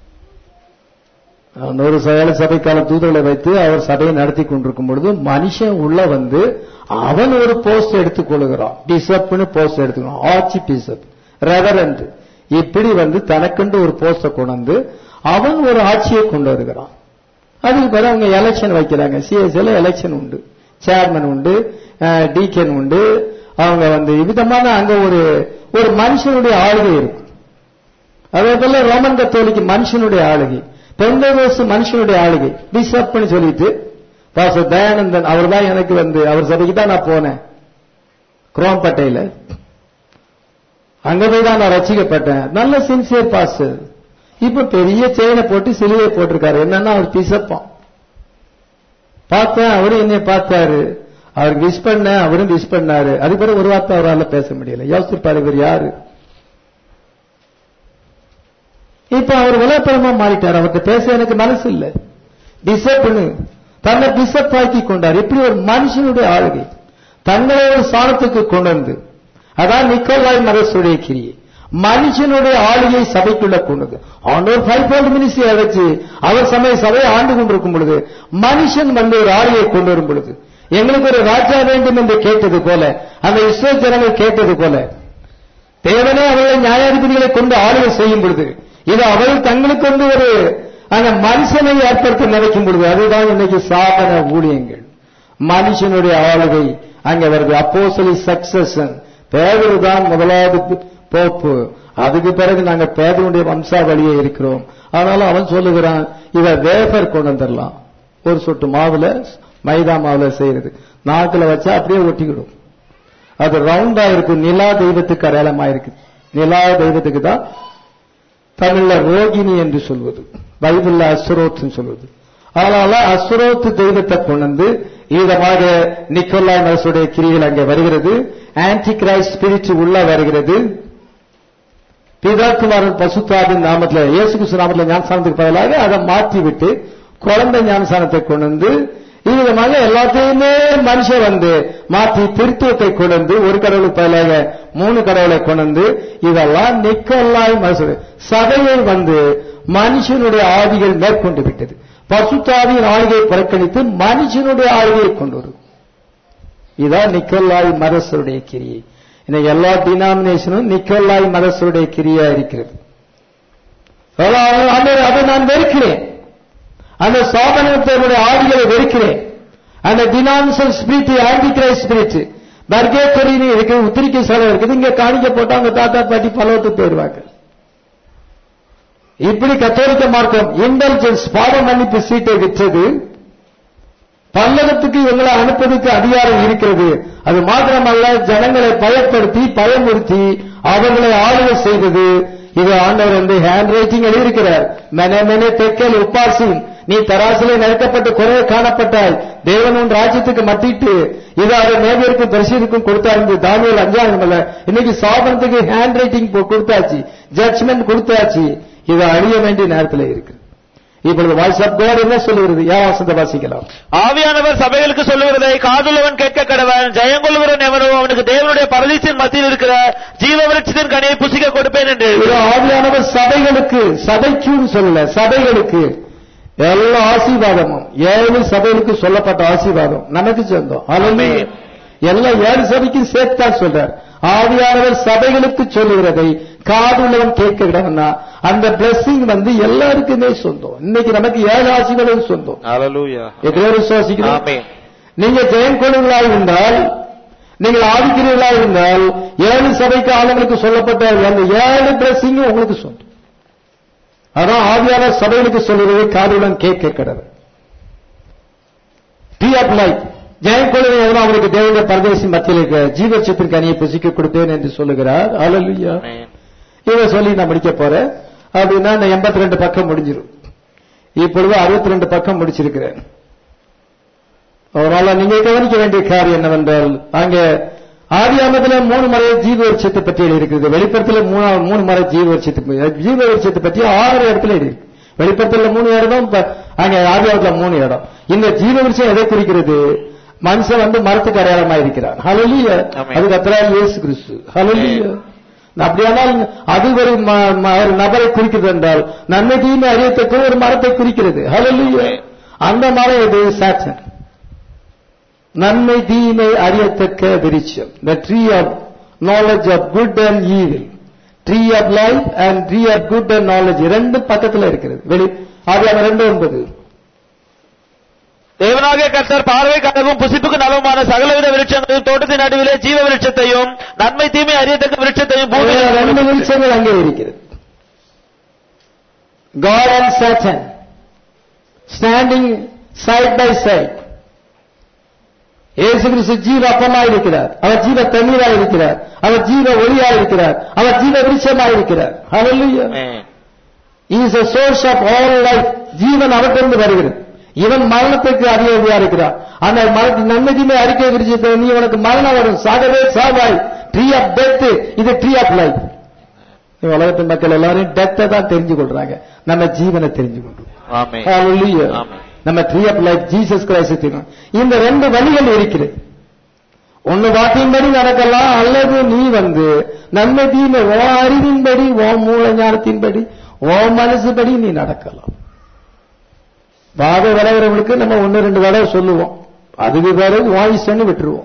அந்த ஒரு ஏழு சபைக்கால தூதர்களை வைத்து அவர் சபையை நடத்தி கொண்டிருக்கும் பொழுது மனுஷன் உள்ள வந்து அவன் ஒரு போஸ்ட் எடுத்துக் கொள்கிறான் பிசப்னு போஸ்ட் எடுத்துக்கணும் ஆட்சி பிசப் ரெவரண்ட் இப்படி வந்து தனக்கென்று ஒரு போஸ்ட கொண்டு வந்து அவன் ஒரு ஆட்சியை கொண்டு வருகிறான் அதுக்கு பிறகு அவங்க எலெக்ஷன் வைக்கிறாங்க சிஎஸ்ல எலெக்ஷன் உண்டு சேர்மன் உண்டு டீக்கன் உண்டு அவங்க வந்து விதமான அங்க ஒரு ஒரு மனுஷனுடைய ஆளுகை இருக்கும் அதே போல ரோமன் கத்தோலிக்கு மனுஷனுடைய ஆளுகை பெந்தகோசு மனுஷனுடைய ஆளுகை பிஷப்னு சொல்லிட்டு பாச தயானந்தன் அவர் தான் எனக்கு வந்து அவர் சபைக்கு தான் நான் போனேன் குரோம்பேட்டையில அங்க போய் தான் நான் ரசிக்கப்பட்டேன் நல்ல சின்சியர் பாஸ் இப்ப பெரிய செயினை போட்டு சிலுவையை போட்டிருக்காரு என்னன்னா அவர் பிசப்பான் பார்த்தேன் அவரும் என்னை பார்த்தாரு அவருக்கு விஷ் பண்ண அவரும் விஷ் பண்ணாரு அதுக்கு பிறகு ஒரு வார்த்தை அவரால் பேச முடியல யோசிப்பாரு இவர் யாரு இப்ப அவர் உலகப்பரமா மாறிட்டார் அவர்கிட்ட பேச எனக்கு மனசு இல்ல பிசப்னு தன்னை பிசப் ஆக்கி கொண்டார் இப்படி ஒரு மனுஷனுடைய ஆளுகை தங்களை ஒரு சாணத்துக்கு கொண்டு வந்து அதான் நிக்கோலாய் மரசுடைய கிரியை மனுஷனுடைய ஆளுகை சபைக்குள்ள கொண்டது ஆண்டவர் ஃபைவ் பாயிண்ட் மினிஸ்ட்ரி வச்சு அவர் சமய சபையை ஆண்டு கொண்டிருக்கும் பொழுது மனுஷன் வந்து ஒரு ஆளுகையை கொண்டு வரும் பொழுது எங்களுக்கு ஒரு ராஜா வேண்டும் என்று கேட்டது போல அந்த இஸ்ரோ ஜனங்கள் கேட்டது போல தேவனே அவர்களை நியாயாதிபதிகளை கொண்டு ஆளுகை செய்யும் பொழுது இது அவர்கள் தங்களுக்கு வந்து ஒரு அந்த மனுஷனை ஏற்படுத்த நினைக்கும் பொழுது அதுதான் இன்னைக்கு சாதன ஊழியங்கள் மனுஷனுடைய ஆளுகை அங்க வருது அப்போசலி சக்சஷன் பேதரு தான் முதலாவது போப்பு அதுக்கு பிறகு நாங்க பேதனுடைய வம்சாவளியே இருக்கிறோம் அதனால அவன் சொல்லுகிறான் இத வேஃபர் கொண்டு வந்துடலாம் ஒரு சொட்டு மாவுல மைதா மாவுல செய்யறது நாக்குல வச்சா அப்படியே ஒட்டிக்கிடும் அது ரவுண்டா இருக்கு நிலா தெய்வத்துக்கு அடையாளமா இருக்கு நிலா தெய்வத்துக்கு தான் தமிழ்ல ரோகிணி என்று சொல்வது பைபிள்ல அசுரோத்னு சொல்வது அதனால அசுரோத்து தெய்வத்தை கொண்டு வந்து ஈதமாக நிக்கோலாய் மனசுடைய கிரிகள் அங்கே வருகிறது ஆன்டி கிரைஸ்ட் ஸ்பிரிட் உள்ள வருகிறது பிதாக்குமாரன் பசுத்தாவின் நாமத்துல இயேசு கிறிஸ்து நாமத்துல ஞானசானத்துக்கு பதிலாக அதை மாற்றி விட்டு குழந்தை ஞானசானத்தை கொண்டு வந்து விதமாக எல்லாத்தையுமே மனுஷன் வந்து மாற்றி திருத்துவத்தை கொண்டு வந்து ஒரு கடவுளுக்கு பதிலாக மூணு கடவுளை கொண்டு வந்து இதெல்லாம் நிக்கல்லாய் மனசு சபையை வந்து மனுஷனுடைய ஆவிகள் மேற்கொண்டு விட்டது பசுத்தாவியின் ஆளுகையை புறக்கணித்து மனுஷனுடைய ஆளுகையை கொண்டு வரும் இதான் நிக்கல்லாய் மரசருடைய கிரியை இன்னைக்கு எல்லா டினாமினேஷனும் நிக்கல்லாய் மரசருடைய கிரியா இருக்கிறது அதை நான் வெறுக்கிறேன் அந்த சாதனத்தினுடைய ஆவிகளை வெறுக்கிறேன் அந்த denomination spirit antichrist spirit பர்கேட்டரின்னு இருக்கு உத்திரிக்கை செலவு இருக்குது இங்க காணிக்க போட்டா அவங்க தாத்தா பாட்டி பலவத்து போயிடுவாங்க இப்படி கத்தோலிக்க மார்க்கம் இன்டெலிஜென்ஸ் பாவ மன்னிப்பு சீட்டை விற்றது பல்லகத்துக்கு எங்களை அனுப்பதுக்கு அதிகாரம் இருக்கிறது அது மாத்திரமல்ல ஜனங்களை பயப்படுத்தி பயமுறுத்தி அவர்களை ஆளுகை செய்தது இது ஆண்டவர் வந்து ஹேண்ட் ரைட்டிங் எழுதியிருக்கிறார் மெனே மெனே தெக்கல் உப்பாசி நீ தராசிலே நெருக்கப்பட்டு குறைய காணப்பட்டாய் தேவன் உன் ராஜ்யத்துக்கு மத்திட்டு இது அதை மேவியருக்கும் தரிசனுக்கும் கொடுத்தாரு தானியல் அஞ்சாவது இன்னைக்கு சாபனத்துக்கு ஹேண்ட் ரைட்டிங் கொடுத்தாச்சு ஜட்ஜ்மெண்ட் கொடுத்தாச்சு இது அழிய வேண்டிய நேரத்தில் இருக்கு இப்பொழுது வாய்ஸ் ஆஃப் காட் என்ன சொல்லுகிறது யா வசந்த வாசிக்கலாம் ஆவியானவர் சபைகளுக்கு சொல்லுகிறதை காதுள்ளவன் கேட்க கடவன் ஜெயங்கொள்ளுகிறவன் எவனோ அவனுக்கு தேவனுடைய பரதீசின் மத்தியில் இருக்கிற ஜீவ விருட்சத்தின் கனியை புசிக்க கொடுப்பேன் என்று இது ஆவியானவர் சபைகளுக்கு சபைக்கும் சொல்லல சபைகளுக்கு எல்லா ஆசீர்வாதமும் ஏழு சபைகளுக்கு சொல்லப்பட்ட ஆசீர்வாதம் நமக்கு சொந்தம் அலுமே எல்லா ஏழு சபைக்கும் சேர்த்தான் சொல்றார் ஆவியானவர் சபைகளுக்கு சொல்லுகிறதை காதுள்ளவன் கேட்கிறவன்னா அந்த பிளஸிங் வந்து எல்லாருக்குமே சொந்தம் இன்னைக்கு நமக்கு ஏழு ஆசீர்வாதம் சொந்தம் ஹalleluya எத்தனை விசுவாசிக்கிறோம் ஆமென் நீங்க ஜெயம் கொள்ளுங்களாக இருந்தால் நீங்கள் ஆதிக்கிறீர்களாக இருந்தால் ஏழு சபைக்கு ஆளுங்களுக்கு சொல்லப்பட்ட அந்த ஏழு பிளஸிங்கும் உங்களுக்கு சொந்தம் அதான் ஆவியான சபைகளுக்கு சொல்லுவதை காதுடன் கேட்க கடவுள் ட்ரீ ஆஃப் லைஃப் ஜெயம் கொள்ளுங்க எவனோ அவனுக்கு தேவனுடைய பரதேசி மத்தியில் இருக்கிற ஜீவச்சத்திற்கு அணியை புசிக்க கொடுப்பேன் என்று சொல்லுகிறார் அலலுயா ஆமென் இதை சொல்லி நான் முடிக்க போறேன் அப்படின்னா இந்த எண்பத்தி ரெண்டு பக்கம் முடிஞ்சிடும் இப்பொழுது அறுபத்தி ரெண்டு பக்கம் முடிச்சிருக்கிறேன் அதனால நீங்க கவனிக்க வேண்டிய காரியம் என்னவென்றால் அங்க ஆதியாமத்துல மூணு முறை ஜீவ வருஷத்தை பற்றி இருக்கிறது வெளிப்படத்துல மூணு மூணு முறை ஜீவ வருஷத்தை ஜீவ வருஷத்தை பற்றி ஆறு இடத்துல இருக்கு வெளிப்படத்துல மூணு இடம் அங்க ஆதியாவதுல மூணு இடம் இந்த ஜீவ விருட்சம் எதை குறிக்கிறது மனுஷன் வந்து மரத்துக்கு அடையாளமா இருக்கிறார் ஹalleluya ஆமென். அது கத்தரால் இயேசு கிறிஸ்து ஹalleluya அப்படியானால் அது ஒரு ம- ம- ஒரு நபரை குறிக்கிறது என்றால் நன்மை தீமை அறியத்தக்க ஒரு மரத்தை குறிக்கிறது ஹalleluya அந்த மரம் இது சாட்சன் நன்மை தீமை அறியத்தக்க விருட்சம் the tree of knowledge of good and evil tree of life and tree of good and knowledge இரண்டு பக்கத்துல இருக்கிறது வெளி ஆதியாகமம் ரெண்டு ஒன்பது தேவனாகிய கர்த்தர் பார்வை கனவும் புசிப்புக்கு நலவுமான சகலவித விருட்சங்களையும் தோட்டத்தின் நடுவிலே ஜீவ விருட்சத்தையும் நன்மை தீமை அறியத்தக்க விருட்சத்தையும் அதுல ரெண்டு பூமியில் விருட்சங்கள் அங்கே இருக்கிறது God and Satan standing side by side இயேசு கிறிஸ்து ஜீவ அப்பமா இருக்கிறார் அவர் ஜீவ தண்ணீராக இருக்கிறார் அவர் ஜீவ ஒளியாக இருக்கிறார் அவர் ஜீவ விருட்சமாக இருக்கிறார் Hallelujah. Amen. He is a source of all life. ஜீவன் அவற்றிலிருந்து வருகிறது இவன் மரணத்துக்கு அதிகாரியா இருக்கிறார் அந்த மரணத்தின் நன்மை தீமை அறிக்கை விரிச்சத்தை நீ உனக்கு மரணம் வரும் சாகவே சாவாய் ட்ரீ ஆஃப் டெத் இது ட்ரீ ஆஃப் லைஃப் உலகத்தின் மக்கள் எல்லாரும் டெத்தை தான் தெரிஞ்சு கொள்றாங்க நம்ம ஜீவனை தெரிஞ்சு கொள்றோம் ஆமென். Hallelujah. ஆமென். நம்ம tree of life Jesus Christ தெரியும் இந்த ரெண்டு வழிகள் இருக்கிறது ஒன்னு வாக்கின்படி நடக்கலாம் அல்லது நீ வந்து நன்மை தீமை ஓ அறிவின்படி ஓ மூல ஞானத்தின்படி ஓ மனசுபடி நீ நடக்கலாம் வாத விளைகிறவங்களுக்கு நம்ம ஒன்னு ரெண்டு தடவை சொல்லுவோம் அதுக்கு பிறகு வாயிஸ்டன்னு விட்டுருவோம்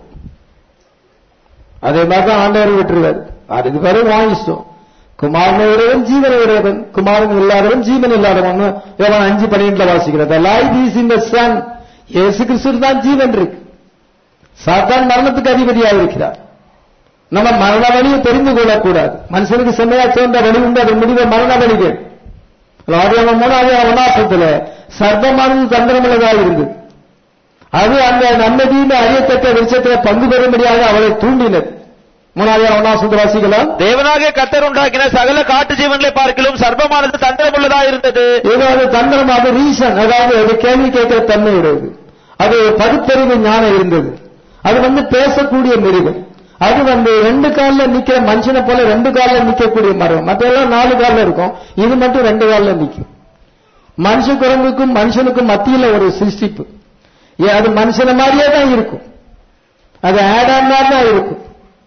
அதே மாதிரி தான் ஆண்டவர் விட்டுருவார் அதுக்கு பிறகு வாயிஸ்டம் குமாரனை உடையவன் ஜீவனை உடையவன் குமாரன் இல்லாதவன் ஜீவன் இல்லாதவன் யோவான் அஞ்சு பன்னிரெண்டுல வாசிக்கிறது life is in the Son இயேசு கிறிஸ்து தான் ஜீவன் இருக்கு சாத்தான் மரணத்துக்கு அதிபதியாக இருக்கிறார் நம்ம மரண வழியை தெரிந்து கொள்ளக்கூடாது மனுஷனுக்கு செம்மையா சேர்ந்த வழி உண்டு அது முடிவு மரண வழிகள் ஆதியாகமம் மூணாவது அவனாசத்துல சர்ப்பமானது தந்திரமுள்ளதாக இருந்தது அது அந்த நன்மதியின் அறியத்தக்க விருட்சத்தில் பங்கு பெறும்படியாக அவளை தூண்டினது மூணாவது அவனாசத்து வாசிக்கலாம் தேவனாகிய கர்த்தர் உண்டாக்கின சகல காட்டு ஜீவன்களை பார்க்கிலும் சர்ப்பமானது தந்திரமுள்ளதா இருந்தது ஏதோ அது தந்திரம் அது ரீசன் அதாவது அது கேள்வி கேட்கிற தன்மை உடையது அது பகுத்தறிவு ஞானம் இருந்தது அது வந்து பேசக்கூடிய மிருகம் அது வந்து ரெண்டு கால்ல நிக்கிற மனுஷனை போல ரெண்டு கால்ல நிக்கக்கூடிய மரம் மற்றெல்லாம் நாலு கால்ல இருக்கும் இது மட்டும் ரெண்டு கால்ல நிக்கும் மனுஷ குரங்குக்கும் மனுஷனுக்கும் மத்தியில ஒரு சிருஷ்டிப்பு ஏ, அது மனுஷன மாதிரியே தான் இருக்கும் அது ஆடாம் மாதிரி தான் இருக்கும்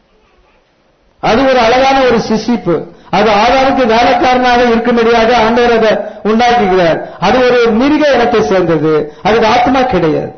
அது ஒரு அழகான ஒரு சிசிப்பு அது ஆதாருக்கு வேலைக்காரனாக இருக்கும்படியாக ஆண்டவர் அதை உண்டாக்குகிறார் அது ஒரு மிருக இனத்தை சேர்ந்தது அதுக்கு ஆத்மா கிடையாது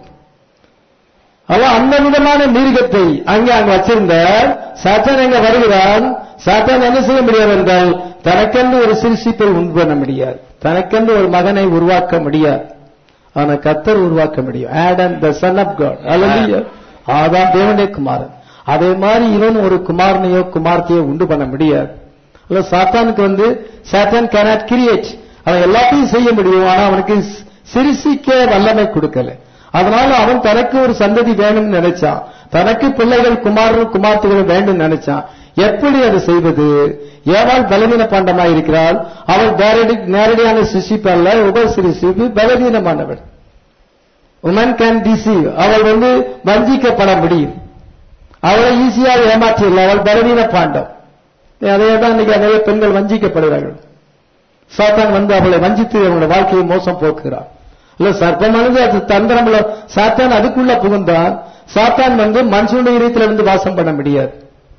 அவன் அந்த விதமான மிருகத்தை அங்கே அங்க வச்சிருந்தார் சாத்தான் அங்க வருகிறான் சாத்தான் என்ன செய்ய முடியாது என்றால் தனக்கென்று ஒரு சிறுசிப்பை உண்டு பண்ண முடியாது தனக்கென்று ஒரு மகனை உருவாக்க முடியாது ஆனா கத்தர் உருவாக்க முடியும் Adam the Son of God அல்ல ஆதான் தேவனுடைய குமாரன் அதே மாதிரி இவன் ஒரு குமாரனையோ குமார்த்தையோ உண்டு பண்ண முடியாது அல்ல சாத்தானுக்கு வந்து சாத்தான் cannot கிரியேட் அவன் எல்லாத்தையும் செய்ய முடியும் ஆனா அவனுக்கு சி- சிருஷிக்க வல்லமை கொடுக்கல அதனால அவன் தனக்கு ஒரு சந்ததி வேணும்னு நினைச்சான் தனக்கு பிள்ளைகள் குமாரரும் குமார்த்திகளும் வேண்டும் நினைச்சான் எப்படி அதை செய்வது ஏவாள் பலவீன பாண்டமா இருக்கிறாள் அவள் நேரடி- நேரடியான சிசிப்பு அல்ல உப சிசிப்பு பலவீனமானவள் உமன் கேன் டிசீவ் அவள் வந்து வஞ்சிக்கப்பட முடியும் அவளை ஈஸியாக ஏமாற்றிடலாம் அவள் பலவீன பாண்டம் அதே தான் இன்னைக்கு நிறைய பெண்கள் வஞ்சிக்கப்படுகிறார்கள் சாத்தான் வந்து அவளை வஞ்சித்து அவங்களுடைய வாழ்க்கையை மோசம் போக்குகிறார் இல்ல சர்ப்பமானது அது தந்திரம்ல சாத்தான் அதுக்குள்ள புகுந்தான் சாத்தான் வந்து மனுஷனுடைய இதயத்துல இருந்து வாசம் பண்ண முடியாது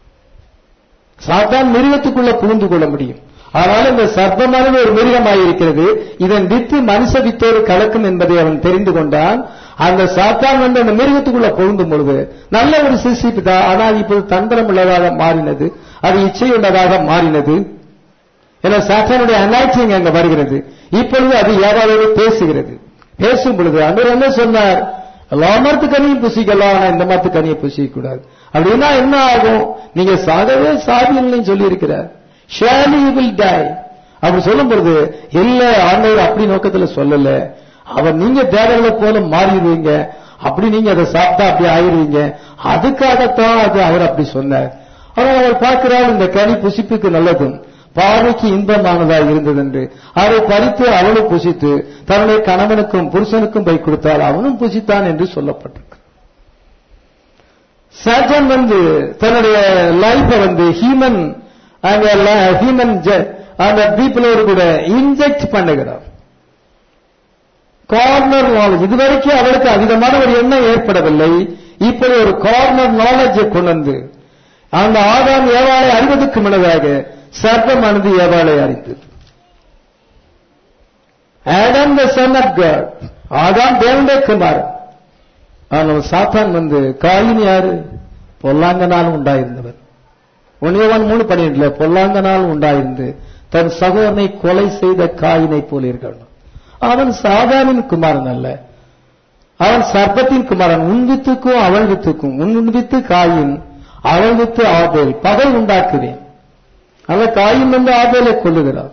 சாத்தான் மிருகத்துக்குள்ள புகுந்து கொள்ள முடியும் ஆனால் இந்த சர்ப்பமானது ஒரு மிருகமாக இருக்கிறது இதன் வித்து மனுஷ வித்தோடு கலக்கும் என்பதை அவன் தெரிந்து கொண்டான் அந்த சாத்தான் வந்து அந்த மிருகத்துக்குள்ள புகுந்தும் பொழுது நல்ல ஒரு சிசிப்பு தான் ஆனால் இப்போது தந்திரம் உள்ளதாக மாறினது அது இச்சையுள்ளதாக மாறினது ஏன்னா சாத்தானுடைய அனாய்ச்சிங் அங்க வருகிறது இப்பொழுது அது ஏதாவது பேசுகிறது பேசும் பொழுது அன்று என்ன சொன்னார் எல்லா மரத்து கனியும் புசிக்கலாம் ஆனா இந்த மரத்து கனியை புசிக்க கூடாது அப்படின்னா என்ன ஆகும் நீங்க சாகவே சாதியல்னு சொல்லி இருக்கிறார் ஷேலி யூ வில் டை அப்படி சொல்லும் பொழுது இல்ல ஆண்டவர் அப்படி நோக்கத்துல சொல்லல அவர் நீங்க தேவர்களை போல மாறிடுவீங்க அப்படி நீங்க அதை சாப்பிட்டா அப்படி ஆயிடுவீங்க அதுக்காகத்தான் அது அவர் அப்படி சொன்னார் ஆனால் அவர் பார்க்கிறாள் இந்த கனி புசிப்புக்கு நல்லதும் பார்வைக்கு இன்பமானதாக இருந்தது என்று அதை பறித்து அவளும் புசித்து தன்னுடைய கணவனுக்கும் புருஷனுக்கும் போய் கொடுத்தாள் அவனும் புசித்தான் என்று சொல்லப்பட்டிருக்கு சாத்தான் வந்து தன்னுடைய லைஃப வந்து ஹியூமன் அந்த ஹியூமன் அந்த பீப்புளோடு கூட இன்ஜெக்ட் பண்ணுகிறான் கார்னர் நாலேஜ் இதுவரைக்கும் அவளுக்கு அதிகமான ஒரு எண்ணம் ஏற்படவில்லை இப்படி ஒரு கார்னர் நாலேஜை கொண்டு வந்து அந்த ஆதாம் ஏவாளை அறிவதற்கு முன்னதாக சர்ப்பமானது ஏவாளை அறிந்தது Adam the Son of God ஆதாம் தேவனுடைய குமாரன் ஆனால் சாத்தான் வந்து காயின் யாரு பொல்லாங்கனால் உண்டாயிருந்தவர் ஒன்னியவன் மூணு பன்னிரெண்டுல பொல்லாங்கனால் உண்டாயிருந்து தன் சகோதரனை கொலை செய்த காயினை போல இருக்கணும் அவன் சாதாரண குமாரன் அல்ல அவன் சர்ப்பத்தின் குமாரன் உன் வித்துக்கும் அவள் வித்துக்கும் உன் வித்து காயின் அவள் வித்து ஆபேல் பகை உண்டாக்குவேன் அந்த காயின் வந்து ஆபேலை கொல்லுகிறார்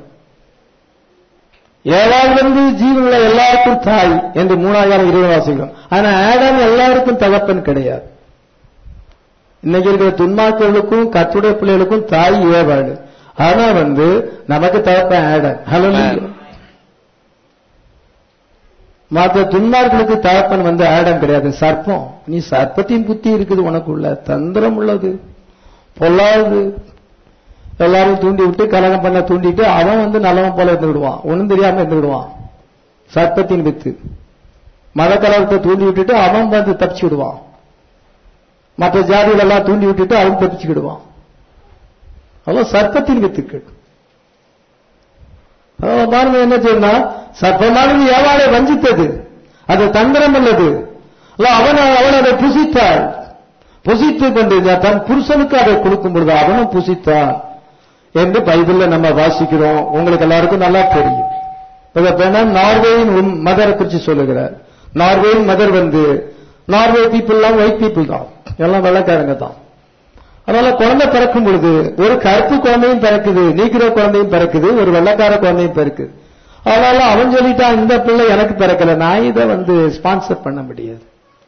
ஏழாவது வந்து ஜீவனுள்ள எல்லாருக்கும் தாய் என்று மூணாயிரம் இருபது வாசிக்கிறோம் ஆனா ஆடம் எல்லாருக்கும் தகப்பன் கிடையாது இன்னைக்கு இருக்கிற துன்மாக்களுக்கும் கத்துடைய பிள்ளைகளுக்கும் தாய் ஏவாடு ஆனா வந்து நமக்கு தகப்பன் ஆடம் ஹலோ மற்ற துன்மார்களுக்கு தகப்பன் வந்து ஆடம் கிடையாது சர்ப்பம் நீ சர்ப்பத்தின் புத்தி இருக்குது உனக்குள்ள தந்திரம் உள்ளது பொல்லாது எல்லாரும் தூண்டி விட்டு கலகம் பண்ண தூண்டிட்டு அவன் வந்து நல்லவன் போல இருந்து விடுவான் ஒண்ணும் தெரியாம இருந்து விடுவான் சர்ப்பத்தின் வித்து மத கலகத்தை தூண்டி விட்டுட்டு அவன் வந்து தப்பிச்சு விடுவான் மற்ற ஜாதிகள் எல்லாம் தூண்டி விட்டுட்டு அவன் தப்பிச்சுக்கிடுவான் அதான் சர்ப்பத்தின் வித்துக்கள் அதான் பாருங்க என்ன செய்யணும்னா சர்ப்பமானது ஏவாளை வஞ்சித்தது அது தந்திரம் உள்ளது அல்ல அவன் அவள் அதை புசித்தாள் புசித்து கொண்டு தன் புருஷனுக்கு அதை கொடுக்கும் பொழுது அவனும் புசித்தான் என்று பைபிள்ல நம்ம வாசிக்கிறோம் உங்களுக்கு எல்லாருக்கும் நல்லா தெரியும் இதை நார்வேயின் மதரை குறித்து சொல்லுகிறார் நார்வேயின் மதர் வந்து நார்வே பீப்புள் எல்லாம் ஒயிட் பீப்புள் தான் எல்லாம் வெள்ளக்காரங்க தான் அதனால குழந்தை பிறக்கும் பொழுது ஒரு கருப்பு குழந்தையும் பிறக்குது நீக்கிற குழந்தையும் பிறக்குது ஒரு வெள்ளக்கார குழந்தையும் பிறக்குது அதனால அவன் சொல்லிட்டான் இந்த பிள்ளை எனக்கு பிறக்கல நான் இதை வந்து ஸ்பான்சர் பண்ண முடியாது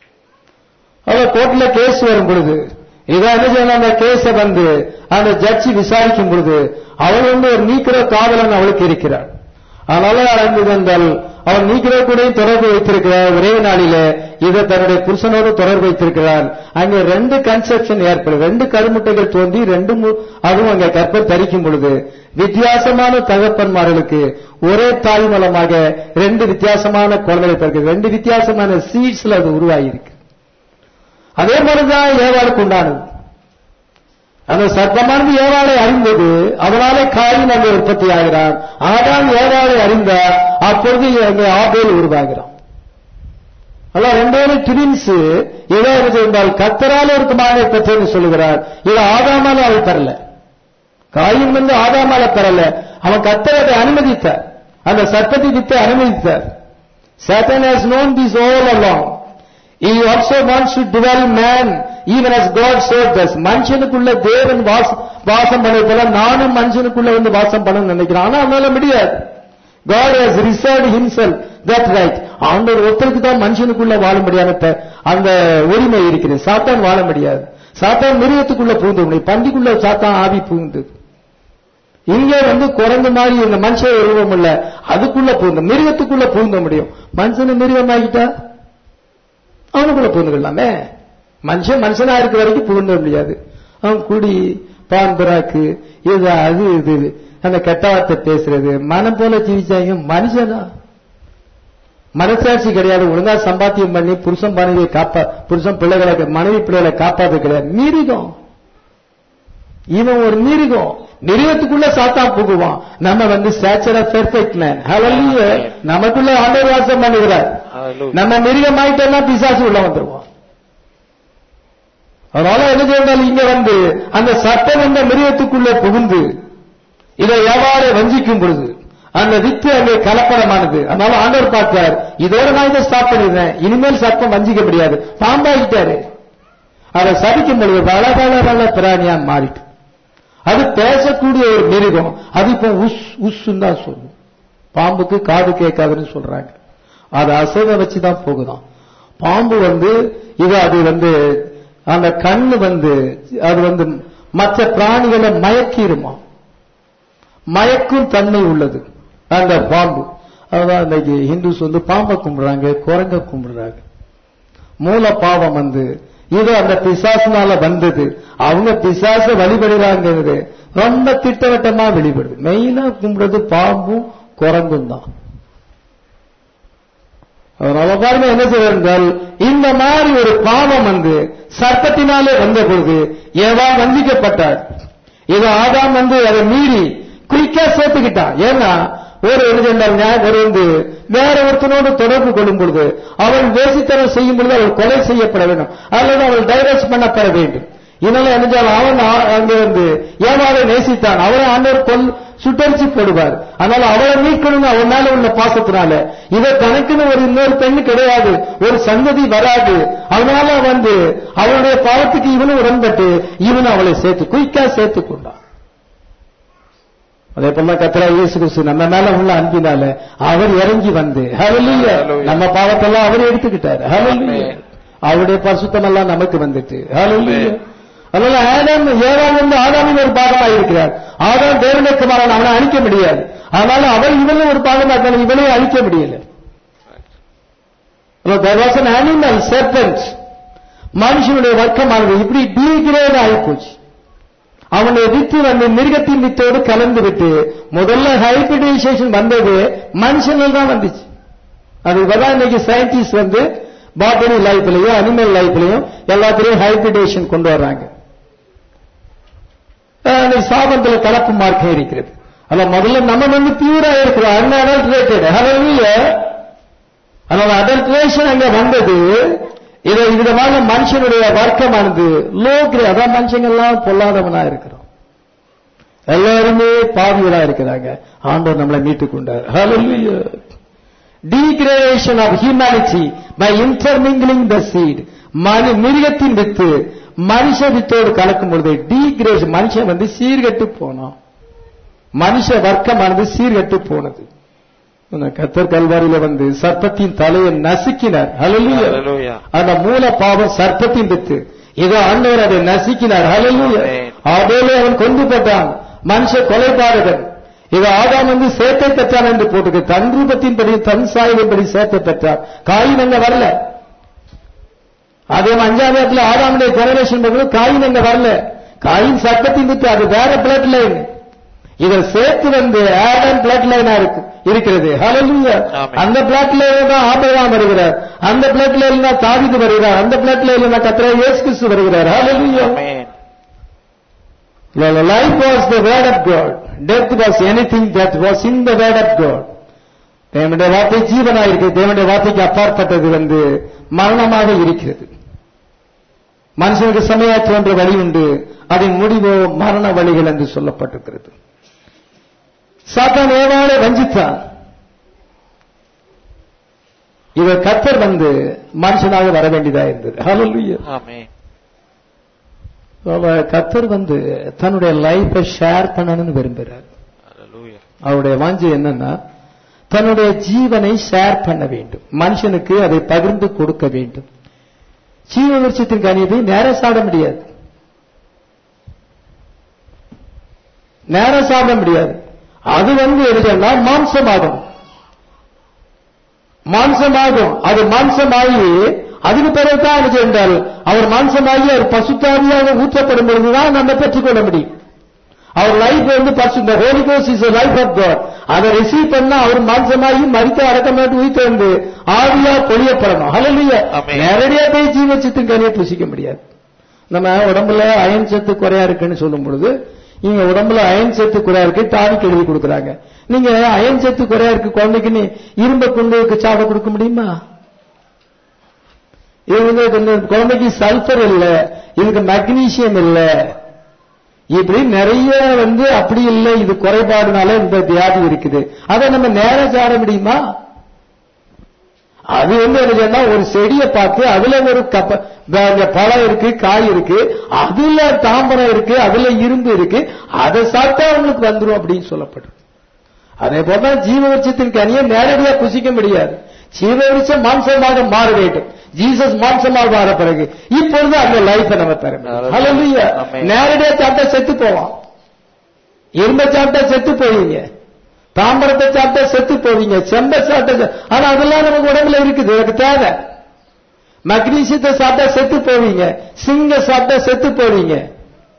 அவ கோர்ட்ல கேஸ் வரும் பொழுது இதை என்ன செய்யணும் அந்த கேஸ வந்து அந்த ஜட்ஜி விசாரிக்கும் பொழுது அவள் வந்து ஒரு நீக்கிற காதலன் அவளுக்கு இருக்கிறாள் அதனால அறிந்து வந்தால் அவன் நீக்கிற கூட தொடர்பு வைத்திருக்கிறார் ஒரே நாளில இதை தன்னுடைய புருஷனோடு தொடர்பு வைத்திருக்கிறார் அங்கே ரெண்டு கன்செப்ஷன் ஏற்படும் ரெண்டு கருமுட்டைகள் தோன்றி ரெண்டு அதுவும் அங்கே கற்பை தரிக்கும் பொழுது வித்தியாசமான தகப்பன்மார்களுக்கு ஒரே தாய் மூலமாக ரெண்டு வித்தியாசமான குழந்தைகள் பிறகு ரெண்டு வித்தியாசமான சீட்ஸ்ல அது உருவாகியிருக்கு அதே மாதிரிதான் ஏவாளுக்கு உண்டானது அந்த சர்ப்பமானது ஏவாளை அறிந்தது அதனாலே காயின் அங்கே உற்பத்தி ஆகிறான் ஆடாம் ஏவாளை அறிந்தார் அப்பொழுது அங்கே ஆபேல் உருவாகிறான் அல்ல ரெண்டாவது ட்வின்ஸ் இதோ இருந்தால் கத்தரால் ஒரு மகனை பெற்றேன்னு சொல்லுகிறார் இது ஆதாமால அவள் பெறல காயின் வந்து ஆதாமால பெறல அவன் கத்தரத்தை அனுமதித்தார் அந்த சர்ப்பத்தை வித்து அனுமதித்தார் Satan has known this all along. He also wants to dwell man even as God saved us. மனுஷனுக்குள்ள தேவன் வாசம் பண்ண போல நானும் மனுஷனுக்குள்ள வந்து வாசம் பண்ண நினைக்கிறேன் ஆனா அவனால முடியாது God has reserved himself that right. ஆண்டவர் ஒருத்தருக்கு தான் மனுஷனுக்குள்ள வாழ முடியாத அந்த உரிமை இருக்கிறது சாத்தான் வாழ முடியாது சாத்தான் மிருகத்துக்குள்ள புகுந்து முடியும் பந்திக்குள்ள சாத்தான் ஆவி புகுந்து இங்க வந்து குரங்கு மாதிரி இந்த மனுஷ உருவம் இல்ல அதுக்குள்ள புகுந்த மிருகத்துக்குள்ள புகுந்த முடியும் மனுஷனு மிருகமாகிட்டா அவனுக்குள்ள புகுந்துக்கலாமே மனுஷன் மனுஷனா இருக்க வரைக்கும் புகுந்த முடியாது அவன் குடி பான் பிராக்கு இது அது இது அந்த கெட்ட வார்த்தை பேசுறது மனம் போல ஜீவிச்சாங்க மனுஷனா மனசாட்சி கிடையாது ஒழுங்கா சம்பாத்தியம் பண்ணி புருஷன் மனைவியை காப்பா புருஷன் பிள்ளைகளை மனைவி பிள்ளைகளை காப்பாது கிடையாது மீறிடும் இவன் ஒரு மிருகம் மிருகத்துக்குள்ள சாத்தா புகுவான் நம்ம வந்து ஸ்டாச்சர் ஆஃப் பெர்ஃபெக்ட் மேன் ஹலல்லிய நமக்குள்ள ஆண்டவர் வாசம் பண்ணுகிறார் நம்ம மிருகம் ஆயிட்டோம்னா பிசாசு உள்ள வந்துருவோம் அதனால என்ன செய்தால் இங்க வந்து அந்த சட்டம் என்ற மிருகத்துக்குள்ள புகுந்து இதை எவ்வாறு வஞ்சிக்கும் பொழுது அந்த வித்து அங்கே கலப்படமானது அதனால ஆண்டவர் பார்த்தார் இதோட நான் இதை ஸ்டாப் பண்ணிடுறேன் இனிமேல் சட்டம் வஞ்சிக்க முடியாது பாம்பாகிட்டாரு அதை சபிக்கும் பொழுது வள வள வள பிராணியா மாறிட்டு அது பேசக்கூடிய ஒரு மிருகம் அது இப்போ உஸ் உஸ்ன்னு தான் சொல்லும் பாம்புக்கு காது கேட்காதுன்னு சொல்றாங்க அது அசைவ வச்சுதான் போகுதான் பாம்பு வந்து இது அது வந்து அந்த கண்ணு வந்து அது வந்து மற்ற பிராணிகளை மயக்கிருமா மயக்கும் தன்மை உள்ளது அந்த பாம்பு அதான் இன்னைக்கு ஹிந்துஸ் வந்து பாம்பை கும்பிடுறாங்க குரங்க கும்பிடுறாங்க மூல பாவம் வந்து இது அந்த பிசாசுனால வந்தது அவங்க பிசாச வழிபடுறாங்கிறது ரொம்ப திட்டவட்டமா வெளிப்படுது மெயினா கும்பிடுறது பாம்பும் குரங்கும் தான் அதனால பாருங்க என்ன செய்ய என்றால் இந்த மாதிரி ஒரு பாவம் வந்து சர்ப்பத்தினாலே வந்த பொழுது ஏவா வஞ்சிக்கப்பட்டார் இது ஆதாம் வந்து அதை மீறி குயிக்கா சேர்த்துக்கிட்டான் ஏன்னா ஒரு என்ன ஒரு வந்து வேற ஒருத்தனோடு தொடர்பு கொள்ளும் பொழுது அவள் வேசித்தனம் செய்யும் பொழுது அவள் கொலை செய்யப்பட வேண்டும் அல்லது அவள் டைவர்ஸ் பண்ணப்பட வேண்டும் இதனால என்ன அவன் ஆ- அங்க வந்து ஏவாவை நேசித்தான் அவரை ஆண்டவர் கொல் சுட்டரிச்சு போடுவார் அதனால அவளை மீட்கணும் அவன் மேல உள்ள பாசத்தினால இதை தனக்குன்னு ஒரு இன்னொரு பெண்ணு கிடையாது ஒரு சந்ததி வராது அதனால வந்து அவளுடைய பாவத்துக்கு இவனும் உடன்பட்டு இவனும் அவளை சேர்த்து குயிக்கா சேர்த்து கொண்டான் அதே போல கத்திரா இயேசு கிறிஸ்து நம்ம மேல உள்ள அன்பினால அவர் இறங்கி வந்து ஹalleluya Hallelujah. நம்ம பாவத்தெல்லாம் அவர் எடுத்துக்கிட்டார் ஹalleluya Amen. அவருடைய பரிசுத்தம் எல்லாம் நமக்கு வந்துட்டு ஹalleluya Amen. அதனால ஆதாம் ஏவாம் வந்து ஆதாமின் ஒரு பாகமா இருக்கிறார் ஆதாம் தேவனுடைய குமாரன் அவனை அழிக்க முடியாது அதனால அவன் இவனும் ஒரு பாகமா இருக்கான் இவனையும் அழிக்க முடியல there was an animal serpent மனுஷனுடைய வர்க்கமானது இப்படி டீகிரேட் ஆகி போச்சு அவனுடைய வித்து வந்து மிருகத்தின் வித்தோடு கலந்து விட்டு முதல்ல ஹைபிரிடைசேஷன் வந்தது மனுஷங்கள் தான் வந்துச்சு அது தான் இன்னைக்கு சயின்டிஸ்ட் வந்து பாட்டனி லைஃப்லயும் அனிமல் லைஃப்லயும் எல்லாத்திலையும் ஹைபிரிடேஷன் கொண்டு வர்றாங்க அஹ் அந்த சாபத்துல கலப்பு மார்க்கம் இருக்கிறது அல்ல முதல்ல நம்ம வந்து பியூரா இருக்கிறோம் அன்அடல்ட்ரேட்டட் ஹalleluya அதனால அடல்ட்ரேஷன் அங்க வந்தது இதை விதமான மனுஷனுடைய வர்க்கமானது லோ கிரேட் அதான் மனுஷங்கள்லாம் பொல்லாதவனா இருக்கிறோம் எல்லாருமே பாவிகளா இருக்கிறாங்க ஆண்டவர் நம்மளை மீட்டுக் கொண்டார் ஹalleluya degradation of humanity by intermingling the seed மனு மிருகத்தின் வித்து மனுஷ வித்தோடு கலக்கும் பொழுது டீகிரேஷன் மனுஷன் வந்து சீர்கெட்டு போனான் மனுஷ வர்க்கமானது சீர்கெட்டு போனது அந்த கத்தர் கல்வாரியில வந்து சர்ப்பத்தின் தலையை நசுக்கினார் ஹalleluya Hallelujah. அந்த மூல பாவம் சர்ப்பத்தின் வித்து இதோ ஆண்டவர் அதை நசுக்கினார் ஹalleluya Amen. ஆபேலை அவன் கொண்டு போட்டான் மனுஷ கொலைபாதகன் இது ஆதாம் வந்து சேத்தை பெற்றான் என்று போட்டுக்கு தன் ரூபத்தின்படி தன் சாயலின்படி சேத்தை பெற்றார் காயின் அங்க வரல அதே அஞ்சாம் இடத்துல ஆதாமுடைய ஜெனரேஷன் பார்க்கும்போது காயின் அங்க வரல காயின் சர்ப்பத்தின் வித்து அது வேற பிளட் லைன் இதை சேர்த்து வந்து ஆடம் பிளட் லைனா இருக்கு இருக்கிறது ஹalleluya ஆமென். அந்த பிளட் லைன் தான் ஆபிரகாம் வருகிறார் அந்த பிளட் லைன் தான் தாவீது வருகிறார் அந்த பிளட் லைன் தான் கத்திர இயேசு கிறிஸ்து வருகிறார் ஹalleluya Amen. The life was the word of God. Death was anything that was in the word of God. தேவனுடைய வார்த்தை ஜீவனா இருக்கு தேவனுடைய வார்த்தைக்கு அப்பாற்பட்டது வந்து மரணமாக இருக்கிறது மனுஷனுக்கு சமயாற்று என்ற வழி உண்டு அதன் முடிவோ மரண வழிகள் என்று சொல்லப்பட்டிருக்கிறது சாத்தான் ஏவாளை வஞ்சித்தான் இவர் கத்தர் வந்து மனுஷனாக வர வேண்டியதா இருந்தது ஹalleluya Amen. அவ கத்தர் வந்து தன்னுடைய லைஃபை ஷேர் பண்ணணும்னு விரும்புறார் Hallelujah. அவருடைய வாஞ்சை என்னன்னா தன்னுடைய ஜீவனை ஷேர் பண்ண வேண்டும் மனுஷனுக்கு அதை பகிர்ந்து கொடுக்க வேண்டும் ஜீவ விருட்சத்தின் கனியை நேரம் சாப்பிட முடியாது நேரம் சாப்பிட முடியாது அது வந்து எதுனா மாம்சமாகும் மாம்சமாகும் அது மாம்சமாகி அதுக்கு பிறகுதான் என்ன என்றால் அவர் மாம்சமாகி அவர் பசுத்தாவியாக ஊற்றப்படும் பொழுதுதான் நம்ம பெற்றுக்கொள்ள முடியும் அவர் லைஃப் வந்து பசு இந்த ஹோலி கோஸ் இஸ் லைஃப் ஆஃப் காட் அதை ரிசீவ் பண்ணா அவர் மாம்சமாகி மறித்து அடக்கமாட்டு உயிர்த்து வந்து ஆவியா பொழியப்படணும் ஹalleluya Amen. நேரடியா போய் ஜீவச்சத்தின் கனியை புசிக்க முடியாது நம்ம உடம்புல அயன் சத்து குறையா இருக்குன்னு சொல்லும் பொழுது நீங்க உடம்புல அயன் சத்து குறையா இருக்கு டானிக் எழுதி கொடுக்குறாங்க நீங்க அயன் சத்து குறையா இருக்கு குழந்தைக்கு நீ இரும்ப குண்டுக்கு சாப்பிட கொடுக்க முடியுமா இது வந்து கொஞ்சம் குழந்தைக்கு சல்பர் இல்ல இதுக்கு மக்னீசியம் இல்ல இப்படி நிறைய வந்து அப்படி இல்லை இது குறைபாடுனால இந்த வியாதி இருக்குது அதை நம்ம நேரம் சாட முடியுமா அது வந்து என்ன சொன்னா ஒரு செடியை பார்த்து அதுல ஒரு கப்ப அந்த பழம் இருக்கு காய் இருக்கு அதுல தாம்பரம் இருக்கு அதுல இரும்பு இருக்கு அதை சாப்பிட்டா உங்களுக்கு வந்துரும் அப்படின்னு சொல்லப்படும் அதே போலதான் ஜீவ விருட்சத்தின் கனியை நேரடியா புசிக்க முடியாது ஜீவ விருட்சம் மாம்சமாக மாற வேண்டும் ஜீசஸ் மாம்சமாக மாற பிறகு இப்பொழுது அந்த லைஃபை நம்ம பெற முடியும். Hallelujah. Amen. நேரடியா சாப்பிட்டா செத்து போவான் இரும்ப சாப்பிட்டா செத்து போவீங்க தாம்பரத்தை சாப்பிட்டா செத்து போவீங்க செம்ப சாப்பிட்டா செ- ஆனா அதெல்லாம் நமக்கு உடம்புல இருக்குது எனக்கு தேவை மக்னீசியத்தை சாப்பிட்டா செத்து போவீங்க சிங்க சாப்பிட்டா செத்து போவீங்க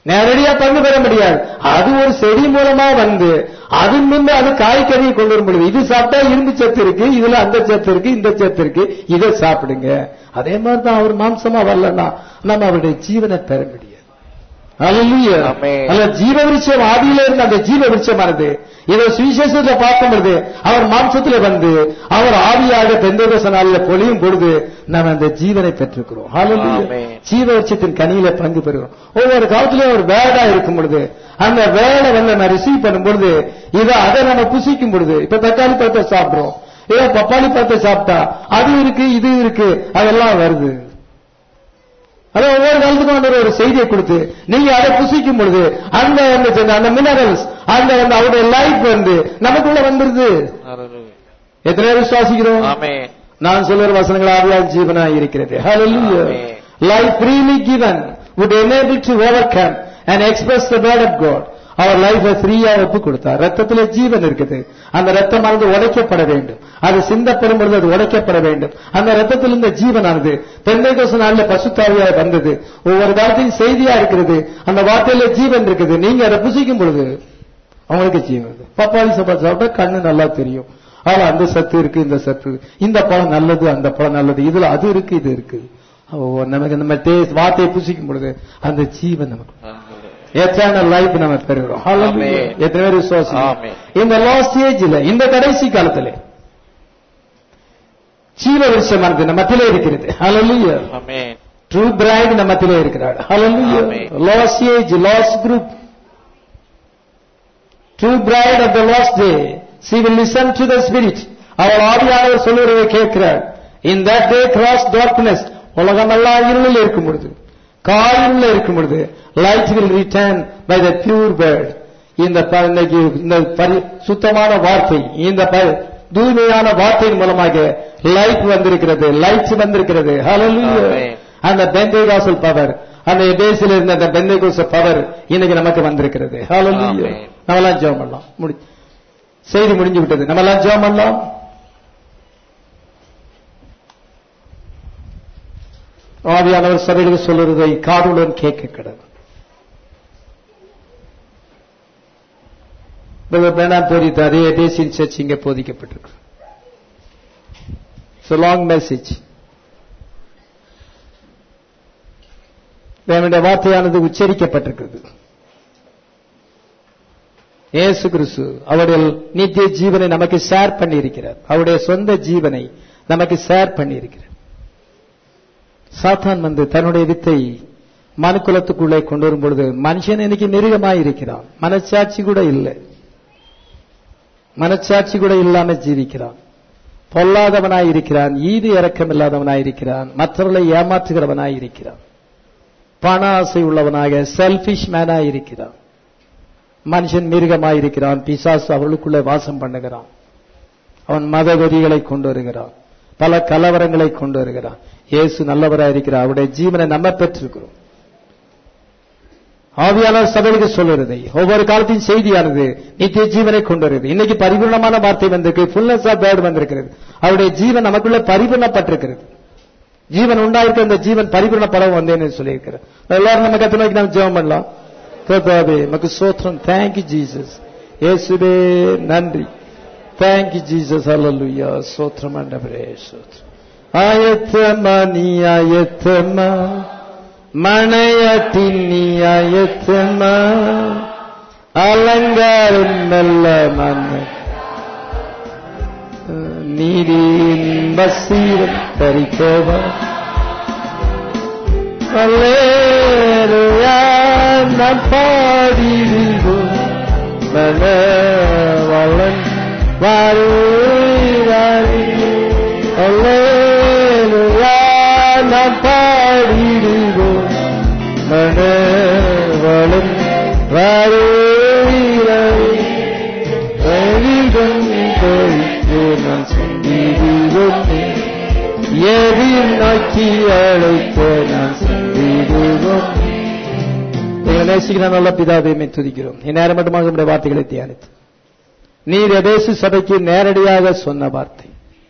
நேரடியா பங்கு பெற முடியாது அது ஒரு செடி மூலமா வந்து அது முன்பு அது காய்கறியை கொண்டு வர முடியுது இது சாப்பிட்டா இரும்பு சத்து இருக்கு இதுல அந்த சத்து இருக்கு இந்த சத்து இருக்கு இதை சாப்பிடுங்க அதே மாதிரி தான் அவர் மாம்சமா வரலன்னா நம்ம அவருடைய ஜீவனை பெற முடியாது Hallelujah. Amen. அல்ல ஜீவ விருட்சம் ஆதியில இருந்த அந்த ஜீவ விருட்சமானது இதை சுவிசேஷத்துல பார்க்கும் பொழுது அவர் மாம்சத்துல வந்து அவர் ஆவியாக தெந்தோதச நாளில் பொழியும் பொழுது நாம் அந்த ஜீவனை பெற்றிருக்கிறோம் Hallelujah. Amen. ஜீவ விருட்சத்தின் கனியில பங்கு பெறுகிறோம் ஒவ்வொரு காலத்திலும் ஒரு வேடா இருக்கும் பொழுது அந்த வேலை வந்து நம்ம ரிசீவ் பண்ணும் பொழுது இதை அதை நம்ம புசிக்கும் பொழுது இப்ப தக்காளி பழத்தை சாப்பிடுறோம் ஏதோ பப்பாளி பழத்தை சாப்பிட்டா அது இருக்கு இது இருக்கு அதெல்லாம் வருது அது ஒவ்வொரு காலத்துக்கும் வந்து ஒரு செய்தியை கொடுத்து நீங்க அதை புசிக்கும் பொழுது அந்த அந்த அந்த மினரல்ஸ் அந்த அந்த அவருடைய லைஃப் வந்து நமக்குள்ள வந்துருது Hallelujah. எத்தனை பேர் விசுவாசிக்கிறோம் Amen. நான் சொல்லுற வசனங்கள் ஆவியா ஜீவனா இருக்கிறது Hallelujah. Amen. Life freely given would enable to overcome and express the word of God. அவர் லைஃபை ஃப்ரீயா ஒப்பு கொடுத்தார் ரத்தத்திலே ஜீவன் இருக்குது அந்த ரத்தமானது உடைக்கப்பட வேண்டும் அது சிந்தப்படும் பொழுது அது உடைக்கப்பட வேண்டும் அந்த ரத்தத்தில் இருந்த ஜீவனானது பெந்தைகோச நாள்ல பசுத்தாவியா வந்தது ஒவ்வொரு காலத்தையும் செய்தியா இருக்கிறது அந்த வார்த்தையில ஜீவன் இருக்குது நீங்க அதை புசிக்கும் பொழுது அவங்களுக்கு ஜீவன் இருக்கு. பப்பாளி சாப்பாடு சாப்பிட்டா கண்ணு நல்லா தெரியும் ஆனா அந்த சத்து இருக்கு இந்த சத்து இருக்கு. இந்த பழம் நல்லது அந்த பழம் நல்லது இதுல அது இருக்கு இது இருக்கு ஓ, நமக்கு நம்ம டேஸ்ட் வார்த்தையை புசிக்கும் பொழுது அந்த ஜீவன் நமக்கு எத்தனை லைஃப் நம்ம பெறுகிறோம் Hallelujah. Amen. எத்தனை பேர் விசுவாசி Amen. இந்த லாஸ்ட் ஏஜ்ல இந்த கடைசி காலத்துல ஜீவ விருஷமானது நம்ம மத்தியிலே இருக்கிறது Hallelujah. Amen. ட்ரூ பிரைட் நம்ம மத்தியிலே இருக்கிறார் Hallelujah. Amen. Last age last group true bride of the last day she will listen to the Spirit அவள் ஆவியானவர் சொல்லுவதை கேட்கிறார் in that day gross darkness உலகமெல்லாம் இருளில் இருக்கும் பொழுது காயிருளில் இருக்கும் பொழுது light will return by the pure word இந்த ப- இன்னைக்கு இந்த பரி- சுத்தமான வார்த்தை இந்த ப- தூய்மையான வார்த்தையின் மூலமாக லைட் வந்திருக்கிறது லைட் வந்திருக்கிறது Hallelujah. Amen. அந்த பெந்தைகாசல் பவர் அந்த எபேசில் இருந்த அந்த பெந்தைகோச பவர் இன்னைக்கு நமக்கு வந்திருக்கிறது Hallelujah. Amen. நம்மலாம் ஜெபம் பண்ணலாம் முடி செய்தி முடிஞ்சு விட்டது நம்மலாம் ஜெபம் பண்ணலாம் ஆவியானவர் சபைகளுக்கு சொல்லுறதை காதுடன் கேட்க கிடது வேணாம் போதித்த அதே எபேசின் சர்ச் இங்க போதிக்கப்பட்டிருக்கு லாங் மெசேஜ் தேவனுடைய வார்த்தையானது உச்சரிக்கப்பட்டிருக்கிறது இயேசு கிறிஸ்து அவருடைய நித்திய ஜீவனை நமக்கு ஷேர் பண்ணி இருக்கிறார் அவருடைய சொந்த ஜீவனை நமக்கு ஷேர் பண்ணி இருக்கிறார் சாத்தான் வந்து தன்னுடைய வித்தை மனுக்குலத்துக்குள்ளே கொண்டு வரும் பொழுது மனுஷன் இன்னைக்கு மிருகமாய் இருக்கிறான் மனச்சாட்சி கூட இல்லை மனச்சாட்சி கூட இல்லாம ஜீவிக்கிறான் பொல்லாதவனாய் இருக்கிறான் ஈடு இறக்கம் இல்லாதவனாய் இருக்கிறான் மற்றவர்களை ஏமாற்றுகிறவனாய் இருக்கிறான் பண ஆசை உள்ளவனாக செல்பிஷ் மேனாய் இருக்கிறான் மனுஷன் மிருகமாய் இருக்கிறான் பிசாசு அவர்களுக்குள்ளே வாசம் பண்ணுகிறான் அவன் மத வெறிகளை கொண்டு வருகிறான் பல கலவரங்களை கொண்டு வருகிறான் இயேசு நல்லவராய் இருக்கிறார் அவருடைய ஜீவனை நம்ம பெற்றிருக்கிறோம் ஆவியானவர் சபைக்கு சொல்லுறதை ஒவ்வொரு காலத்தின் செய்தியானது நித்திய ஜீவனை கொண்டு வருகிறது இன்னைக்கு பரிபூர்ணமான வார்த்தை வந்திருக்கு ஃபுல்னஸ் ஆஃப் வேர்ட் வந்திருக்கிறது அவருடைய ஜீவன் நமக்குள்ள பரிபூர்ணப்பட்டிருக்கிறது ஜீவன் உண்டாயிருக்க அந்த ஜீவன் பரிபூர்ணப்படம் வந்தேன்னு சொல்லியிருக்கிறார் எல்லாரும் நம்ம கத்து நோக்கி நம்ம ஜெபம் பண்ணலாம் கர்த்தாவே நமக்கு சோத்திரம் தேங்க்யூ ஜீசஸ் இயேசுவே நன்றி தேங்க்யூ ஜீசஸ் அல்லேலூயா சோத்திரம் ஆண்டவரே சோத்திரம் ஆயத்தமா நீ ஆயத்தமா மனையாட்டின் நீ ஆயத்தமா அலங்காரம் நல்ல மன்ன நீதியின் வசீரம் தரிக்கவா அல்லேலூயா நாம் பாடிடுவோம் மனவளன் வாருவாரி அல்லேலூயா நாம் பாடிடுவோம் மனவளன் வாருவாரி எதிரும் தொழித்து நான் சென்றிடுவோம் எதிர் நோக்கி அழைத்த நான் சென்றிடுவோம் எங்களை நேசிக்கிற நல்ல பிதாவையுமே துதிக்கிறோம் இந்நேரம் மட்டுமாக நம்முடைய வார்த்தைகளை தியானித்து நீர் எபேசு சபைக்கு நேரடியாக சொன்ன வார்த்தை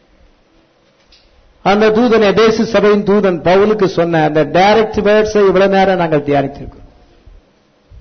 அந்த தூதன் எபேசு சபையின் தூதன் பவுலுக்கு சொன்ன அந்த டைரக்ட் வேர்ட்ஸை இவ்வளவு நேரம் நாங்கள் தியானித்திருக்கிறோம்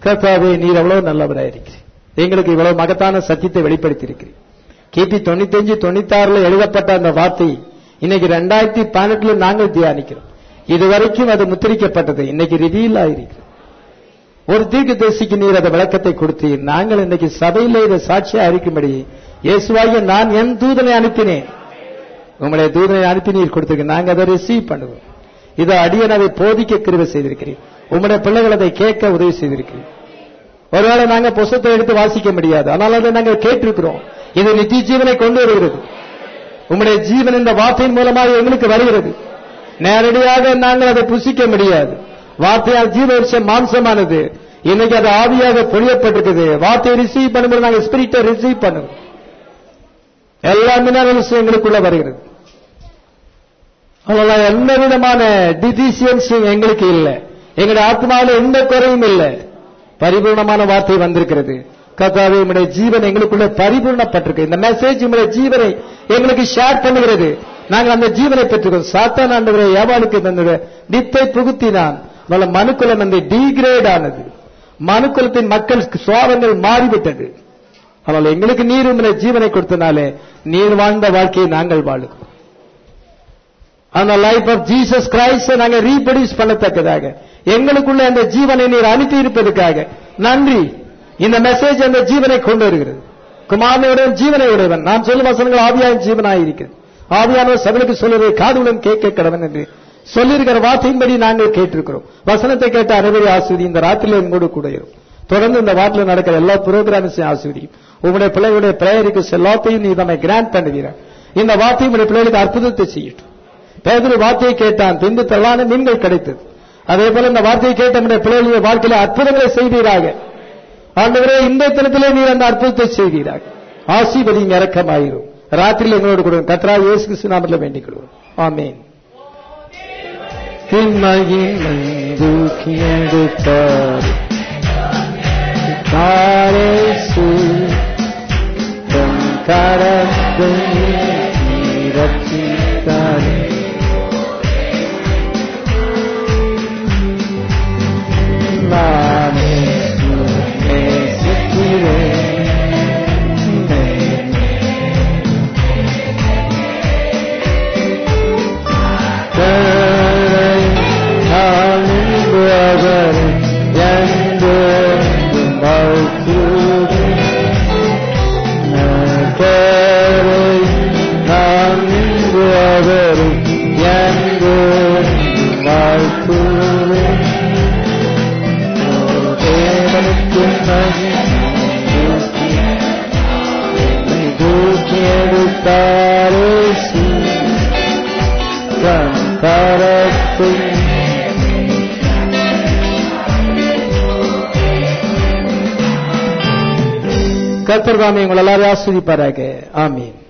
கர்த்தாவே நீர் எவ்வளவு நல்லவராக இருக்கிறீர் எங்களுக்கு இவ்வளவு மகத்தான சத்தியத்தை வெளிப்படுத்தி இருக்கிறீர் கிபி தொண்ணூத்தஞ்சு தொண்ணூத்தாறுல எழுதப்பட்ட அந்த வார்த்தை இன்னைக்கு ரெண்டாயிரத்தி பதினெட்டுல நாங்கள் தியானிக்கிறோம் இதுவரைக்கும் அது முத்திரிக்கப்பட்டது இன்னைக்கு ரிவீல் ஆயிருக்கிறது ஒரு தீர்க்க தரிசிக்கு நீர் அந்த விளக்கத்தை கொடுத்தீர் நாங்கள் இன்னைக்கு சபையில இதை சாட்சியா இருக்கும்படி இயேசுவாகிய நான் என் தூதனை அனுப்பினேன் உங்களுடைய தூதனை அனுப்பி நீர் கொடுத்திருக்க நாங்க அதை ரிசீவ் பண்ணுவோம் இதை அடியன் அதை போதிக்க கிருபை செய்திருக்கிறேன் உங்களுடைய பிள்ளைகள் அதை கேட்க உதவி செய்திருக்கிறேன் ஒருவேளை நாங்க புஸ்தத்தை எடுத்து வாசிக்க முடியாது ஆனால் அதை நாங்கள் கேட்டிருக்கிறோம் இது நித்திய ஜீவனை கொண்டு வருகிறது உங்களுடைய ஜீவன் இந்த வார்த்தையின் மூலமாக எங்களுக்கு வருகிறது நேரடியாக நாங்கள் அதை புசிக்க முடியாது வார்த்தையால் ஜீவ வருஷம் மாம்சமானது இன்னைக்கு அது ஆவியாக பொழியப்பட்டிருக்குது வார்த்தையை ரிசீவ் பண்ணும்போது நாங்கள் ஸ்பிரிட்டை ரிசீவ் பண்ணுவோம் எல்லா மினரல்ஸும் எங்களுக்குள்ள வருகிறது அதனால எந்த விதமான டிசிஷன்ஸும் எங்களுக்கு இல்லை எங்களுடைய ஆத்மாவில் எந்த குறையும் இல்லை பரிபூர்ணமான வார்த்தை வந்திருக்கிறது கர்த்தாவே உம்முடைய ஜீவன் எங்களுக்குள்ள பரிபூர்ணப்பட்டிருக்கு இந்த மெசேஜ் உம்முடைய ஜீவனை எங்களுக்கு ஷேர் பண்ணுகிறது நாங்கள் அந்த ஜீவனை பெற்றுக்கோம் சாத்தான் ஆண்டவரை ஏவாளுக்கு தந்தது நித்தை புகுத்தினான் அதனால மனுக்குலம் வந்து டீகிரேட் ஆனது மனுக்குலத்தின் மக்கள் சுவாபங்கள் மாறிவிட்டது அதனால எங்களுக்கு நீர் உம்முடைய ஜீவனை கொடுத்தனாலே நீர் வாழ்ந்த வாழ்க்கையை நாங்கள் வாழுகிறோம் அந்த லைஃப் ஆஃப் ஜீசஸ் கிரைஸ்ட் நாங்க ரீப்ரொடியூஸ் பண்ணத்தக்கதாக எங்களுக்குள்ள அந்த ஜீவனை நீர் அனுப்பி இருப்பதற்காக நன்றி இந்த மெசேஜ் அந்த ஜீவனை கொண்டு வருகிறது குமாரனுடன் ஜீவனை உடையவன் நான் சொல்லும் வசனங்கள் ஆவியான ஜீவனாய் இருக்கிறது ஆவியானவர் சபைக்கு சொல்லுவதை காதுடன் கேட்க கடவன் என்று சொல்லியிருக்கிற வார்த்தையின்படி நாங்கள் கேட்டிருக்கிறோம் வசனத்தை கேட்ட அனைவரை ஆசிரியர் இந்த ராத்திரியில் எங்கூட கூட இருக்கும் தொடர்ந்து இந்த வாட்டில் நடக்கிற எல்லா புரோகிராம்ஸையும் ஆசிரியும் உங்களுடைய பிள்ளைகளுடைய பிரேயருக்கு எல்லாத்தையும் நீ நம்மை கிராண்ட் பண்ணுவீர்கள் இந்த வார்த்தை உங்களுடைய பிள்ளைகளுக்கு அற்புதத்தை செய்யட்டும் பேதரு வார்த்தையை கேட்டான் பின்பு தள்ளான மீன்கள் கிடைத்தது அதே போல இந்த வார்த்தையை கேட்ட நம்முடைய பிள்ளைகளுடைய வாழ்க்கையில அற்புதங்களை செய்வீராக ஆண்டவரே இந்த தினத்திலே நீர் அந்த அற்புதத்தை செய்வீராக ஆசீர்வதிங்க இறக்கமாயிரும் ராத்திரியில் எங்களோடு கூட கத்ரா இயேசு கிறிஸ்து நாமத்தில் வேண்டிக் கொள்வோம் ஆமீன் தூக்கியெடுத்தார் காரேசு தன் கரத்தை ரட்சித்தாரே நானே நேசிக்கிறேன் கரை அழிந்து அவர் என்றென்றும் வாழ்த்துவேன். கரை அழிந்து அவர் என்றென்றும் வாழ்த்துவேன். தேவனுக்கு மகிமை தூக்கியெடுத்தாரே தன் கரத்தை கர்த்தர் தாமே உங்கள் எல்லாரும் ஆஸ்வதிப்பாராக ஆமீன்